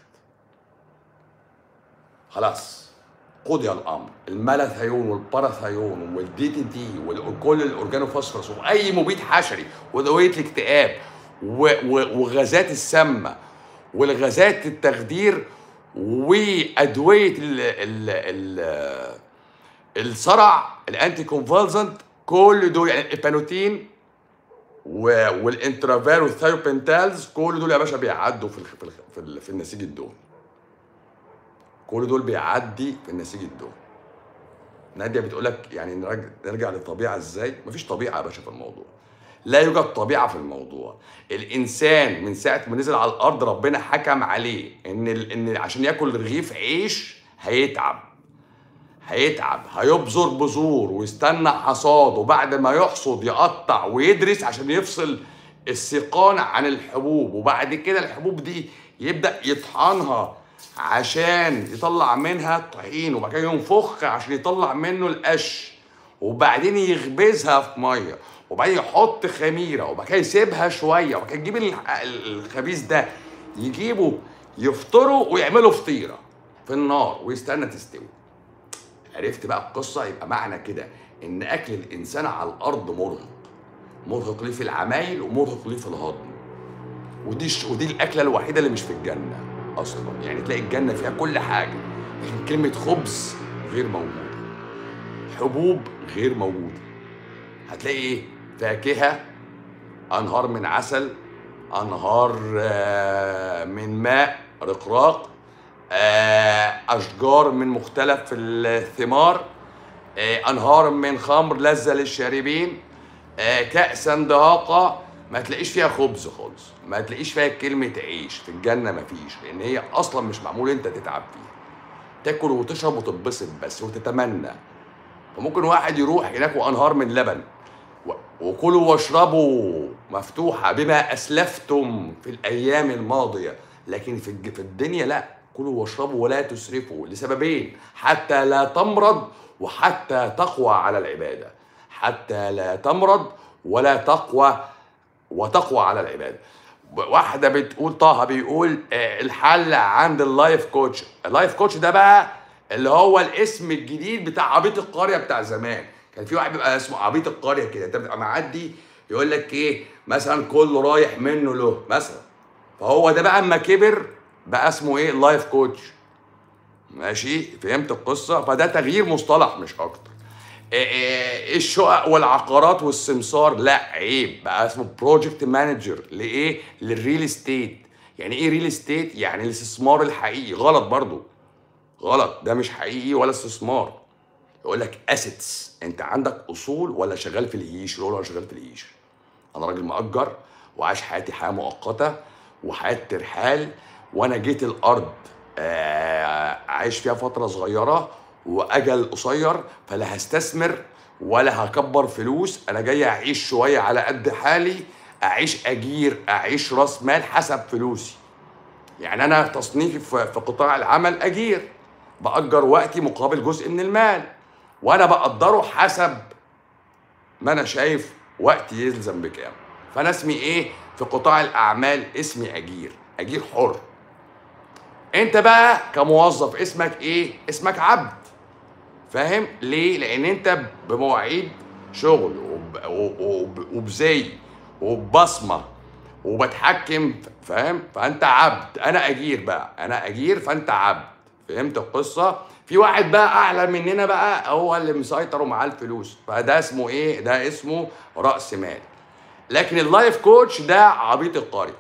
خلاص قضي الامر المالاثيون والباراثيون والدي تي تي وكل الاورجانوفوسفورس واي مبيد حشري وادويه الاكتئاب و- و- وغازات السامه والغازات التخدير وادويه ال ال ال الصرع الانتي كونفالزنت كل دول يعني البانوتين و- والانترافير والثايوبنتالز كل دول يا باشا بيعدوا في الخ- في الخ- في, ال- في النسيج الدهني كل دول بيعدي في النسيج الدهني ناديه بتقول لك يعني نرجع, نرجع للطبيعه ازاي مفيش طبيعه يا باشا في الموضوع لا يوجد طبيعه في الموضوع الانسان من ساعه ما نزل على الارض ربنا حكم عليه ان ال- ان عشان ياكل رغيف عيش هيتعب هيتعب هيبذر بذور ويستنى حصاد وبعد ما يحصد يقطع ويدرس عشان يفصل السيقان عن الحبوب وبعد كده الحبوب دي يبدأ يطحنها عشان يطلع منها الطحين وبعد كده ينفخها عشان يطلع منه القش وبعدين يخبزها في ميه وبعدين يحط خميره وبعد كده يسيبها شويه وبعد كده يجيب الح- الخبيث ده يجيبه يفطروا ويعملوا فطيره في النار ويستنى تستوي عرفت بقى القصه يبقى معنى كده ان اكل الانسان على الارض مرهق مرهق ليه في العمايل ومرهق ليه في الهضم ودي الش- ودي الاكله الوحيده اللي مش في الجنه اصلا يعني تلاقي الجنه فيها كل حاجه لكن كلمه خبز غير موجوده حبوب غير موجوده هتلاقي ايه فاكهه انهار من عسل انهار آه، من ماء رقراق آه، اشجار من مختلف الثمار آه، انهار من خمر لذة للشاربين آه، كأسا دهاقة ما تلاقيش فيها خبز خالص ما تلاقيش فيها كلمة عيش في الجنة ما فيش لأن هي أصلا مش معمول أنت تتعب فيها تاكل وتشرب وتتبسط بس وتتمنى فممكن واحد يروح هناك وأنهار من لبن و- وكلوا واشربوا مفتوحة بما أسلفتم في الأيام الماضية لكن في الج- في الدنيا لا كلوا واشربوا ولا تسرفوا لسببين حتى لا تمرض وحتى تقوى على العباده حتى لا تمرض ولا تقوى وتقوى على العباده واحده بتقول طه بيقول آه، الحل عند اللايف كوتش اللايف كوتش ده بقى اللي هو الاسم الجديد بتاع عبيط القريه بتاع زمان كان في واحد بيبقى اسمه عبيط القريه كده انت بتبقى معدي يقول لك ايه مثلا كله رايح منه له مثلا فهو ده بقى اما كبر بقى اسمه ايه لايف كوتش ماشي فهمت القصه فده تغيير مصطلح مش اكتر إيه إيه الشقق والعقارات والسمسار لا عيب بقى اسمه بروجكت مانجر لايه للريل استيت يعني ايه ريل استيت يعني الاستثمار الحقيقي غلط برضو غلط ده مش حقيقي ولا استثمار يقول لك اسيتس انت عندك اصول ولا شغال في الهيش يقول ولا شغال في الهيش انا راجل مأجر وعايش حياتي حياه مؤقته وحياه ترحال وانا جيت الارض آه، عايش فيها فتره صغيره واجل قصير فلا هستثمر ولا هكبر فلوس انا جاي اعيش شويه على قد حالي اعيش اجير اعيش راس مال حسب فلوسي يعني انا تصنيفي في في قطاع العمل اجير باجر وقتي مقابل جزء من المال وانا بقدره حسب ما انا شايف وقتي يلزم بكام فانا اسمي ايه في قطاع الاعمال اسمي اجير اجير حر انت بقى كموظف اسمك ايه اسمك عبد فاهم ليه لان انت بمواعيد شغل وب- وب- وبزي وببصمه وبتحكم فاهم فانت عبد انا اجير بقى انا اجير فانت عبد فهمت القصه في واحد بقى اعلى مننا بقى هو اللي مسيطر ومعاه الفلوس فده اسمه ايه ده اسمه راس مال لكن اللايف كوتش ده عبيط القريه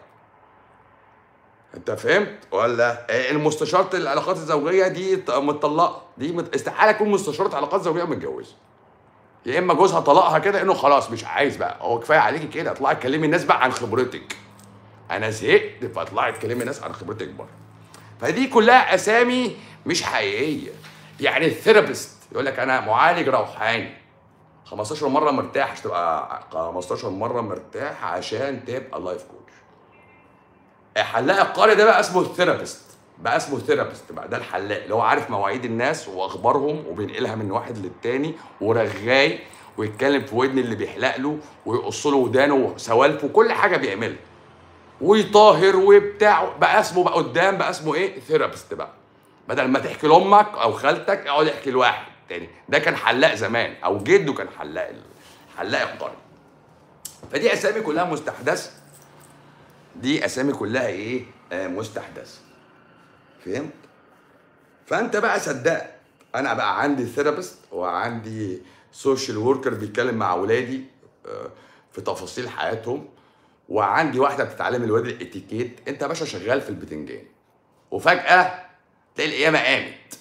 انت فهمت ولا آه، المستشارة العلاقات الزوجيه دي ط- متطلقه دي مت... استحاله تكون مستشاره علاقات زوجيه متجوزه يا اما جوزها طلقها كده انه خلاص مش عايز بقى هو كفايه عليكي كده اطلعي اتكلمي الناس بقى عن خبرتك انا زهقت فاطلعي اتكلمي الناس عن خبرتك بره فدي كلها اسامي مش حقيقيه يعني الثيرابيست يقول لك انا معالج روحاني 15 مره مرتاح عشان تبقى 15 مره مرتاح عشان تبقى لايف كوتش حلاق القريه ده بقى اسمه الثيرابيست بقى اسمه ثيرابيست بقى ده الحلاق اللي هو عارف مواعيد الناس واخبارهم وبينقلها من واحد للتاني ورغاي ويتكلم في ودن اللي بيحلق له ويقص له ودانه وسوالفه كل حاجه بيعملها ويطاهر وبتاع بقى اسمه بقى قدام بقى اسمه ايه ثيرابيست بقى بدل ما تحكي لامك او خالتك اقعد احكي لواحد تاني ده كان حلاق زمان او جده كان حلاق حلاق القريه فدي اسامي كلها مستحدثه دي اسامي كلها ايه آه مستحدثه فهمت فانت بقى صدقت انا بقى عندي ثيرابيست وعندي سوشيال وركر بيتكلم مع اولادي آه، في تفاصيل حياتهم وعندي واحده بتتعلم الواد الاتيكيت انت يا باشا شغال في البتنجان وفجاه تلاقي القيامه قامت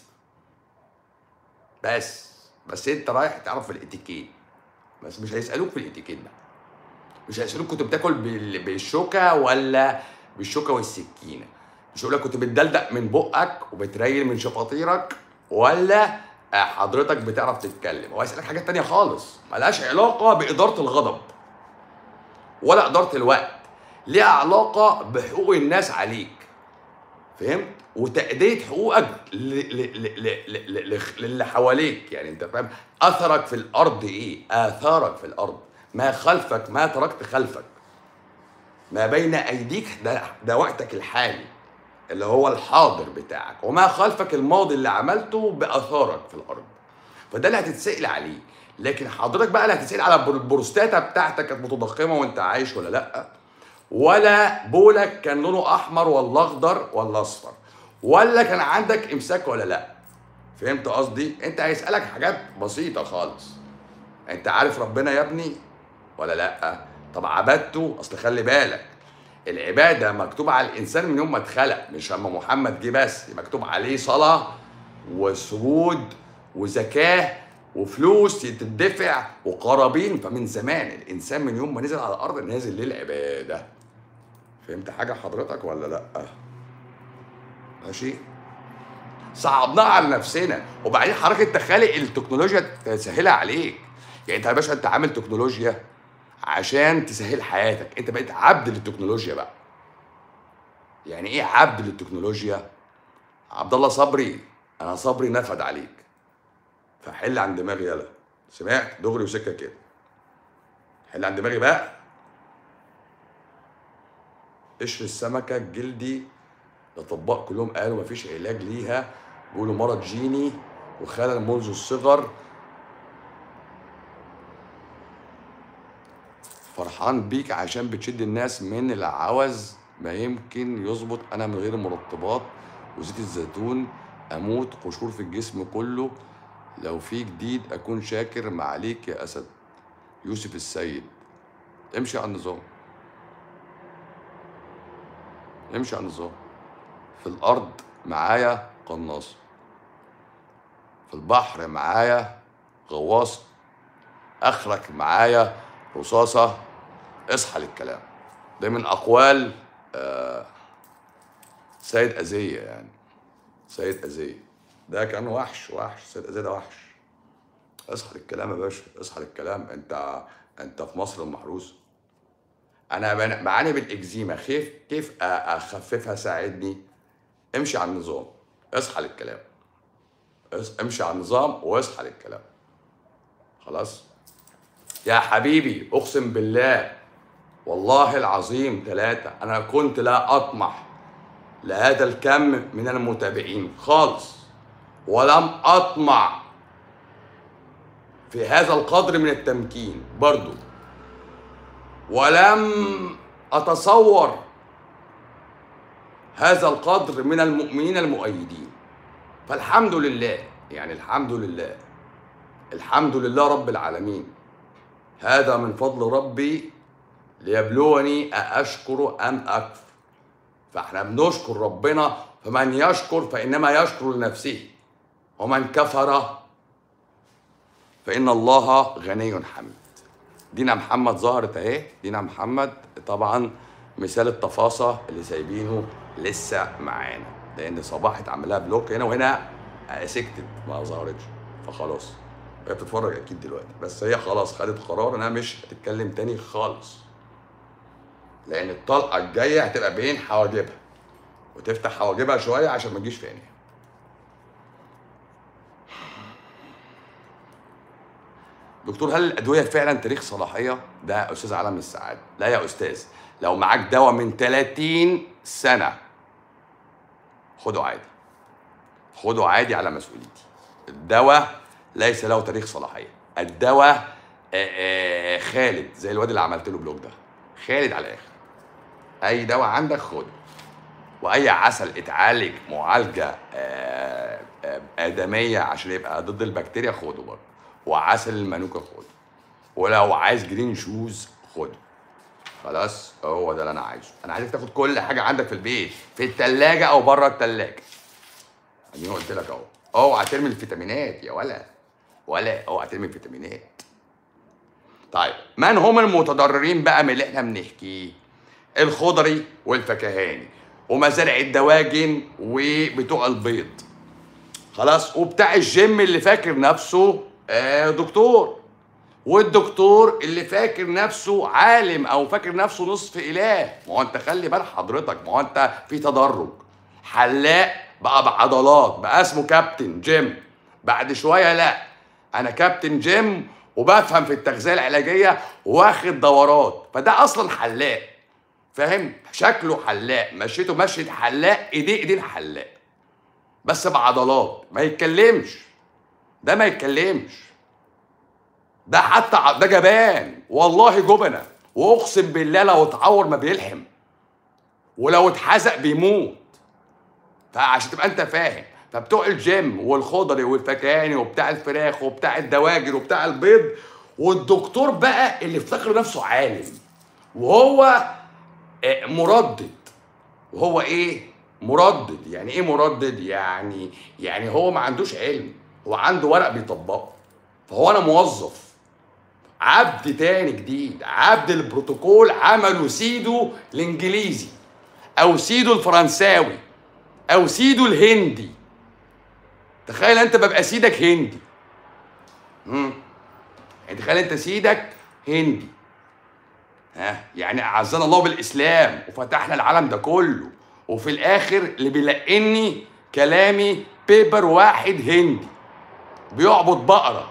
بس بس انت رايح تعرف الاتيكيت بس مش هيسالوك في الاتيكيت بقى مش هيسالوك كنت بتاكل بال- بالشوكه ولا بالشوكه والسكينه مش هيقول لك كنت بتدلدق من بقك وبتريل من شفاطيرك ولا آه، حضرتك بتعرف تتكلم هو هيسالك حاجات تانية خالص ملهاش علاقه باداره الغضب ولا اداره الوقت ليها علاقه بحقوق الناس عليك فهمت وتأدية حقوقك ل- ل- ل- ل- ل- ل- للي حواليك يعني انت فاهم اثرك في الارض ايه اثارك في الارض ما خلفك ما تركت خلفك ما بين ايديك ده ده وقتك الحالي اللي هو الحاضر بتاعك وما خلفك الماضي اللي عملته باثارك في الارض فده اللي هتتسأل عليه لكن حضرتك بقى اللي هتتسأل على البر- البروستاتا بتاعتك كانت متضخمه وانت عايش ولا لا ولا بولك كان لونه احمر ولا اخضر ولا اصفر ولا كان عندك امساك ولا لا فهمت قصدي انت هيسالك حاجات بسيطه خالص انت عارف ربنا يا ابني ولا لا طب عبادته اصل خلي بالك العباده مكتوب على الانسان من يوم ما اتخلق مش اما محمد جه بس مكتوب عليه صلاه وسجود وزكاه وفلوس تدفع وقرابين فمن زمان الانسان من يوم ما نزل على الارض نازل للعباده فهمت حاجه حضرتك ولا لا ماشي صعبناها على نفسنا وبعدين حضرتك انت خالق التكنولوجيا تسهلها عليك يعني انت يا باشا انت عامل تكنولوجيا عشان تسهل حياتك انت بقيت عبد للتكنولوجيا بقى يعني ايه عبد للتكنولوجيا عبد الله صبري انا صبري نفد عليك فحل عن دماغي يلا سمعت دغري وسكه كده حل عن دماغي بقى قشر السمكه الجلدي الاطباء كلهم قالوا مفيش علاج ليها بيقولوا مرض جيني وخلل منذ الصغر فرحان بيك عشان بتشد الناس من العوز ما يمكن يظبط انا من غير مرطبات وزيت الزيتون اموت قشور في الجسم كله لو في جديد اكون شاكر معاليك يا اسد يوسف السيد امشي على النظام امشي على النظام في الارض معايا قناص في البحر معايا غواص اخرك معايا رصاصه اصحى للكلام ده من اقوال آه سيد اذيه يعني سيد اذيه ده كان وحش وحش سيد اذيه ده وحش اصحى للكلام يا باشا اصحى للكلام انت انت في مصر المحروسه انا بن- بعاني بالاكزيما كيف كيف أ- اخففها ساعدني امشي على النظام اصحى للكلام اس- امشي على النظام واصحى للكلام خلاص يا حبيبي اقسم بالله والله العظيم ثلاثة أنا كنت لا أطمح لهذا الكم من المتابعين خالص ولم أطمع في هذا القدر من التمكين برضو ولم أتصور هذا القدر من المؤمنين المؤيدين فالحمد لله يعني الحمد لله الحمد لله رب العالمين هذا من فضل ربي ليبلوني أأشكر أم أكفر فاحنا بنشكر ربنا فمن يشكر فإنما يشكر لنفسه ومن كفر فإن الله غني حميد دينا محمد ظهرت اهي دينا محمد طبعا مثال التفاصة اللي سايبينه لسه معانا لأن صباح اتعمل لها بلوك هنا وهنا سكتت ما ظهرتش فخلاص هي بتتفرج أكيد دلوقتي بس هي خلاص خدت قرار إنها مش هتتكلم تاني خالص لأن الطلقة الجاية هتبقى بين حواجبها وتفتح حواجبها شوية عشان ما تجيش في عينيها دكتور هل الادويه فعلا تاريخ صلاحيه ده يا استاذ عالم السعاده لا يا استاذ لو معاك دواء من 30 سنه خده عادي خده عادي على مسؤوليتي الدواء ليس له تاريخ صلاحيه الدواء آه، آه، خالد زي الواد اللي عملت له بلوك ده خالد على الاخر اي دواء عندك خده واي عسل اتعالج معالجه آه، آه، ادميه عشان يبقى ضد البكتيريا خده برضه وعسل المانوكا خده ولو عايز جرين شوز خده خلاص هو ده اللي انا عايزه انا عايزك تاخد كل حاجه عندك في البيت في التلاجة او بره التلاجة اديني قلت لك اهو اوعى ترمي الفيتامينات يا ولا ولا اوعى ترمي الفيتامينات طيب من هم المتضررين بقى من اللي احنا بنحكيه الخضري والفكهاني ومزارع الدواجن وبتوع البيض خلاص وبتاع الجيم اللي فاكر نفسه آه دكتور والدكتور اللي فاكر نفسه عالم او فاكر نفسه نصف اله ما هو انت خلي بال حضرتك ما هو انت في تدرج حلاق بقى بعضلات بقى اسمه كابتن جيم بعد شويه لا انا كابتن جيم وبفهم في التغذيه العلاجيه واخد دورات فده اصلا حلاق فاهم شكله حلاق مشيته مشية حلاق ايديه ايدين حلاق بس بعضلات ما يتكلمش ده ما يتكلمش ده حتى ع- ده جبان والله جبنه واقسم بالله لو اتعور ما بيلحم ولو اتحزق بيموت فعشان تبقى انت فاهم فبتوع الجيم والخضري والفكهاني وبتاع الفراخ وبتاع الدواجن وبتاع البيض والدكتور بقى اللي افتكر نفسه عالم وهو آه، مردد وهو ايه مردد يعني ايه مردد يعني يعني هو ما عندوش علم هو عنده ورق بيطبقه فهو انا موظف عبد تاني جديد عبد البروتوكول عملوا سيدو الانجليزي او سيدو الفرنساوي او سيدو الهندي تخيل انت ببقى سيدك هندي امم يعني تخيل انت سيدك هندي ها يعني اعزنا الله بالاسلام وفتحنا العالم ده كله وفي الاخر اللي بيلقني كلامي بيبر واحد هندي بيعبد بقره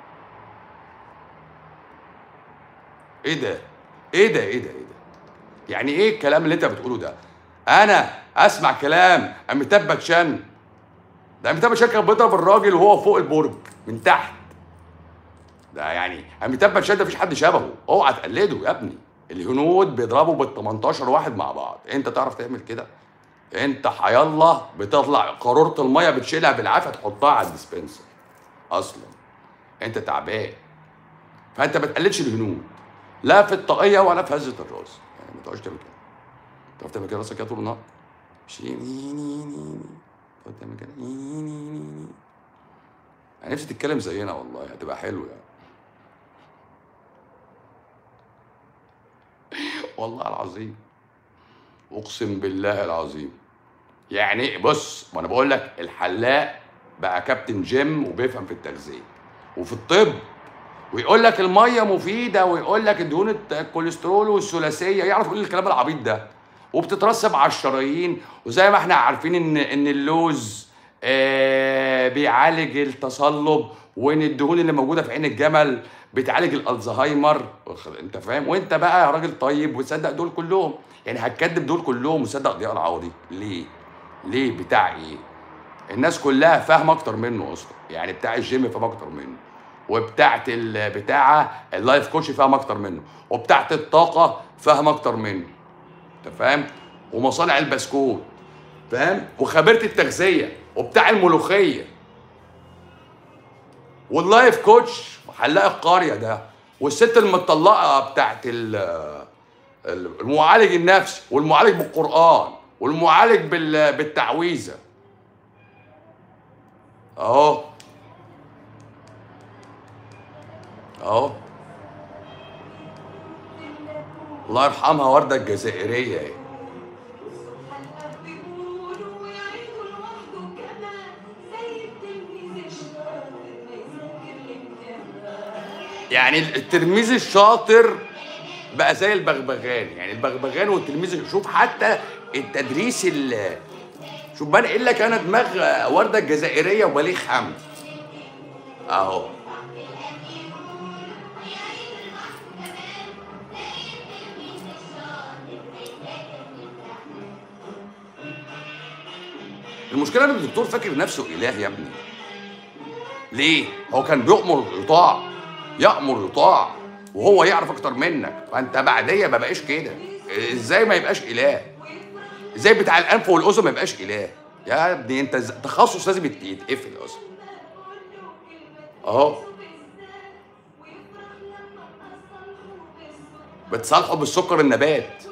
ايه ده ايه ده ايه ده ايه ده يعني ايه الكلام اللي انت بتقوله ده انا اسمع كلام اميتاب باتشان ده اميتاب باتشان كان بيضرب الراجل وهو فوق البرج من تحت ده يعني اميتاب باتشان ده مفيش حد شبهه اوعى تقلده يا ابني الهنود بيضربوا بال 18 واحد مع بعض انت تعرف تعمل كده انت حيالله بتطلع قاروره الميه بتشيلها بالعافيه تحطها على الديسبنسر اصلا انت تعبان فانت ما تقلدش الهنود لا في الطاقيه ولا في هزه الراس يعني ما تقعدش تعمل كده تعرف تعمل كده راسك كده طول النهار شي- ني- ني- ني- ني. تقعد تعمل كده ني- ني- ني- ني- ني. يعني نفسي تتكلم زينا والله هتبقى حلو يعني والله العظيم اقسم بالله العظيم يعني بص ما انا بقول لك الحلاق بقى كابتن جيم وبيفهم في التغذيه وفي الطب ويقول لك الميه مفيده ويقول لك دهون الكوليسترول والثلاثيه يعرف يقول الكلام العبيط ده وبتترسب على الشرايين وزي ما احنا عارفين ان ان اللوز آه بيعالج التصلب وان الدهون اللي موجوده في عين الجمل بتعالج الالزهايمر واخد- انت فاهم وانت بقى يا راجل طيب وتصدق دول كلهم يعني هتكذب دول كلهم وتصدق ضياء العوضي ليه ليه بتاع ايه الناس كلها فاهمه اكتر منه اصلا يعني بتاع الجيم فاهم اكتر منه وبتاعت البتاعه اللايف كوتش فاهم اكتر منه وبتاعت الطاقه فاهم اكتر منه انت فاهم ومصانع البسكوت فاهم وخبيره التغذيه وبتاع الملوخيه واللايف كوتش وحلاق القريه ده والست المطلقه بتاعت ال- المعالج النفسي والمعالج بالقران والمعالج بال- بالتعويذه اهو اهو الله يرحمها ورده الجزائريه اهي بيقولوا يعيدوا لوحده كمان زي التلميذ الشاطر ما يذاكر الامتحان يعني التلميذ الشاطر بقى زي البغبغان يعني البغبغان والتلميذ شوف حتى التدريس ال شوف بنقل لك انا دماغ ورده الجزائريه وبليغ حمدي اهو المشكله ان الدكتور فاكر نفسه اله يا ابني ليه هو كان بيؤمر يطاع يامر يطاع وهو يعرف اكتر منك فانت بعديه ما بقاش كده ازاي ما يبقاش اله ازاي بتاع الانف والاذن ما يبقاش اله يا ابني انت ز- تخصص لازم يت- يتقفل اصلا اهو بتصالحوا بالسكر النبات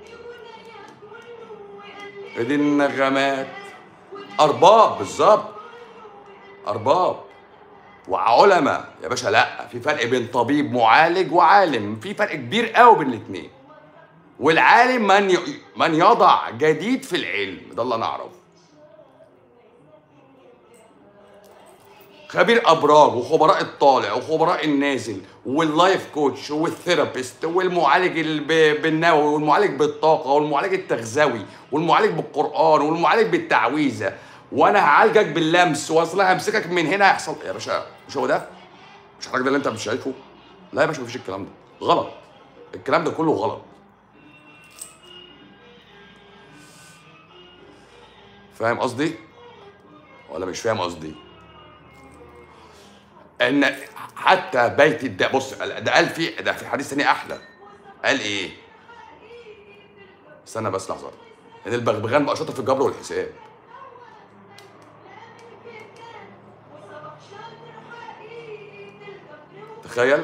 دي النغمات ارباب بالظبط ارباب وعلماء يا باشا لا في فرق بين طبيب معالج وعالم في فرق كبير قوي بين الاثنين والعالم من ي... من يضع جديد في العلم ده اللي انا اعرفه خبير ابراج وخبراء الطالع وخبراء النازل واللايف كوتش والثيرابيست والمعالج الب- بالنووي والمعالج بالطاقه والمعالج التغذوي والمعالج بالقران والمعالج بالتعويذه وانا هعالجك باللمس واصلا همسكك من هنا هيحصل يا باشا مش هو ده مش الراجل ده اللي انت مش شايفه لا يا باشا مفيش الكلام ده غلط الكلام ده كله غلط فاهم قصدي ولا مش فاهم قصدي ان حتى بيت الد بص ده قال في ده في حديث تاني احلى قال ايه استنى بس لحظه ان البغبغان بقى شاطر في الجبر والحساب تخيل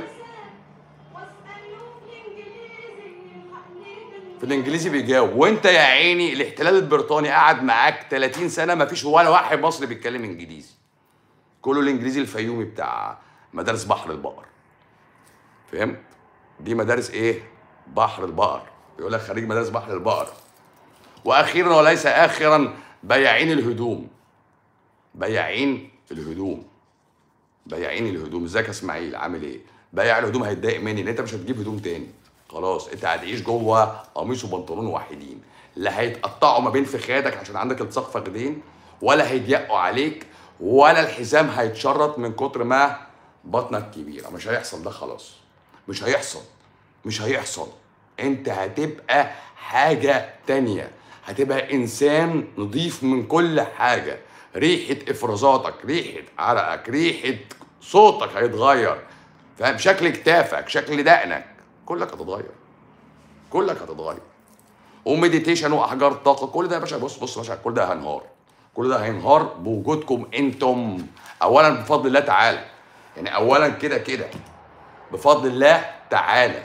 في الانجليزي بيجاوب وانت يا عيني الاحتلال البريطاني قعد معاك 30 سنه ما فيش ولا واحد مصري بيتكلم انجليزي كله الانجليزي الفيومي بتاع مدارس بحر البقر فهمت دي مدارس ايه بحر البقر يقول لك خريج مدارس بحر البقر واخيرا وليس اخرا بياعين الهدوم بياعين الهدوم بياعين الهدوم ازيك يا اسماعيل عامل ايه بياع الهدوم هيتضايق مني ان انت مش هتجيب هدوم تاني خلاص انت هتعيش جوه قميص وبنطلون وحيدين لا هيتقطعوا ما بين فخادك عشان عندك التصاق فخدين ولا هيضيقوا عليك ولا الحزام هيتشرط من كتر ما بطنك كبيره مش هيحصل ده خلاص مش هيحصل مش هيحصل انت هتبقى حاجه تانية هتبقى انسان نظيف من كل حاجه ريحه افرازاتك ريحه عرقك ريحه صوتك هيتغير فاهم شكل كتافك شكل دقنك كلك هتتغير كلك هتتغير ومديتيشن واحجار طاقه كل ده يا باشا بص بص يا باشا كل ده هينهار كل ده هينهار بوجودكم انتم اولا بفضل الله تعالى يعني اولا كده كده بفضل الله تعالى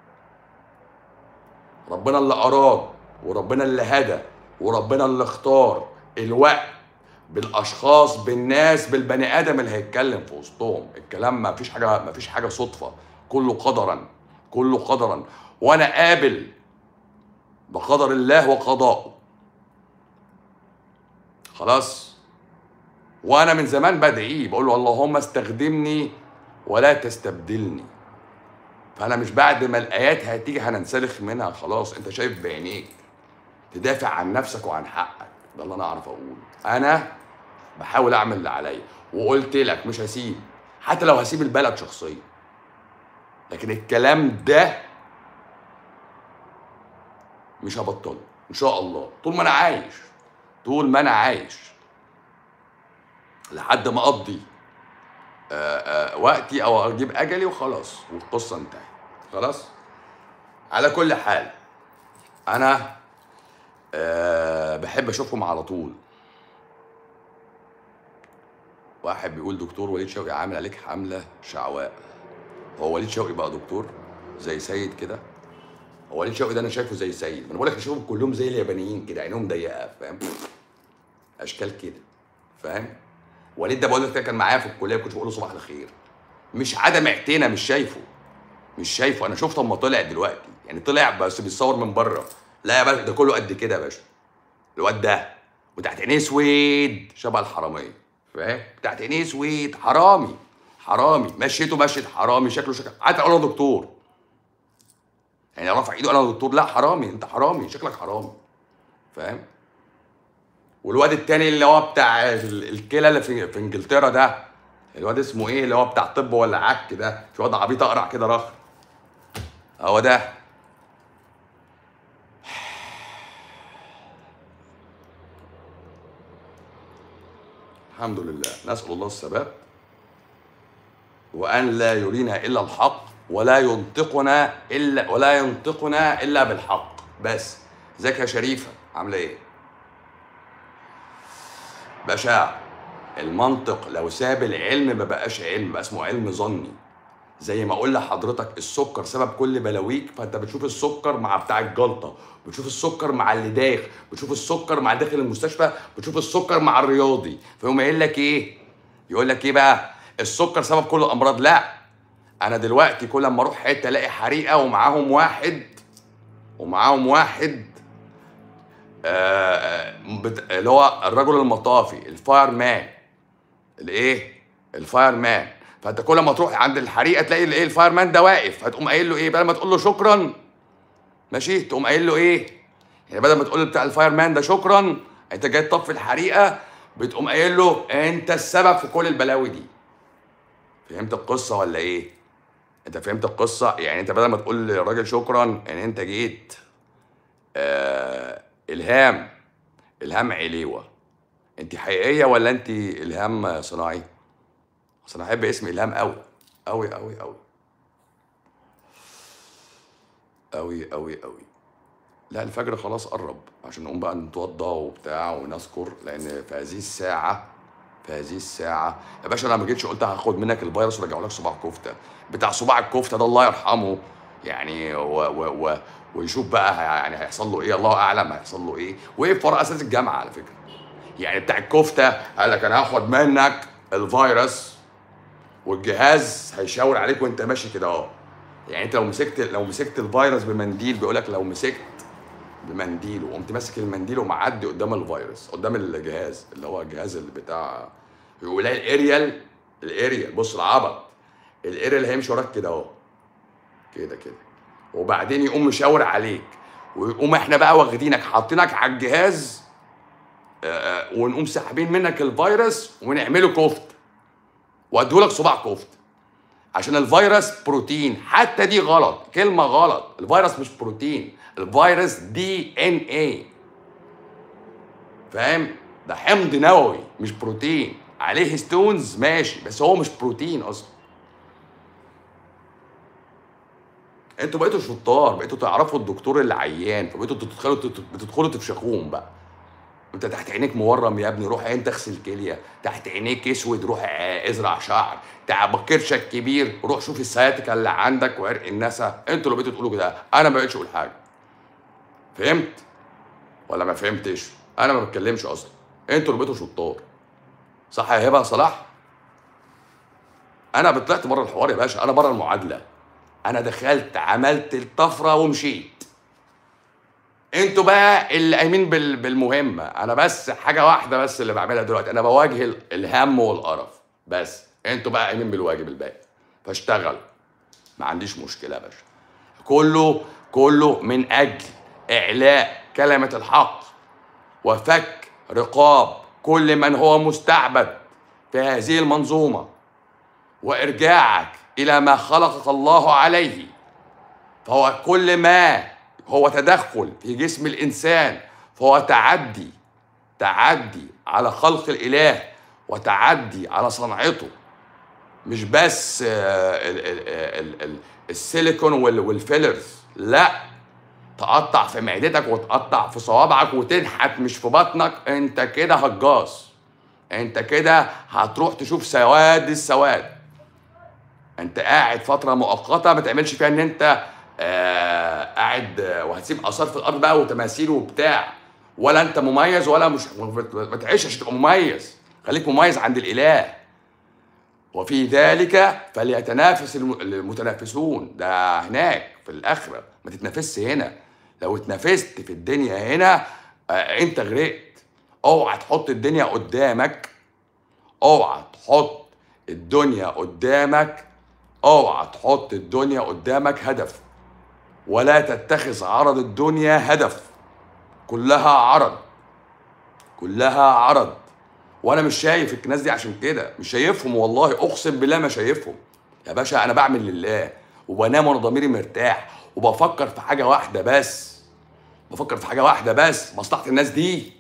ربنا اللي اراد وربنا اللي هدى وربنا اللي اختار الوقت بالاشخاص بالناس بالبني ادم اللي هيتكلم في وسطهم الكلام ما فيش حاجه ما فيش حاجه صدفه كله قدرا كله قدرا وانا قابل بقدر الله وقضائه خلاص وانا من زمان بدعيه بقول له اللهم استخدمني ولا تستبدلني فانا مش بعد ما الايات هتيجي هننسلخ منها خلاص انت شايف بعينيك تدافع عن نفسك وعن حقك ده اللي انا اعرف اقوله انا بحاول اعمل اللي عليا وقلت لك مش هسيب حتى لو هسيب البلد شخصيا لكن الكلام ده مش هبطله ان شاء الله طول ما انا عايش طول ما انا عايش لحد ما اقضي آه، آه، وقتي او اجيب اجلي وخلاص والقصه انتهت خلاص على كل حال انا أه بحب اشوفهم على طول واحد بيقول دكتور وليد شوقي عامل عليك حمله شعواء هو وليد شوقي بقى دكتور زي سيد كده هو وليد شوقي ده انا شايفه زي سيد انا بقول لك اشوفهم كلهم زي اليابانيين كده عينهم ضيقه فاهم اشكال كده فاهم وليد ده بقول لك ده كان معايا في الكليه كنت بقول له صباح الخير مش عدم اعتنا مش شايفه مش شايفه انا شفته اما طلع دلوقتي يعني طلع بس بيتصور من بره لا يا باشا ده كله قد كده يا باشا الواد ده وتحت عينيه سويد شبه الحراميه فاهم تحت عينيه سويد حرامي حرامي مشيته مشيت حرامي شكله شكل حتى اقول انا دكتور يعني رافع ايده انا دكتور لا حرامي انت حرامي شكلك حرامي فاهم والواد التاني اللي هو بتاع ال- الكلى اللي في, في انجلترا ده الواد اسمه ايه اللي هو بتاع طب ولا عك ده في واد عبيط اقرع كده رخر هو ده الحمد لله نسأل الله الثبات وأن لا يرينا إلا الحق ولا ينطقنا إلا ولا ينطقنا إلا بالحق بس ازيك يا شريفة عاملة إيه؟ باشا المنطق لو ساب العلم ما بقاش علم بقى اسمه علم ظني زي ما اقول لحضرتك السكر سبب كل بلاويك فانت بتشوف السكر مع بتاع الجلطه بتشوف السكر مع اللي داخ بتشوف السكر مع داخل المستشفى بتشوف السكر مع الرياضي فيقوم قايل لك ايه يقول لك ايه بقى السكر سبب كل الامراض لا انا دلوقتي كل ما اروح حته الاقي حريقه ومعاهم واحد ومعاهم واحد آه، آه، بت- اللي هو الرجل المطافي الفاير مان الايه الفاير مان فانت كل ما تروح عند الحريقه تلاقي الايه الفاير مان ده واقف هتقوم قايل له ايه بدل ما تقول له شكرا ماشي تقوم قايل له ايه يعني بدل ما تقول بتاع الفاير مان ده شكرا انت جاي تطفي الحريقه بتقوم قايل له انت السبب في كل البلاوي دي فهمت القصه ولا ايه انت فهمت القصه يعني انت بدل ما تقول للراجل شكرا ان انت جيت آه الهام الهام عليوه انت حقيقيه ولا انت الهام صناعي اصل انا احب اسم الهام قوي قوي قوي قوي قوي قوي قوي لا الفجر خلاص قرب عشان نقوم بقى نتوضى وبتاع ونذكر لان في هذه الساعه في هذه الساعه يا باشا انا ما جيتش قلت هاخد منك الفيروس وارجعه لك صباع كفته بتاع صباع الكفته ده الله يرحمه يعني و و و ويشوف بقى ه- يعني هيحصل له ايه الله اعلم هيحصل له ايه وقف ورا اساس الجامعه على فكره يعني بتاع الكفته قال لك انا هاخد منك الفيروس والجهاز هيشاور عليك وانت ماشي كده اهو يعني انت لو مسكت لو مسكت الفيروس بمنديل بيقول لك لو مسكت بمنديل وقمت ماسك المنديل ومعدي قدام الفيروس قدام الجهاز اللي هو الجهاز اللي بتاع يقول لها الاريال الاريال بص العبط الاريال هيمشي وراك كده اهو كده كده وبعدين يقوم مشاور عليك ويقوم احنا بقى واخدينك حاطينك على الجهاز آه، ونقوم ساحبين منك الفيروس ونعمله كفت واديهولك صباع كفت عشان الفيروس بروتين حتى دي غلط كلمة غلط الفيروس مش بروتين الفيروس دي ان اي فاهم ده حمض نووي مش بروتين عليه ستونز ماشي بس هو مش بروتين اصلا انتوا بقيتوا شطار بقيتوا تعرفوا الدكتور اللي عيان فبقيتوا تدخلوا بتدخلوا تفشخوهم بقى انت تحت عينيك مورم يا ابني روح انت اغسل كليه تحت عينيك اسود روح اه، ازرع شعر تعب كرشك كبير روح شوف السياتيكا اللي عندك وعرق النسا انتوا اللي بقيتوا تقولوا كده انا ما بقتش اقول حاجه فهمت ولا ما فهمتش انا ما بتكلمش اصلا انتوا اللي بقيتوا شطار صح يا هبه يا صلاح انا طلعت بره الحوار يا باشا انا بره المعادله انا دخلت عملت الطفره ومشيت انتوا بقى اللي قايمين بال- بالمهمه انا بس حاجه واحده بس اللي بعملها دلوقتي انا بواجه ال- الهم والقرف بس انتوا بقى قايمين بالواجب الباقي فاشتغل ما عنديش مشكله يا باشا كله كله من اجل اعلاء كلمه الحق وفك رقاب كل من هو مستعبد في هذه المنظومه وارجاعك الى ما خلقك الله عليه فهو كل ما هو تدخل في جسم الانسان فهو تعدي تعدي على خلق الاله وتعدي على صنعته مش بس آه، ال- ال- ال- ال- السيليكون وال- والفيلرز لا تقطع في معدتك وتقطع في صوابعك وتنحت مش في بطنك انت كده هجاص انت كده هتروح تشوف سواد السواد انت قاعد فتره مؤقته ما تعملش فيها ان انت آه قاعد آه، وهتسيب اثار في الارض بقى وتماثيل وبتاع ولا انت مميز ولا مش ما تعيش عشان تبقى مميز خليك مميز عند الاله وفي ذلك فليتنافس الم- المتنافسون ده هناك في الاخره ما تتنافسش هنا لو اتنافست في الدنيا هنا آه انت غرقت اوعى تحط الدنيا قدامك اوعى تحط الدنيا قدامك اوعى تحط الدنيا قدامك هدف ولا تتخذ عرض الدنيا هدف كلها عرض كلها عرض وانا مش شايف الناس دي عشان كده مش شايفهم والله اقسم بالله ما شايفهم يا باشا انا بعمل لله وبنام وانا ضميري مرتاح وبفكر في حاجه واحده بس بفكر في حاجه واحده بس مصلحه الناس دي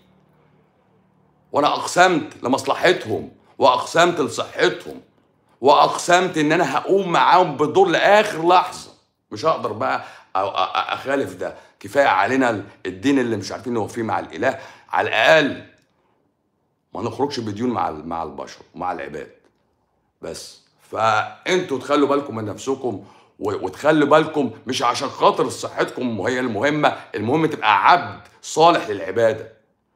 وانا اقسمت لمصلحتهم واقسمت لصحتهم واقسمت ان انا هقوم معاهم بالدور لاخر لحظه مش هقدر بقى أ- أ- أ- اخالف ده كفايه علينا الدين اللي مش عارفين نوفيه مع الاله على الاقل ما نخرجش بديون مع ال- مع البشر ومع العباد بس فانتوا تخلوا بالكم من نفسكم و- وتخلوا بالكم مش عشان خاطر صحتكم وهي المهمه المهم تبقى عبد صالح للعباده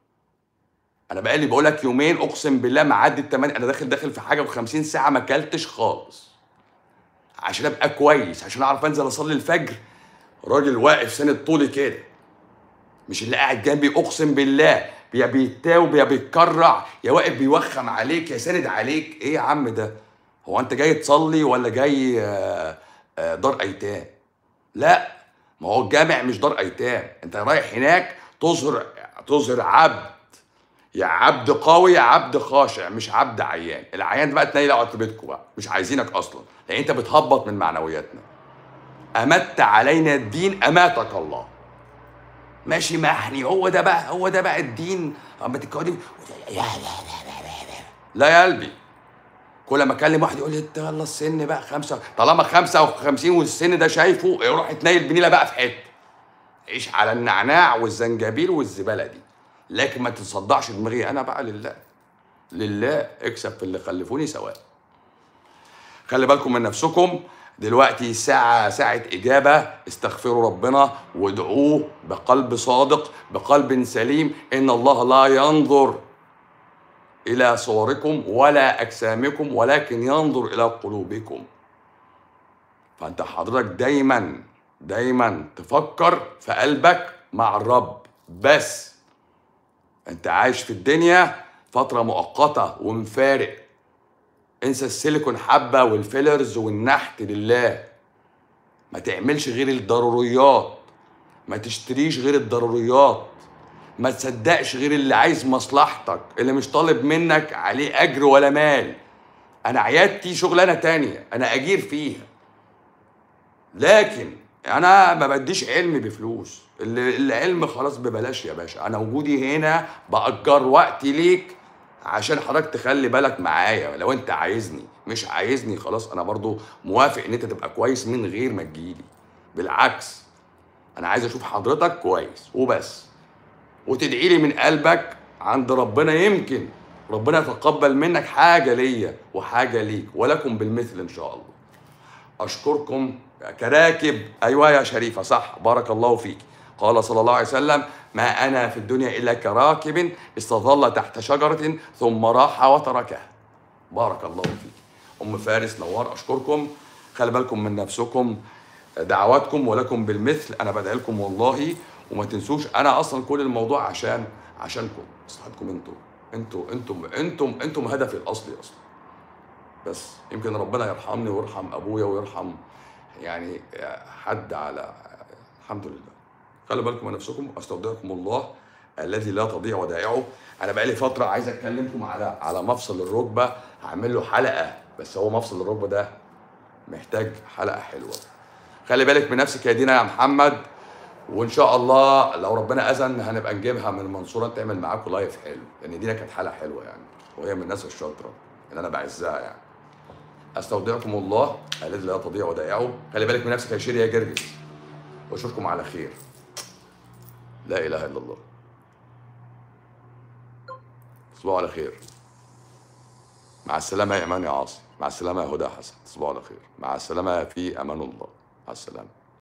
انا بقالي بقول لك يومين اقسم بالله معدي التمانية انا داخل داخل في حاجه و50 ساعه ما اكلتش خالص عشان ابقى كويس عشان اعرف انزل اصلي الفجر راجل واقف سند طولي كده مش اللي قاعد جنبي اقسم بالله يا بيتاوب يا بيتكرع يا واقف بيوخم عليك يا ساند عليك ايه يا عم ده هو انت جاي تصلي ولا جاي آه، آه، دار ايتام لا ما هو الجامع مش دار ايتام انت رايح هناك تظهر تظهر عبد يا عبد قوي يا عبد خاشع مش عبد عيان العيان ده بقى تلاقي اقعد في بيتكم بقى مش عايزينك اصلا لان انت بتهبط من معنوياتنا امت علينا الدين اماتك الله ماشي محني هو ده بقى هو ده بقى الدين اما تتكلم لا يا قلبي كل ما اكلم واحد يقول لي انت يلا السن بقى خمسه طالما 55 والسن ده شايفه يروح يتنيل بنيله بقى في حته عيش على النعناع والزنجبيل والزباله دي لكن ما تصدعش دماغي انا بقى لله لله اكسب في اللي خلفوني سواء خلي بالكم من نفسكم دلوقتي ساعة ساعة إجابة استغفروا ربنا وادعوه بقلب صادق بقلب سليم إن الله لا ينظر إلى صوركم ولا أجسامكم ولكن ينظر إلى قلوبكم فأنت حضرتك دايما دايما تفكر في قلبك مع الرب بس انت عايش في الدنيا فترة مؤقتة ومفارق انسى السيليكون حبة والفيلرز والنحت لله ما تعملش غير الضروريات ما تشتريش غير الضروريات ما تصدقش غير اللي عايز مصلحتك اللي مش طالب منك عليه اجر ولا مال انا عيادتي شغلانه تانية انا اجير فيها لكن انا ما بديش علم بفلوس اللي- العلم خلاص ببلاش يا باشا انا وجودي هنا باجر وقتي ليك عشان حضرتك تخلي بالك معايا لو انت عايزني مش عايزني خلاص انا برضو موافق ان انت تبقى كويس من غير ما تجيلي بالعكس انا عايز اشوف حضرتك كويس وبس وتدعي لي من قلبك عند ربنا يمكن ربنا يتقبل منك حاجه ليا وحاجه ليك ولكم بالمثل ان شاء الله اشكركم كراكب ايوه يا شريفه صح بارك الله فيك قال صلى الله عليه وسلم ما انا في الدنيا الا كراكب استظل تحت شجره ثم راح وتركها بارك الله فيك ام فارس نوار اشكركم خلي بالكم من نفسكم دعواتكم ولكم بالمثل انا بدعي لكم والله وما تنسوش انا اصلا كل الموضوع عشان عشانكم مصلحتكم انتم انتم انتم انتم انتم هدفي الاصلي اصلا بس يمكن ربنا يرحمني ويرحم ابويا ويرحم يعني حد على الحمد لله خلي بالكم من نفسكم استودعكم الله الذي لا تضيع ودائعه انا بقالي فتره عايز اتكلمكم على على مفصل الركبه هعمل له حلقه بس هو مفصل الركبه ده محتاج حلقه حلوه خلي بالك من نفسك يا دينا يا محمد وان شاء الله لو ربنا اذن هنبقى نجيبها من المنصوره تعمل معاكم لايف حلو لان دينا كانت حلقه حلوه يعني وهي من الناس الشاطره اللي انا بعزها يعني استودعكم الله الذي لا تضيع ودائعه خلي بالك من نفسك يا شيري يا جرجس واشوفكم على خير لا اله الا الله تصبحوا على خير مع السلامه يا ايمان يا عاصي مع السلامه يا هدى حسن تصبحوا على خير مع السلامه في امان الله مع السلامه